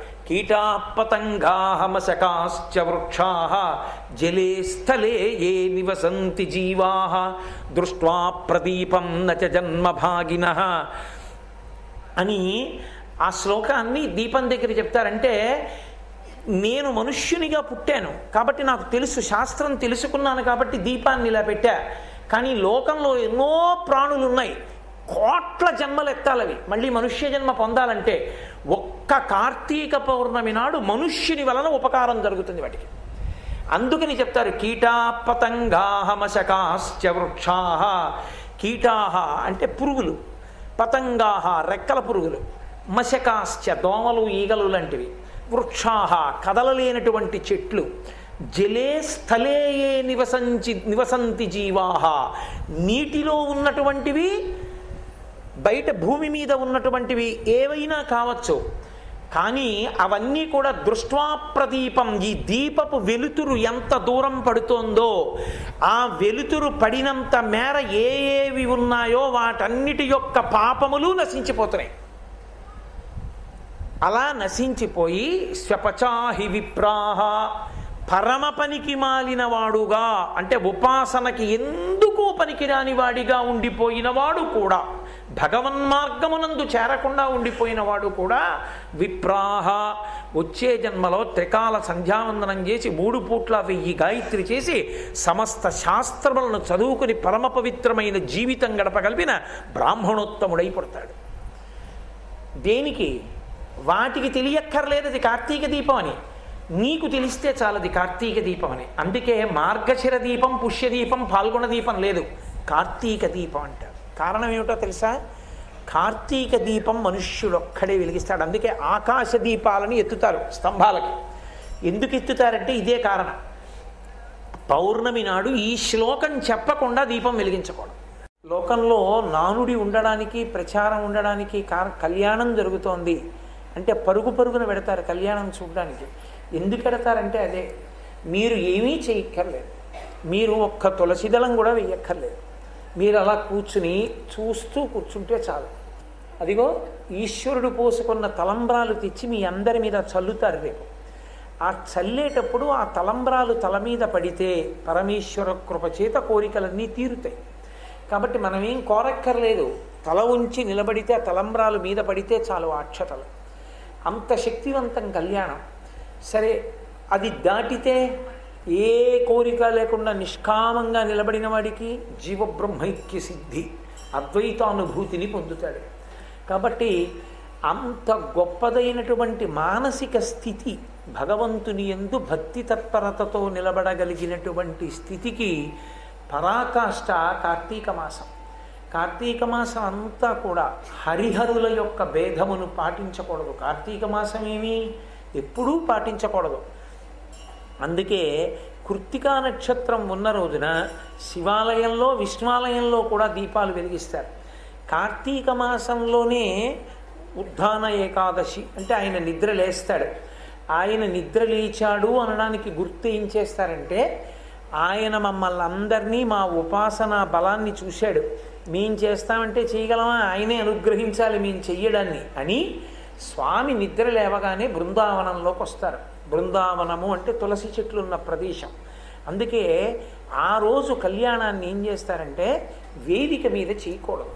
Speaker 1: కీటాపతంగాహమశకాశ్చ వృక్షా జలే స్థలే ఏ నివసంతి జీవా దృష్ట్వా ప్రదీపం నచ జన్మభాగిన అని ఆ శ్లోకాన్ని దీపం దగ్గర చెప్తారంటే నేను మనుష్యునిగా పుట్టాను కాబట్టి నాకు తెలుసు శాస్త్రం తెలుసుకున్నాను కాబట్టి దీపాన్ని ఇలా పెట్టా కానీ లోకంలో ఎన్నో ప్రాణులు ఉన్నాయి కోట్ల జన్మలు ఎత్తాలవి మళ్ళీ మనుష్య జన్మ పొందాలంటే ఒక్క కార్తీక పౌర్ణమి నాడు మనుష్యుని వలన ఉపకారం జరుగుతుంది వాటికి అందుకని చెప్తారు కీటాపతంగాహమశకాశ్చ వృక్షాహ కీటాహ అంటే పురుగులు పతంగాహ రెక్కల పురుగులు మశకాశ్చ దోమలు ఈగలు లాంటివి వృక్షాహ కదలలేనటువంటి చెట్లు జలే స్థలేయే నివసించి నివసంతి జీవాహ నీటిలో ఉన్నటువంటివి బయట భూమి మీద ఉన్నటువంటివి ఏవైనా కావచ్చు కానీ అవన్నీ కూడా దృష్ట్వా ప్రదీపం ఈ దీపపు వెలుతురు ఎంత దూరం పడుతోందో ఆ వెలుతురు పడినంత మేర ఏ ఏవి ఉన్నాయో వాటన్నిటి యొక్క పాపములు నశించిపోతున్నాయి అలా నశించిపోయి స్వపచాహి విప్రాహ పరమ పనికి మాలిన వాడుగా అంటే ఉపాసనకి ఎందుకు పనికిరాని వాడిగా ఉండిపోయిన వాడు కూడా భగవన్మార్గమునందు చేరకుండా ఉండిపోయిన వాడు కూడా విప్రాహ వచ్చే జన్మలో త్రికాల సంధ్యావందనం చేసి మూడు పూట్ల వెయ్యి గాయత్రి చేసి సమస్త శాస్త్రములను చదువుకుని పరమ పవిత్రమైన జీవితం గడపగలిపిన బ్రాహ్మణోత్తముడై పుడతాడు దేనికి వాటికి తెలియక్కర్లేదు అది కార్తీక దీపం అని నీకు తెలిస్తే చాలది కార్తీక దీపం అని అందుకే మార్గశిర దీపం పుష్య దీపం పాల్గొన దీపం లేదు కార్తీక దీపం అంటారు కారణం ఏమిటో తెలుసా కార్తీక దీపం మనుష్యుడొక్కడే వెలిగిస్తాడు అందుకే ఆకాశ దీపాలని ఎత్తుతారు స్తంభాలకి ఎందుకు ఎత్తుతారంటే ఇదే కారణం పౌర్ణమి నాడు ఈ శ్లోకం చెప్పకుండా దీపం వెలిగించకూడదు లోకంలో నానుడి ఉండడానికి ప్రచారం ఉండడానికి కార కళ్యాణం జరుగుతోంది అంటే పరుగు పరుగున పెడతారు కళ్యాణం చూడడానికి ఎందుకు పెడతారంటే అదే మీరు ఏమీ చేయక్కర్లేదు మీరు ఒక్క తులసిదళం కూడా వెయ్యక్కర్లేదు మీరు అలా కూర్చుని చూస్తూ కూర్చుంటే చాలు అదిగో ఈశ్వరుడు పోసుకున్న తలంబ్రాలు తెచ్చి మీ అందరి మీద చల్లుతారు రేపు ఆ చల్లేటప్పుడు ఆ తలంబ్రాలు తల మీద పడితే పరమేశ్వర కృప చేత కోరికలన్నీ తీరుతాయి కాబట్టి మనమేం కోరక్కర్లేదు తల ఉంచి నిలబడితే ఆ తలంబ్రాలు మీద పడితే చాలు ఆ అక్షతలు అంత శక్తివంతం కళ్యాణం సరే అది దాటితే ఏ కోరిక లేకుండా నిష్కామంగా నిలబడిన వాడికి జీవబ్రహ్మైక్య సిద్ధి అద్వైతానుభూతిని పొందుతాడు కాబట్టి అంత గొప్పదైనటువంటి మానసిక స్థితి భగవంతుని ఎందు భక్తి తత్పరతతో నిలబడగలిగినటువంటి స్థితికి పరాకాష్ట కార్తీక మాసం కార్తీక మాసం అంతా కూడా హరిహరుల యొక్క భేదమును పాటించకూడదు కార్తీక మాసం ఏమీ ఎప్పుడూ పాటించకూడదు అందుకే కృత్తికా నక్షత్రం ఉన్న రోజున శివాలయంలో విష్ణువాలయంలో కూడా దీపాలు వెలిగిస్తారు కార్తీక మాసంలోనే ఉద్ధాన ఏకాదశి అంటే ఆయన నిద్ర లేస్తాడు ఆయన నిద్ర లేచాడు అనడానికి గుర్తు ఏం చేస్తారంటే ఆయన మమ్మల్ని అందరినీ మా ఉపాసన బలాన్ని చూశాడు మేం చేస్తామంటే చేయగలమా ఆయనే అనుగ్రహించాలి మేము చెయ్యడాన్ని అని స్వామి నిద్ర లేవగానే బృందావనంలోకి వస్తారు బృందావనము అంటే తులసి చెట్లు ఉన్న ప్రదేశం అందుకే ఆ రోజు కళ్యాణాన్ని ఏం చేస్తారంటే వేదిక మీద చేయకూడదు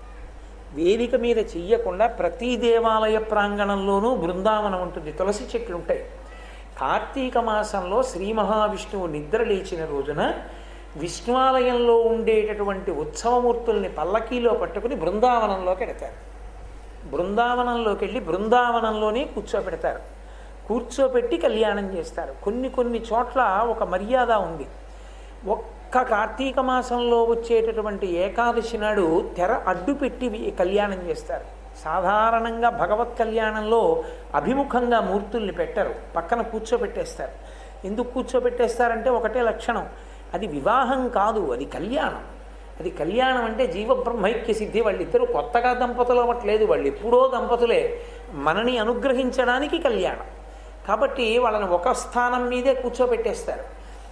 Speaker 1: వేదిక మీద చెయ్యకుండా ప్రతి దేవాలయ ప్రాంగణంలోనూ బృందావనం ఉంటుంది తులసి చెట్లు ఉంటాయి కార్తీక మాసంలో శ్రీ మహావిష్ణువు నిద్ర లేచిన రోజున విష్ణువాలయంలో ఉండేటటువంటి ఉత్సవమూర్తుల్ని పల్లకీలో పట్టుకుని బృందావనంలోకి ఎడతారు బృందావనంలోకి వెళ్ళి బృందావనంలోనే కూర్చోపెడతారు కూర్చోపెట్టి కళ్యాణం చేస్తారు కొన్ని కొన్ని చోట్ల ఒక మర్యాద ఉంది ఒక్క కార్తీక మాసంలో వచ్చేటటువంటి ఏకాదశి నాడు తెర అడ్డు పెట్టి కళ్యాణం చేస్తారు సాధారణంగా భగవత్ కళ్యాణంలో అభిముఖంగా మూర్తుల్ని పెట్టరు పక్కన కూర్చోబెట్టేస్తారు ఎందుకు కూర్చోబెట్టేస్తారంటే ఒకటే లక్షణం అది వివాహం కాదు అది కళ్యాణం అది కళ్యాణం అంటే జీవబ్రహ్మైక్య సిద్ధి వాళ్ళిద్దరూ కొత్తగా దంపతులు అవ్వట్లేదు వాళ్ళు ఎప్పుడో దంపతులే మనని అనుగ్రహించడానికి కళ్యాణం కాబట్టి వాళ్ళని ఒక స్థానం మీదే కూర్చోబెట్టేస్తారు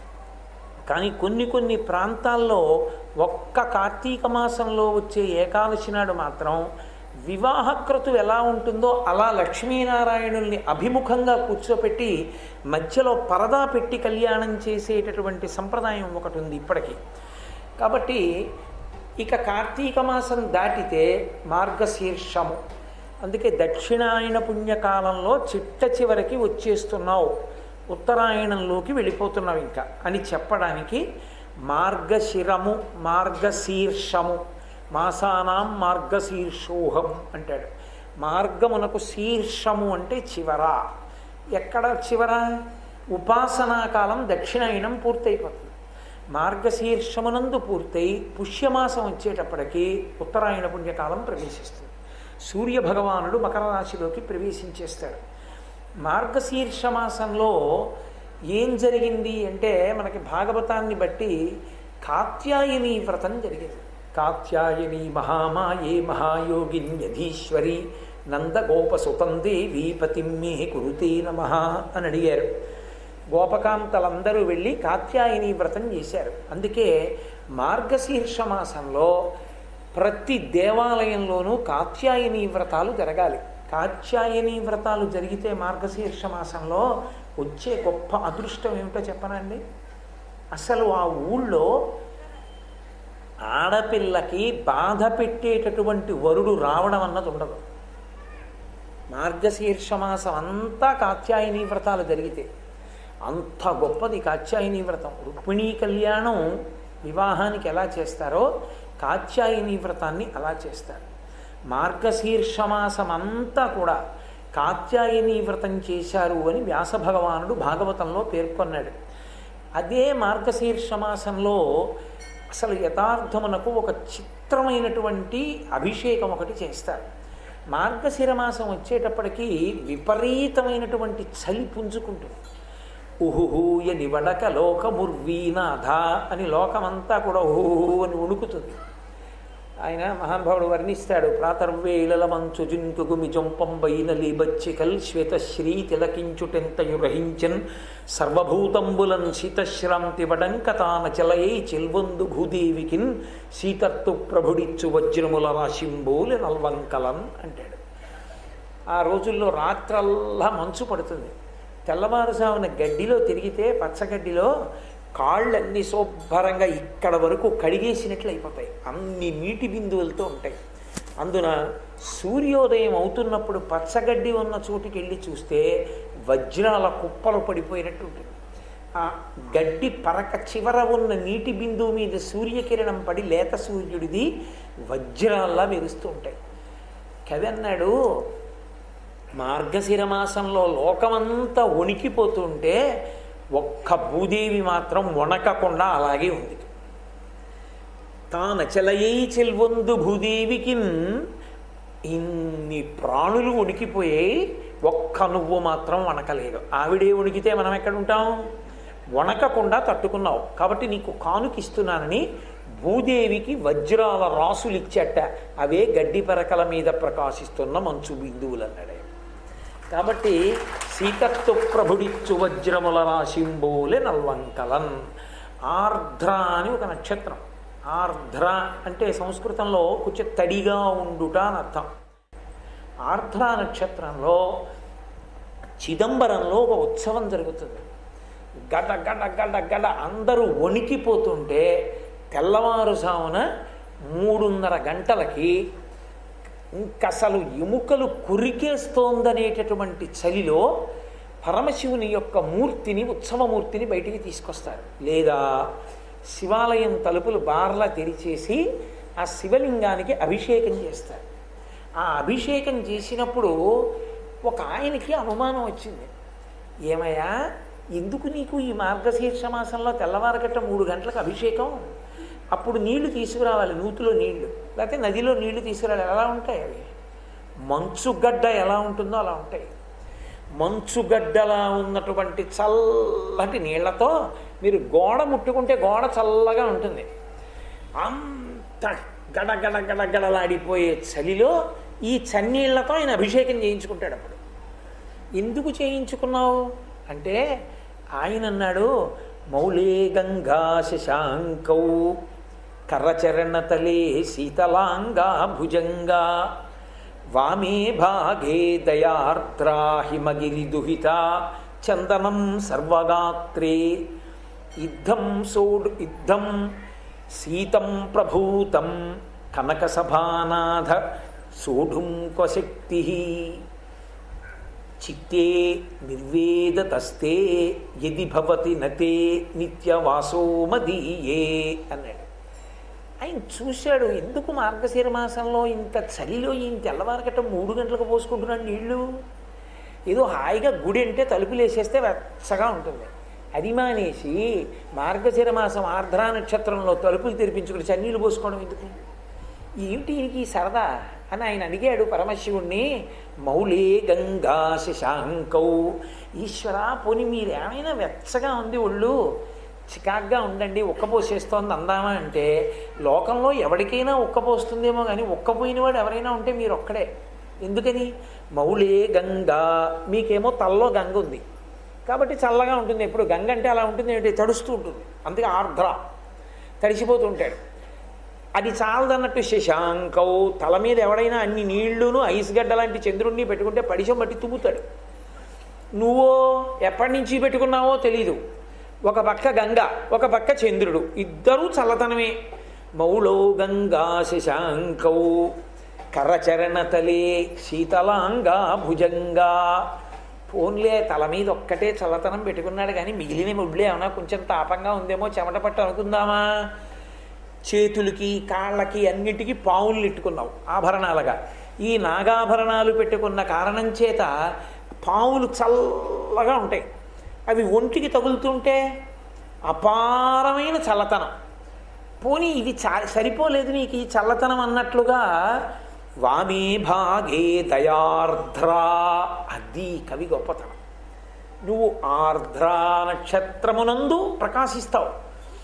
Speaker 1: కానీ కొన్ని కొన్ని ప్రాంతాల్లో ఒక్క కార్తీక మాసంలో వచ్చే ఏకాదశి నాడు మాత్రం వివాహకృతు ఎలా ఉంటుందో అలా లక్ష్మీనారాయణుల్ని అభిముఖంగా కూర్చోపెట్టి మధ్యలో పరదా పెట్టి కళ్యాణం చేసేటటువంటి సంప్రదాయం ఒకటి ఉంది ఇప్పటికీ కాబట్టి ఇక కార్తీక మాసం దాటితే మార్గశీర్షము అందుకే దక్షిణాయన పుణ్యకాలంలో చిట్ట చివరికి వచ్చేస్తున్నావు ఉత్తరాయణంలోకి వెళ్ళిపోతున్నావు ఇంకా అని చెప్పడానికి మార్గశిరము మార్గశీర్షము మాసానాం మార్గశీర్షోహం అంటాడు మార్గమునకు శీర్షము అంటే చివర ఎక్కడ చివర ఉపాసనా కాలం దక్షిణాయనం పూర్తయిపోతుంది మార్గశీర్షమునందు పూర్తయి పుష్యమాసం వచ్చేటప్పటికి ఉత్తరాయణ పుణ్యకాలం ప్రవేశిస్తుంది సూర్య భగవానుడు మకర రాశిలోకి ప్రవేశించేస్తాడు మార్గశీర్ష మాసంలో ఏం జరిగింది అంటే మనకి భాగవతాన్ని బట్టి కాత్యాయని వ్రతం జరిగింది కాత్యాయని మహామాయే మహాయోగిన్యధీశ్వరి నందగోపసుతం దేవి పతిమ్మే కురుతే నమ అని అడిగారు గోపకాంతలందరూ వెళ్ళి కాత్యాయని వ్రతం చేశారు అందుకే మార్గశీర్ష మాసంలో ప్రతి దేవాలయంలోనూ కాత్యాయని వ్రతాలు జరగాలి కాత్యాయని వ్రతాలు జరిగితే మార్గశీర్ష మాసంలో వచ్చే గొప్ప అదృష్టం ఏమిటో చెప్పనండి అసలు ఆ ఊళ్ళో ఆడపిల్లకి బాధ పెట్టేటటువంటి వరుడు రావడం అన్నది ఉండదు మార్గశీర్ష మాసం అంతా కాత్యాయని వ్రతాలు జరిగితే అంత గొప్పది కాత్యాయని వ్రతం రుక్మిణీ కళ్యాణం వివాహానికి ఎలా చేస్తారో కాత్యాయని వ్రతాన్ని అలా చేస్తారు మార్గశీర్ష మాసం అంతా కూడా కాత్యాయని వ్రతం చేశారు అని వ్యాస భగవానుడు భాగవతంలో పేర్కొన్నాడు అదే మార్గశీర్ష మాసంలో అసలు యథార్థమునకు ఒక చిత్రమైనటువంటి అభిషేకం ఒకటి చేస్తారు మార్గశిర మాసం వచ్చేటప్పటికి విపరీతమైనటువంటి చలి పుంజుకుంటుంది ఉహుహూయ నివడక లోకముర్వీనాథ అని లోకమంతా కూడా ఊహు అని వణుకుతుంది ఆయన మహానుభావుడు వర్ణిస్తాడు ప్రాతర్వేళల మంచు జింకుగు మిజంపంబైన లీబచ్చికల్ శ్వేతశ్రీ తిలకించుటెంతయు రహించన్ సర్వభూతంబులన్ శీతశ్రాంతి వడంక తాన చెలయై చెల్వొందు భూదేవికిన్ సీతత్తు ప్రభుడిచ్చు వజ్రముల రాశింబోలి నల్వంకలన్ అంటాడు ఆ రోజుల్లో రాత్రల్లా మంచు పడుతుంది తెల్లవారుజామున గడ్డిలో తిరిగితే పచ్చగడ్డిలో కాళ్ళన్నీ శుభ్రంగా ఇక్కడ వరకు కడిగేసినట్లు అయిపోతాయి అన్ని నీటి బిందువులతో ఉంటాయి అందున సూర్యోదయం అవుతున్నప్పుడు పచ్చగడ్డి ఉన్న చోటుకి వెళ్ళి చూస్తే వజ్రాల కుప్పలు పడిపోయినట్టు ఉంటుంది ఆ గడ్డి పరక చివర ఉన్న నీటి బిందువు మీద సూర్యకిరణం పడి లేత సూర్యుడిది వజ్రాల్లా మెరుస్తూ ఉంటాయి కవి అన్నాడు మార్గశిర మాసంలో లోకమంతా వణికిపోతుంటే ఒక్క భూదేవి మాత్రం వణకకుండా అలాగే ఉంది తానచలయై చెల్వొందు భూదేవికి ఇన్ని ప్రాణులు ఉనికిపోయాయి ఒక్క నువ్వు మాత్రం వణకలేదు ఆవిడే ఉనికితే మనం ఎక్కడ ఉంటాం వణకకుండా తట్టుకున్నావు కాబట్టి నీకు కానుకిస్తున్నానని భూదేవికి వజ్రాల రాసులు ఇచ్చట అవే గడ్డి పరకల మీద ప్రకాశిస్తున్న మంచు బిందువులు అన్నాడు ఆయన. కాబట్టి సీతత్వ ప్రభుడిచ్చు వజ్రముల రాశింబోలే నల్వంకలన్ ఆర్ద్ర అని ఒక నక్షత్రం ఆర్ద్ర అంటే సంస్కృతంలో కొంచెం తడిగా ఉండుట అని అర్థం ఆర్ద్ర నక్షత్రంలో చిదంబరంలో ఒక ఉత్సవం జరుగుతుంది గడ గడ గడ గడ అందరూ వణికిపోతుంటే తెల్లవారుజామున మూడున్నర గంటలకి ఇంకసలు ఎముకలు కురికేస్తోందనేటటువంటి చలిలో పరమశివుని యొక్క మూర్తిని ఉత్సవమూర్తిని బయటికి తీసుకొస్తారు లేదా శివాలయం తలుపులు బార్లా తెరిచేసి ఆ శివలింగానికి అభిషేకం చేస్తారు ఆ అభిషేకం చేసినప్పుడు ఒక ఆయనకి అనుమానం వచ్చింది ఏమయ్యా ఎందుకు నీకు ఈ మార్గశీర్ష మాసంలో తెల్లవారగట్ట మూడు గంటలకు అభిషేకం అప్పుడు నీళ్లు తీసుకురావాలి నూతిలో నీళ్లు లేకపోతే నదిలో నీళ్లు తీసుకురావాలి ఎలా ఉంటాయి అవి మంచుగడ్డ ఎలా ఉంటుందో అలా ఉంటాయి మంచుగడ్డలా ఉన్నటువంటి చల్లటి నీళ్లతో మీరు గోడ ముట్టుకుంటే గోడ చల్లగా ఉంటుంది అంత గడ గడ గడ గడలాడిపోయే చలిలో ఈ చన్నీళ్లతో ఆయన అభిషేకం చేయించుకుంటాడు అప్పుడు ఎందుకు చేయించుకున్నావు అంటే ఆయన అన్నాడు మౌళే గంగా శశాంకౌ కర్రచరణతలే శీతలాంగా భుజంగా వామే భాగే దయార్ద్రా హిమగిరి దుహిత చందనం సర్వగాత్రే ఇద్ధం సోడు ఇద్ధం శీతం ప్రభూతం కనక సభానాథ సోఢుం క్వశక్తి చిత్తే నిర్వేదతస్తే యది భవతి నతే నిత్యవాసో మదీయే అన్నాడు ఆయన చూశాడు ఎందుకు మార్గశిర మాసంలో ఇంత చలిలో ఈయన తెల్లవారకట్ట మూడు గంటలకు పోసుకుంటున్నాడు నీళ్లు ఏదో హాయిగా గుడి అంటే తలుపులు వేసేస్తే వెచ్చగా ఉంటుంది అది మానేసి మార్గశిర మాసం ఆర్ద్రా నక్షత్రంలో తలుపులు తెరిపించుకుని చన్నీళ్ళు పోసుకోవడం ఎందుకు ఏమిటి ఈయనకి ఈ సరదా అని ఆయన అడిగాడు పరమశివుణ్ణి మౌళే గంగా శశాంకౌ ఈశ్వర పోని మీరు ఏమైనా వెచ్చగా ఉంది ఒళ్ళు చికాగ్గా ఉండండి ఉక్కపోసేస్తోంది అందామా అంటే లోకంలో ఎవరికైనా ఉక్కపోస్తుందేమో కానీ ఉక్కపోయినవాడు ఎవరైనా ఉంటే మీరు ఒక్కడే ఎందుకని మౌళే గంగా మీకేమో తల్లో గంగ ఉంది కాబట్టి చల్లగా ఉంటుంది ఎప్పుడు గంగ అంటే అలా ఉంటుంది ఏంటి తడుస్తూ ఉంటుంది అందుకే ఆర్ద్ర తడిసిపోతూ ఉంటాడు అది చాలదన్నట్టు శశాంకౌ తల మీద ఎవడైనా అన్ని నీళ్లును ఐస్ గడ్డ లాంటి చంద్రుణ్ణి పెట్టుకుంటే పడిశం బట్టి తుమ్ముతాడు నువ్వో ఎప్పటి నుంచి పెట్టుకున్నావో తెలీదు ఒక పక్క గంగ ఒక పక్క చంద్రుడు ఇద్దరూ చల్లతనమే మౌళౌ గంగా శశాంకౌ కర్రచరణతలే శీతలాంగా భుజంగా ఫోన్లే తల మీద ఒక్కటే చల్లతనం పెట్టుకున్నాడు కానీ మిగిలిన ముడ్లే ఏమన్నా కొంచెం తాపంగా ఉందేమో చెమట పట్టు అనుకుందామా చేతులకి కాళ్ళకి అన్నిటికీ పావులు ఇట్టుకున్నావు ఆభరణాలుగా ఈ నాగాభరణాలు పెట్టుకున్న కారణం చేత పావులు చల్లగా ఉంటాయి అవి ఒంటికి తగులుతుంటే అపారమైన చల్లతనం పోనీ ఇది చా సరిపోలేదు నీకు ఈ చల్లతనం అన్నట్లుగా వామే భాగే దయార్ద్రా అది కవి గొప్పతనం నువ్వు ఆర్ద్రా నక్షత్రమునందు ప్రకాశిస్తావు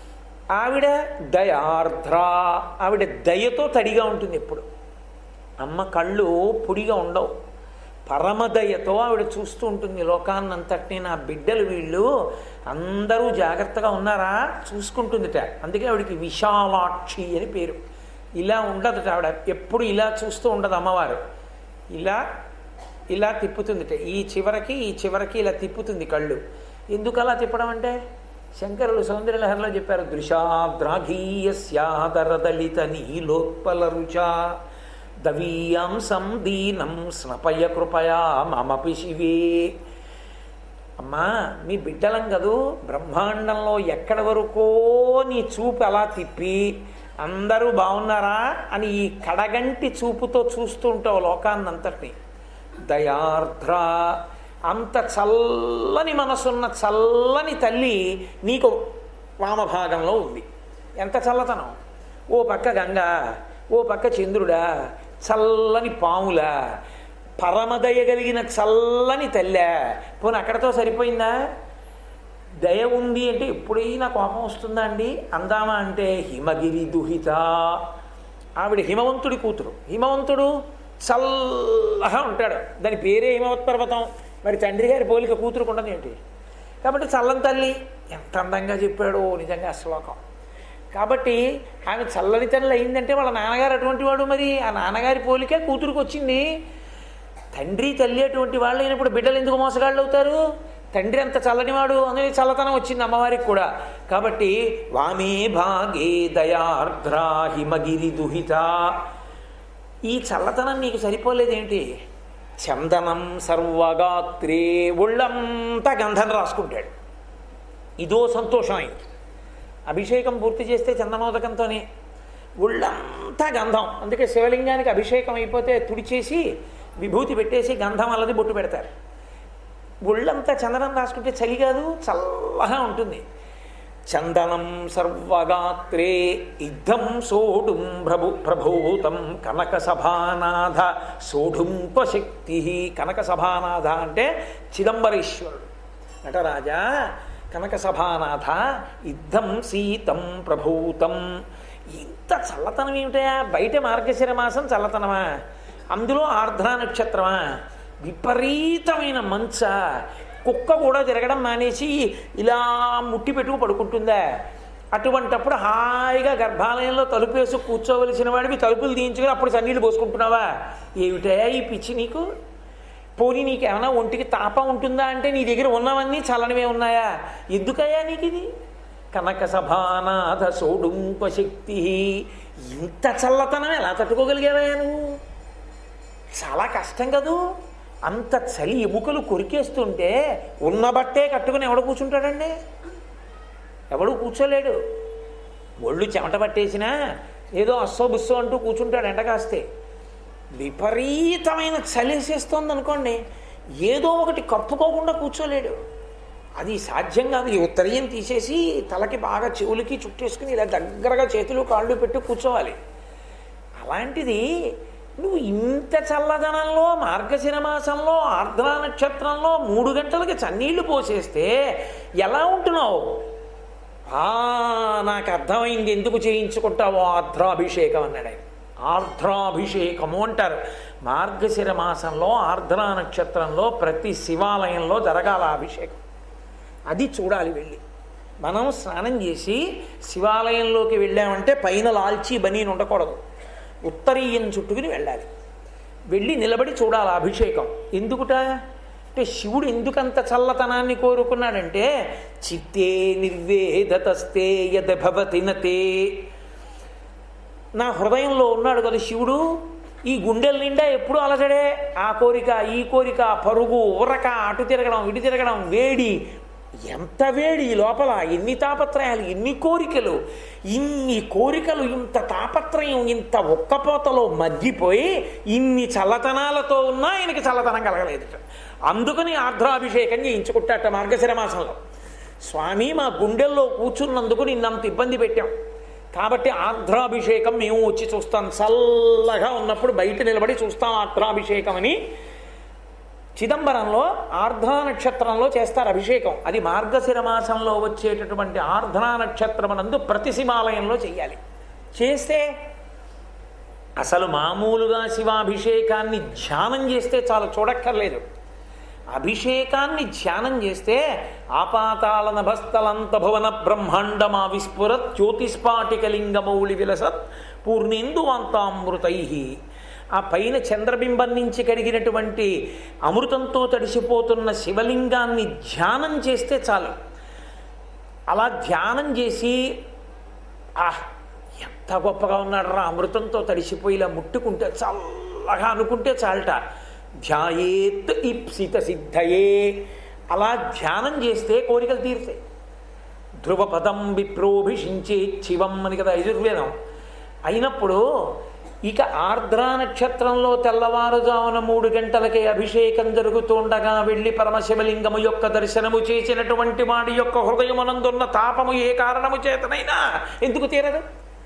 Speaker 1: ఆవిడ దయార్ద్ర ఆవిడ దయతో తడిగా ఉంటుంది ఎప్పుడు అమ్మ కళ్ళు పొడిగా ఉండవు పరమదయతో ఆవిడ చూస్తూ ఉంటుంది లోకాన్నంతటినీ నా బిడ్డలు వీళ్ళు అందరూ జాగ్రత్తగా ఉన్నారా చూసుకుంటుందిట అందుకే ఆవిడకి విశాలాక్షి అని పేరు ఇలా ఉండదుట ఆవిడ ఎప్పుడు ఇలా చూస్తూ ఉండదు అమ్మవారు ఇలా ఇలా తిప్పుతుందిట ఈ చివరకి ఈ చివరకి ఇలా తిప్పుతుంది కళ్ళు ఎందుకు అలా తిప్పడం అంటే శంకరులు సౌందర్యలహరిలో చెప్పారు దృశాద్రాఘీయస్యాదరదలిత నీలోత్పల రుచా దవీయాంసం దీనం స్నపయ కృపయా మమపి శివే అమ్మా మీ బిడ్డలం కదూ బ్రహ్మాండంలో ఎక్కడి వరకో నీ చూపు అలా తిప్పి అందరూ బాగున్నారా అని ఈ కడగంటి చూపుతో చూస్తూ ఉంటావు లోకాన్నంతటిని దయార్ద్ర అంత చల్లని మనసున్న చల్లని తల్లి నీకు వామభాగంలో ఉంది ఎంత చల్లతనం ఓ పక్క గంగ ఓ పక్క చంద్రుడా చల్లని పాములా పరమదయ కలిగిన చల్లని తల్లె పోనీ అక్కడతో సరిపోయిందా దయ ఉంది అంటే ఎప్పుడైనా కోపం వస్తుందా అండి అందామా అంటే హిమగిరి దుహిత ఆవిడ హిమవంతుడి కూతురు హిమవంతుడు చల్లగా ఉంటాడు దాని పేరే హిమవత్ పర్వతం మరి తండ్రి గారి పోలిక కూతురుకు ఉండదు ఏంటి కాబట్టి చల్లని తల్లి ఎంత అందంగా చెప్పాడో నిజంగా ఆ శ్లోకం కాబట్టి ఆమె చల్లని తల్లి అయిందంటే వాళ్ళ నాన్నగారు అటువంటి వాడు మరి ఆ నాన్నగారి పోలికే కూతురుకు వచ్చింది తండ్రి తల్లి అటువంటి వాళ్ళు అయినప్పుడు బిడ్డలు ఎందుకు మోసగాళ్ళు అవుతారు తండ్రి అంత చల్లనివాడు అందుకే చల్లతనం వచ్చింది అమ్మవారికి కూడా కాబట్టి వామే భాగే దయార్ద్ర హిమగిరి దుహిత ఈ చల్లతనం నీకు సరిపోలేదేంటి చందనం సర్వగాత్రే ఒళ్ళంతా గంధం రాసుకుంటాడు ఇదో సంతోషం అయింది అభిషేకం పూర్తి చేస్తే చందనోదకంతోనే ఒళ్ళంతా గంధం అందుకే శివలింగానికి అభిషేకం అయిపోతే తుడిచేసి విభూతి పెట్టేసి గంధం అల్లది బొట్టు పెడతారు ఒళ్ళంతా చందనం రాసుకుంటే చలి కాదు చల్లగా ఉంటుంది చందనం సర్వగాత్రే ఇద్దం సోఢుం ప్రభు ప్రభూతం కనక సభానాథ సోఢుంపశక్తి కనక సభానాథ అంటే చిదంబరేశ్వరుడు నటరాజా కనక సభానాథ ఇద్దం సీతం ప్రభూతం ఇంత చల్లతనం ఏమిటయా బయట మార్గశిర మాసం చల్లతనమా అందులో ఆర్ద్రా నక్షత్రమా విపరీతమైన మంచ కుక్క కూడా తిరగడం మానేసి ఇలా ముట్టి పెట్టుకు పడుకుంటుందా అటువంటప్పుడు హాయిగా గర్భాలయంలో తలుపేసి కూర్చోవలసిన వాడివి తలుపులు తీయించుకుని అప్పుడు సన్నీళ్ళు పోసుకుంటున్నావా ఏమిటయా ఈ పిచ్చి నీకు పోనీ నీకు ఏమైనా ఒంటికి తాపం ఉంటుందా అంటే నీ దగ్గర ఉన్నవన్నీ చల్లనివే ఉన్నాయా ఎందుకయ్యా నీకు ఇది కనక సభానాథ సోడుంప శక్తి ఇంత చల్లతనం ఎలా తట్టుకోగలిగావయ్యా నువ్వు చాలా కష్టం కదూ అంత చలి ఎముకలు కొరికేస్తుంటే ఉన్న బట్టే కట్టుకుని ఎవడు కూర్చుంటాడండి ఎవడు కూర్చోలేడు ఒళ్ళు చెమట పట్టేసినా ఏదో అస్సో బుస్సో అంటూ కూర్చుంటాడు ఎండ కాస్తే విపరీతమైన చలిసేస్తోంది అనుకోండి ఏదో ఒకటి కప్పుకోకుండా కూర్చోలేడు అది సాధ్యం కాదు ఈ ఉత్తరీయం తీసేసి తలకి బాగా చెవులకి చుట్టేసుకుని ఇలా దగ్గరగా చేతులు కాళ్ళు పెట్టి కూర్చోవాలి అలాంటిది నువ్వు ఇంత చల్లదనంలో మార్గశిర మాసంలో ఆర్ద్రా నక్షత్రంలో మూడు గంటలకి చన్నీళ్లు పోసేస్తే ఎలా ఉంటున్నావు ఆ నాకు అర్థమైంది ఎందుకు చేయించుకుంటావో ఆర్ద్రాభిషేకం అన్నాడు ఆయన ఆర్ద్రాభిషేకము అంటారు మార్గశిర మాసంలో ఆర్ద్రా నక్షత్రంలో ప్రతి శివాలయంలో జరగాల అభిషేకం అది చూడాలి వెళ్ళి మనం స్నానం చేసి శివాలయంలోకి వెళ్ళామంటే పైన లాల్చి బనీని ఉండకూడదు ఉత్తరీయం చుట్టుకుని వెళ్ళాలి వెళ్ళి నిలబడి చూడాలి ఆ అభిషేకం ఎందుకుట అంటే శివుడు ఎందుకంత చల్లతనాన్ని కోరుకున్నాడంటే చిత్తే నిర్వేదతస్తే యదభవతి నతే నా హృదయంలో ఉన్నాడు కదా శివుడు ఈ గుండెల నిండా ఎప్పుడు అలజడే ఆ కోరిక ఈ కోరిక పరుగు ఉరక అటు తిరగడం ఇటు తిరగడం వేడి ఎంత వేడి ఈ లోపల ఎన్ని తాపత్రయాలు ఎన్ని కోరికలు ఇన్ని కోరికలు ఇంత తాపత్రయం ఇంత ఒక్కపోతలో మగ్గిపోయి ఇన్ని చల్లతనాలతో ఉన్నా ఆయనకి చల్లతనం కలగలేదు అందుకని ఆర్ద్రాభిషేకం చేయించుకుంటాట మార్గశిర మాసంలో స్వామి మా గుండెల్లో కూర్చున్నందుకు నిన్నంత ఇబ్బంది పెట్టాం కాబట్టి ఆర్ద్రాభిషేకం మేము వచ్చి చూస్తాం చల్లగా ఉన్నప్పుడు బయట నిలబడి చూస్తాం ఆర్ద్రాభిషేకం అని చిదంబరంలో ఆర్ధనా నక్షత్రంలో చేస్తారు అభిషేకం అది మార్గశిర మాసంలో వచ్చేటటువంటి ఆర్ధనా నక్షత్రమనందు ప్రతి శివాలయంలో చెయ్యాలి చేస్తే అసలు మామూలుగా శివాభిషేకాన్ని ధ్యానం చేస్తే చాలా చూడక్కర్లేదు అభిషేకాన్ని ధ్యానం చేస్తే ఆపాతాళ నభస్థలంత భువన బ్రహ్మాండమా విస్ఫురత్ జ్యోతిస్పాటికలింగమౌళి విలసత్ పూర్ణేందు వాంతామృతై ఆ పైన చంద్రబింబం నుంచి కడిగినటువంటి అమృతంతో తడిసిపోతున్న శివలింగాన్ని ధ్యానం చేస్తే చాలు అలా ధ్యానం చేసి ఆహ్ ఎంత గొప్పగా ఉన్నాడు రా అమృతంతో తడిసిపోయి ఇలా ముట్టుకుంటే చల్లగా అనుకుంటే చాలట ధ్యాయేత్ ఇప్సిత సిద్ధయే అలా ధ్యానం చేస్తే కోరికలు తీరుతాయి ధ్రువపదం విప్రోభిషించే శివం అని కదా యజుర్వేదం అయినప్పుడు ఇక ఆర్ద్రా నక్షత్రంలో తెల్లవారుజామున మూడు గంటలకే అభిషేకం జరుగుతుండగా వెళ్ళి పరమశివలింగము యొక్క దర్శనము చేసినటువంటి వాడి యొక్క హృదయమునందున్న తాపము ఏ కారణము చేతనైనా ఎందుకు తీరదు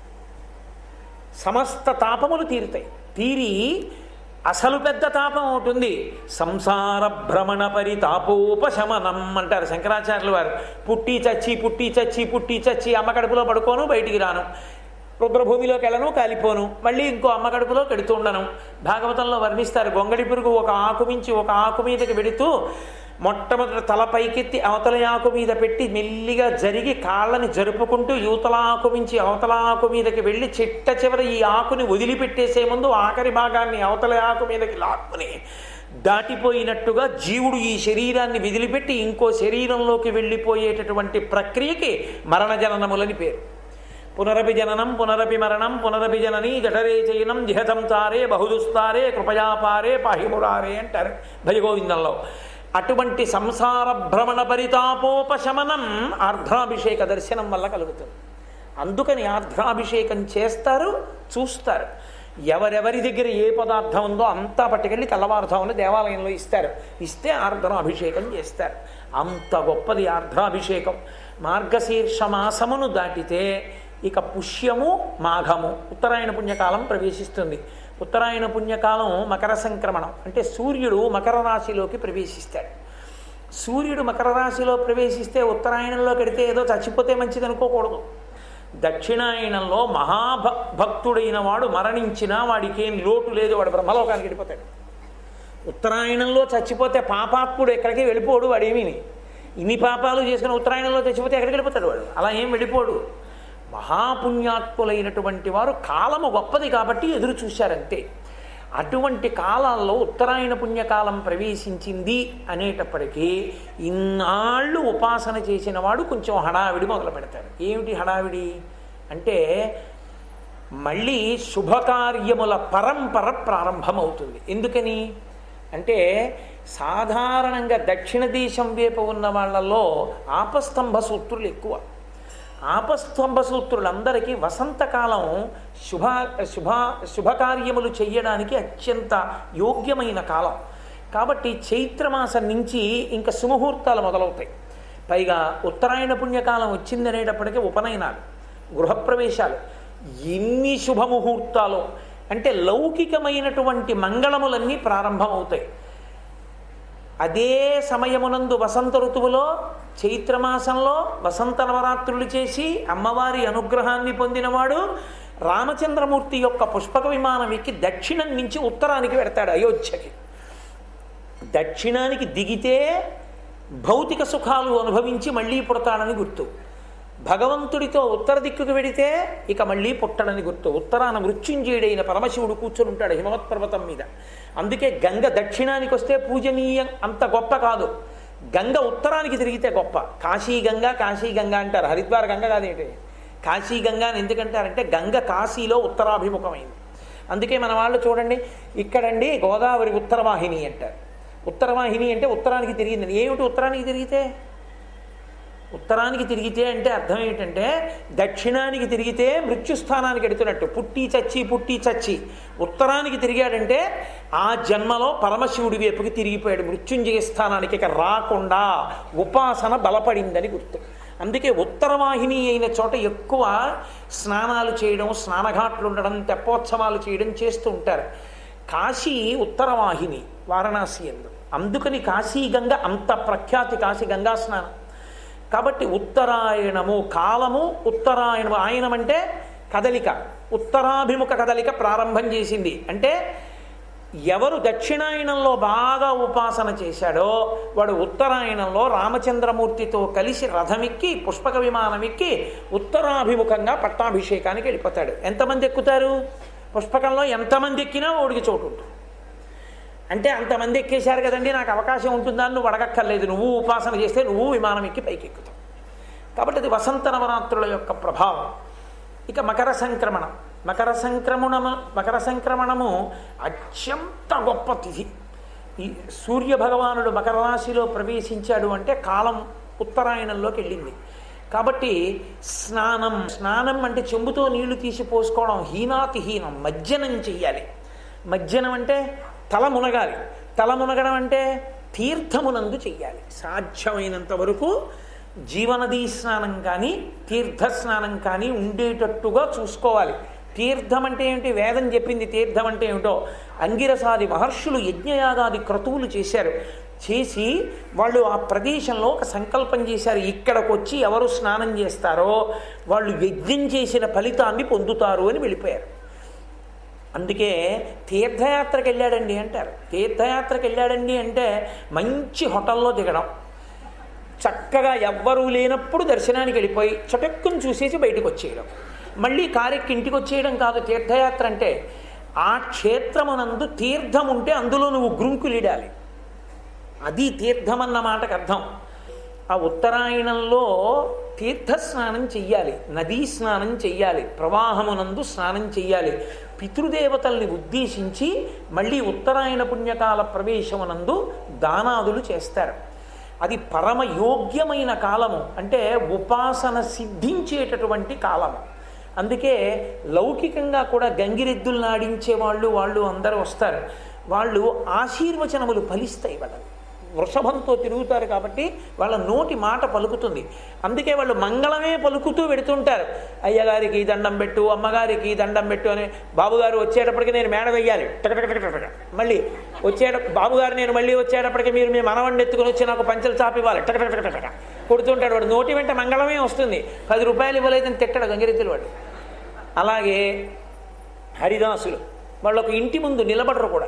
Speaker 1: సమస్త తాపములు తీరుతాయి తీరి అసలు పెద్ద తాపం ఒకటి ఉంది సంసార భ్రమణ పరితాపోపశమనం అంటారు శంకరాచార్యులు వారు పుట్టి చచ్చి పుట్టి చచ్చి పుట్టి చచ్చి అమ్మ కడుపులో పడుకోను బయటికి రాను రుద్రభూమిలోకి వెళ్ళను కాలిపోను మళ్ళీ ఇంకో అమ్మ కడుపులో పెడుతూ ఉండను భాగవతంలో వర్ణిస్తారు గొంగడి పురుగు ఒక ఆకు మించి ఒక ఆకు మీదకి పెడుతూ మొట్టమొదటి తల పైకెత్తి అవతల ఆకు మీద పెట్టి మెల్లిగా జరిగి కాళ్ళని జరుపుకుంటూ యువతల ఆకు మించి అవతల ఆకు మీదకి వెళ్ళి చిట్ట చివర ఈ ఆకుని వదిలిపెట్టేసే ముందు ఆఖరి భాగాన్ని అవతల ఆకు మీదకి లాక్కుని దాటిపోయినట్టుగా జీవుడు ఈ శరీరాన్ని విదిలిపెట్టి ఇంకో శరీరంలోకి వెళ్ళిపోయేటటువంటి ప్రక్రియకి మరణ జననములని పేరు పునరపి జననం పునరపి మరణం పునరపి జనని జఠరే చయనం జిహతం తారే బహుదుస్తారే కృపయాపారే పాహిమురారే అంటారు భయగోవిందంలో అటువంటి సంసార భ్రమణ పరితాపోపశమనం ఆర్ద్రాభిషేక దర్శనం వల్ల కలుగుతుంది అందుకని ఆర్ద్రాభిషేకం చేస్తారు చూస్తారు ఎవరెవరి దగ్గర ఏ పదార్థం ఉందో అంతా పట్టుకెళ్ళి తెల్లవారుజామున దేవాలయంలో ఇస్తారు ఇస్తే ఆర్ద్రాభిషేకం చేస్తారు అంత గొప్పది ఆర్ద్రాభిషేకం మార్గశీర్ష మాసమును దాటితే ఇక పుష్యము మాఘము ఉత్తరాయణ పుణ్యకాలం ప్రవేశిస్తుంది ఉత్తరాయణ పుణ్యకాలం మకర సంక్రమణం అంటే సూర్యుడు మకర రాశిలోకి ప్రవేశిస్తాడు సూర్యుడు మకర రాశిలో ప్రవేశిస్తే ఉత్తరాయణంలో కడితే ఏదో చచ్చిపోతే మంచిది అనుకోకూడదు దక్షిణాయనంలో మహాభ భక్తుడైన వాడు మరణించినా వాడికి ఏం లోటు లేదు వాడు బ్రహ్మలోకానికి వెళ్ళిపోతాడు ఉత్తరాయణంలో చచ్చిపోతే పాపాత్ముడు ఎక్కడికి వెళ్ళిపోడు వాడేమీని ఇన్ని పాపాలు చేసుకుని ఉత్తరాయణంలో చచ్చిపోతే ఎక్కడికి వెళ్ళిపోతాడు వాడు అలా ఏం వెళ్ళిపోడు మహాపుణ్యాత్ములైనటువంటి వారు కాలము గొప్పది కాబట్టి ఎదురు చూశారంతే అటువంటి కాలాల్లో ఉత్తరాయణ పుణ్యకాలం ప్రవేశించింది అనేటప్పటికీ ఇన్నాళ్ళు ఉపాసన చేసిన వాడు కొంచెం హడావిడి మొదలు పెడతాడు ఏమిటి హడావిడి అంటే మళ్ళీ శుభకార్యముల పరంపర ప్రారంభమవుతుంది ఎందుకని అంటే సాధారణంగా దక్షిణ దేశం వైపు ఉన్న వాళ్ళలో ఆపస్తంభ సూత్రులు ఎక్కువ ఆపస్తంభ సూత్రులందరికీ వసంతకాలం శుభ శుభ శుభకార్యములు చెయ్యడానికి అత్యంత యోగ్యమైన కాలం కాబట్టి చైత్రమాసం నుంచి ఇంకా సుముహూర్తాలు మొదలవుతాయి పైగా ఉత్తరాయణ పుణ్యకాలం వచ్చిందనేటప్పటికీ ఉపనయనాలు గృహప్రవేశాలు ఎన్ని శుభముహూర్తాలు అంటే లౌకికమైనటువంటి మంగళములన్నీ ప్రారంభమవుతాయి అదే సమయమునందు వసంత ఋతువులో చైత్రమాసంలో వసంత నవరాత్రులు చేసి అమ్మవారి అనుగ్రహాన్ని పొందినవాడు రామచంద్రమూర్తి యొక్క పుష్పక విమానం ఎక్కి దక్షిణం నుంచి ఉత్తరానికి వెడతాడు అయోధ్యకి దక్షిణానికి దిగితే భౌతిక సుఖాలు అనుభవించి మళ్ళీ పుడతాడని గుర్తు భగవంతుడితో ఉత్తర దిక్కుకు వెడితే ఇక మళ్ళీ పుట్టడని గుర్తు ఉత్తరాన మృత్యుంజయుడైన పరమశివుడు కూర్చొని ఉంటాడు హిమవత్ పర్వతం మీద అందుకే గంగ దక్షిణానికి వస్తే పూజనీయం అంత గొప్ప కాదు గంగ ఉత్తరానికి తిరిగితే గొప్ప కాశీ గంగ కాశీ గంగ అంటారు హరిద్వార గంగ కాదేంటి కాశీ గంగ అని ఎందుకంటారంటే గంగ కాశీలో ఉత్తరాభిముఖమైంది అందుకే మన వాళ్ళు చూడండి ఇక్కడండి గోదావరి ఉత్తరవాహిని అంటారు ఉత్తరవాహిని అంటే ఉత్తరానికి తిరిగిందని ఏమిటి ఉత్తరానికి తిరిగితే ఉత్తరానికి తిరిగితే అంటే అర్థం ఏమిటంటే దక్షిణానికి తిరిగితే మృత్యుస్థానానికి ఎడుతున్నట్టు పుట్టి చచ్చి పుట్టి చచ్చి ఉత్తరానికి తిరిగాడంటే ఆ జన్మలో పరమశివుడి వైపుకి తిరిగిపోయాడు మృత్యుంజయ స్థానానికి ఇక రాకుండా ఉపాసన బలపడిందని గుర్తు అందుకే ఉత్తరవాహిని అయిన చోట ఎక్కువ స్నానాలు చేయడం స్నానఘాట్లు ఉండడం తెప్పోత్సవాలు చేయడం చేస్తూ ఉంటారు కాశీ ఉత్తరవాహిని వారణాసి ఎందు అందుకని కాశీగంగ అంత ప్రఖ్యాతి కాశీ గంగా స్నానం కాబట్టి ఉత్తరాయణము కాలము ఉత్తరాయణము ఆయనం అంటే కదలిక ఉత్తరాభిముఖ కదలిక ప్రారంభం చేసింది అంటే ఎవరు దక్షిణాయనంలో బాగా ఉపాసన చేశాడో వాడు ఉత్తరాయణంలో రామచంద్రమూర్తితో కలిసి రథమెక్కి పుష్పక విమానం ఎక్కి ఉత్తరాభిముఖంగా పట్టాభిషేకానికి వెళ్ళిపోతాడు ఎంతమంది ఎక్కుతారు పుష్పకంలో ఎంతమంది ఎక్కినా ఓడికి చోటు ఉంటుంది అంటే అంతమంది ఎక్కేశారు కదండి నాకు అవకాశం ఉంటుందా అని నువ్వు అడగక్కర్లేదు నువ్వు ఉపాసన చేస్తే నువ్వు విమానం ఎక్కి పైకి ఎక్కుతావు కాబట్టి అది వసంత నవరాత్రుల యొక్క ప్రభావం ఇక మకర సంక్రమణం మకర సంక్రమణము మకర సంక్రమణము అత్యంత గొప్ప తిథి ఈ సూర్య భగవానుడు మకర రాశిలో ప్రవేశించాడు అంటే కాలం ఉత్తరాయణంలోకి వెళ్ళింది కాబట్టి స్నానం స్నానం అంటే చెంబుతో నీళ్లు తీసి పోసుకోవడం హీనాతిహీనం మజ్జనం చెయ్యాలి మజ్జనం అంటే తల మునగాలి తల మునగడం అంటే తీర్థమునందు చెయ్యాలి సాధ్యమైనంత వరకు జీవనదీ స్నానం కానీ తీర్థ స్నానం కానీ ఉండేటట్టుగా చూసుకోవాలి తీర్థం అంటే ఏమిటి వేదం చెప్పింది తీర్థం అంటే ఏమిటో అంగిరసాది మహర్షులు యజ్ఞయాగాది క్రతువులు చేశారు చేసి వాళ్ళు ఆ ప్రదేశంలో ఒక సంకల్పం చేశారు ఇక్కడికి వచ్చి ఎవరు స్నానం చేస్తారో వాళ్ళు యజ్ఞం చేసిన ఫలితాన్ని పొందుతారు అని వెళ్ళిపోయారు అందుకే తీర్థయాత్రకు వెళ్ళాడండి అంటారు తీర్థయాత్రకు వెళ్ళాడండి అంటే మంచి హోటల్లో దిగడం చక్కగా ఎవ్వరూ లేనప్పుడు దర్శనానికి వెళ్ళిపోయి చటక్కుని చూసేసి బయటకు వచ్చేయడం మళ్ళీ కారెక్కి ఇంటికి వచ్చేయడం కాదు తీర్థయాత్ర అంటే ఆ క్షేత్రమునందు తీర్థం ఉంటే అందులో నువ్వు గ్రుంకులిడాలి అది తీర్థం అన్న మాటకు అర్థం ఆ ఉత్తరాయణంలో తీర్థస్నానం చెయ్యాలి నదీ స్నానం చెయ్యాలి ప్రవాహమునందు స్నానం చెయ్యాలి పితృదేవతల్ని ఉద్దేశించి మళ్ళీ ఉత్తరాయణ పుణ్యకాల ప్రవేశమునందు దానాదులు చేస్తారు అది పరమ యోగ్యమైన కాలము అంటే ఉపాసన సిద్ధించేటటువంటి కాలము అందుకే లౌకికంగా కూడా గంగిరెద్దులను ఆడించే వాళ్ళు వాళ్ళు అందరూ వస్తారు వాళ్ళు ఆశీర్వచనములు ఫలిస్తాయి వాళ్ళకి వృషభంతో తిరుగుతారు కాబట్టి వాళ్ళ నోటి మాట పలుకుతుంది అందుకే వాళ్ళు మంగళమే పలుకుతూ పెడుతుంటారు అయ్యగారికి ఈ దండం పెట్టు అమ్మగారికి ఈ దండం పెట్టు అని బాబుగారు వచ్చేటప్పటికి నేను మేడ వెయ్యాలి టకటకటకటక మళ్ళీ వచ్చేట బాబుగారు నేను మళ్ళీ వచ్చేటప్పటికి మీరు మీ మనవడిని ఎత్తుకుని వచ్చి నాకు పంచలు చాపి ఇవ్వాలి టకటకటకటక కొడుతుంటాడు వాడు నోటి వెంట మంగళమే వస్తుంది పది రూపాయలు ఇవ్వలేదని తిట్టడు గంగిరెద్దులు వాడు అలాగే హరిదాసులు వాళ్ళు ఒక ఇంటి ముందు నిలబడరు కూడా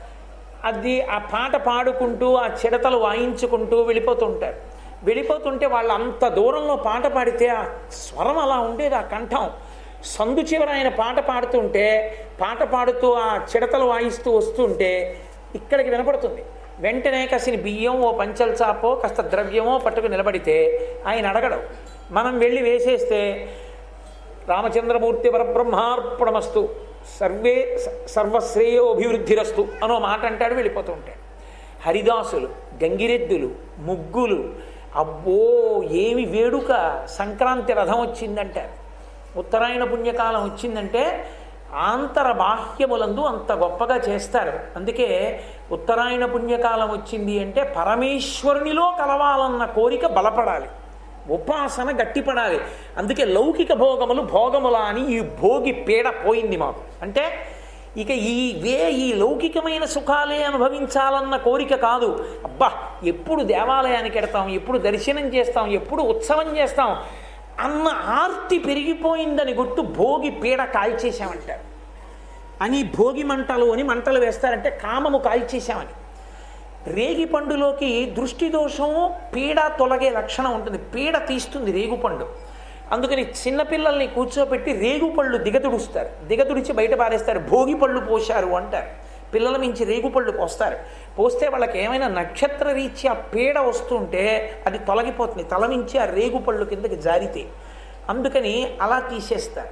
Speaker 1: అది ఆ పాట పాడుకుంటూ ఆ చిడతలు వాయించుకుంటూ వెళ్ళిపోతుంటారు వెళ్ళిపోతుంటే వాళ్ళు అంత దూరంలో పాట పాడితే ఆ స్వరం అలా ఉండేది ఆ కంఠం సందు చివర ఆయన పాట పాడుతుంటే పాట పాడుతూ ఆ చిడతలు వాయిస్తూ వస్తుంటే ఇక్కడికి వినపడుతుంది వెంటనే కాసిన బియ్యం ఓ పంచల్ చాపో కాస్త ద్రవ్యమో పట్టుకు నిలబడితే ఆయన అడగడం మనం వెళ్ళి వేసేస్తే రామచంద్రమూర్తి పరబ్రహ్మార్పణమస్తు సర్వే సర్వశ్రేయోభివృద్ధిరస్తు అనో మాట అంటాడు వెళ్ళిపోతూ ఉంటాడు హరిదాసులు గంగిరెద్దులు ముగ్గులు అబ్బో ఏమి వేడుక సంక్రాంతి రథం వచ్చిందంటారు ఉత్తరాయణ పుణ్యకాలం వచ్చిందంటే ఆంతర బాహ్యములందు అంత గొప్పగా చేస్తారు అందుకే ఉత్తరాయణ పుణ్యకాలం వచ్చింది అంటే పరమేశ్వరునిలో కలవాలన్న కోరిక బలపడాలి ఉపాసన గట్టిపడాలి అందుకే లౌకిక భోగములు భోగముల అని ఈ భోగి పీడ పోయింది మాకు అంటే ఇక ఈ వే ఈ లౌకికమైన సుఖాలే అనుభవించాలన్న కోరిక కాదు అబ్బా ఎప్పుడు దేవాలయానికి వెడతాం ఎప్పుడు దర్శనం చేస్తాం ఎప్పుడు ఉత్సవం చేస్తాం అన్న ఆర్తి పెరిగిపోయిందని గుర్తు భోగి పీడ కాల్చేశామంటారు అని భోగి మంటలు అని మంటలు వేస్తారంటే కామము కాల్చేశామని రేగి పండులోకి దృష్టి దోషం పీడ తొలగే లక్షణం ఉంటుంది పీడ తీస్తుంది రేగుపండు అందుకని చిన్నపిల్లల్ని కూర్చోబెట్టి రేగుపళ్ళు దిగతుడుస్తారు దిగతుడిచి బయట పారేస్తారు భోగి పళ్ళు పోశారు అంటారు పిల్లల మించి రేగుపళ్ళు పోస్తారు పోస్తే వాళ్ళకి ఏమైనా నక్షత్ర రీత్యా పీడ వస్తుంటే అది తొలగిపోతుంది తల నుంచి ఆ రేగుపళ్ళు కిందకి జారితే అందుకని అలా తీసేస్తారు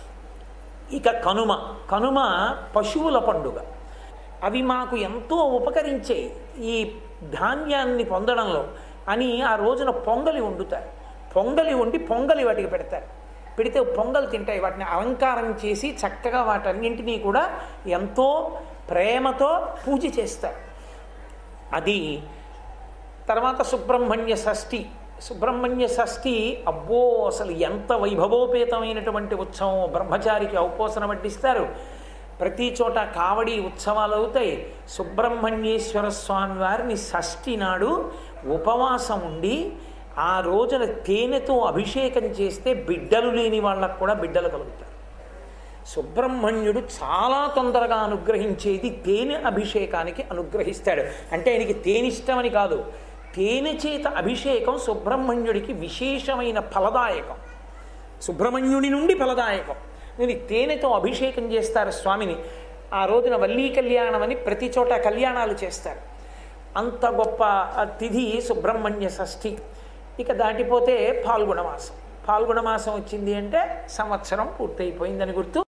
Speaker 1: ఇక కనుమ కనుమ పశువుల పండుగ అవి మాకు ఎంతో ఉపకరించే ఈ ధాన్యాన్ని పొందడంలో అని ఆ రోజున పొంగలి వండుతారు పొంగలి వండి పొంగలి వాటికి పెడతారు పెడితే పొంగలు తింటాయి వాటిని అలంకారం చేసి చక్కగా వాటన్నింటినీ కూడా ఎంతో ప్రేమతో పూజ చేస్తారు అది తర్వాత సుబ్రహ్మణ్య షష్ఠి సుబ్రహ్మణ్య షష్ఠి అబ్బో అసలు ఎంత వైభవోపేతమైనటువంటి ఉత్సవం బ్రహ్మచారికి ఔపోసన వడ్డిస్తారు ప్రతి చోట కావడి ఉత్సవాలు అవుతాయి సుబ్రహ్మణ్యేశ్వర స్వామి వారిని షష్ఠి నాడు ఉపవాసం ఉండి ఆ రోజున తేనెతో అభిషేకం చేస్తే బిడ్డలు లేని వాళ్ళకు కూడా బిడ్డలు కలుగుతారు సుబ్రహ్మణ్యుడు చాలా తొందరగా అనుగ్రహించేది తేనె అభిషేకానికి అనుగ్రహిస్తాడు అంటే ఆయనకి తేనిష్టమని కాదు తేనె చేత అభిషేకం సుబ్రహ్మణ్యుడికి విశేషమైన ఫలదాయకం సుబ్రహ్మణ్యుడి నుండి ఫలదాయకం ఇది తేనెతో అభిషేకం చేస్తారు స్వామిని ఆ రోజున వల్లీ కళ్యాణం అని ప్రతి చోట కళ్యాణాలు చేస్తారు అంత గొప్ప ఆ తిథి సుబ్రహ్మణ్య షష్ఠి ఇక దాటిపోతే పాల్గొన మాసం పాల్గొన మాసం వచ్చింది అంటే సంవత్సరం పూర్తయిపోయిందని గుర్తు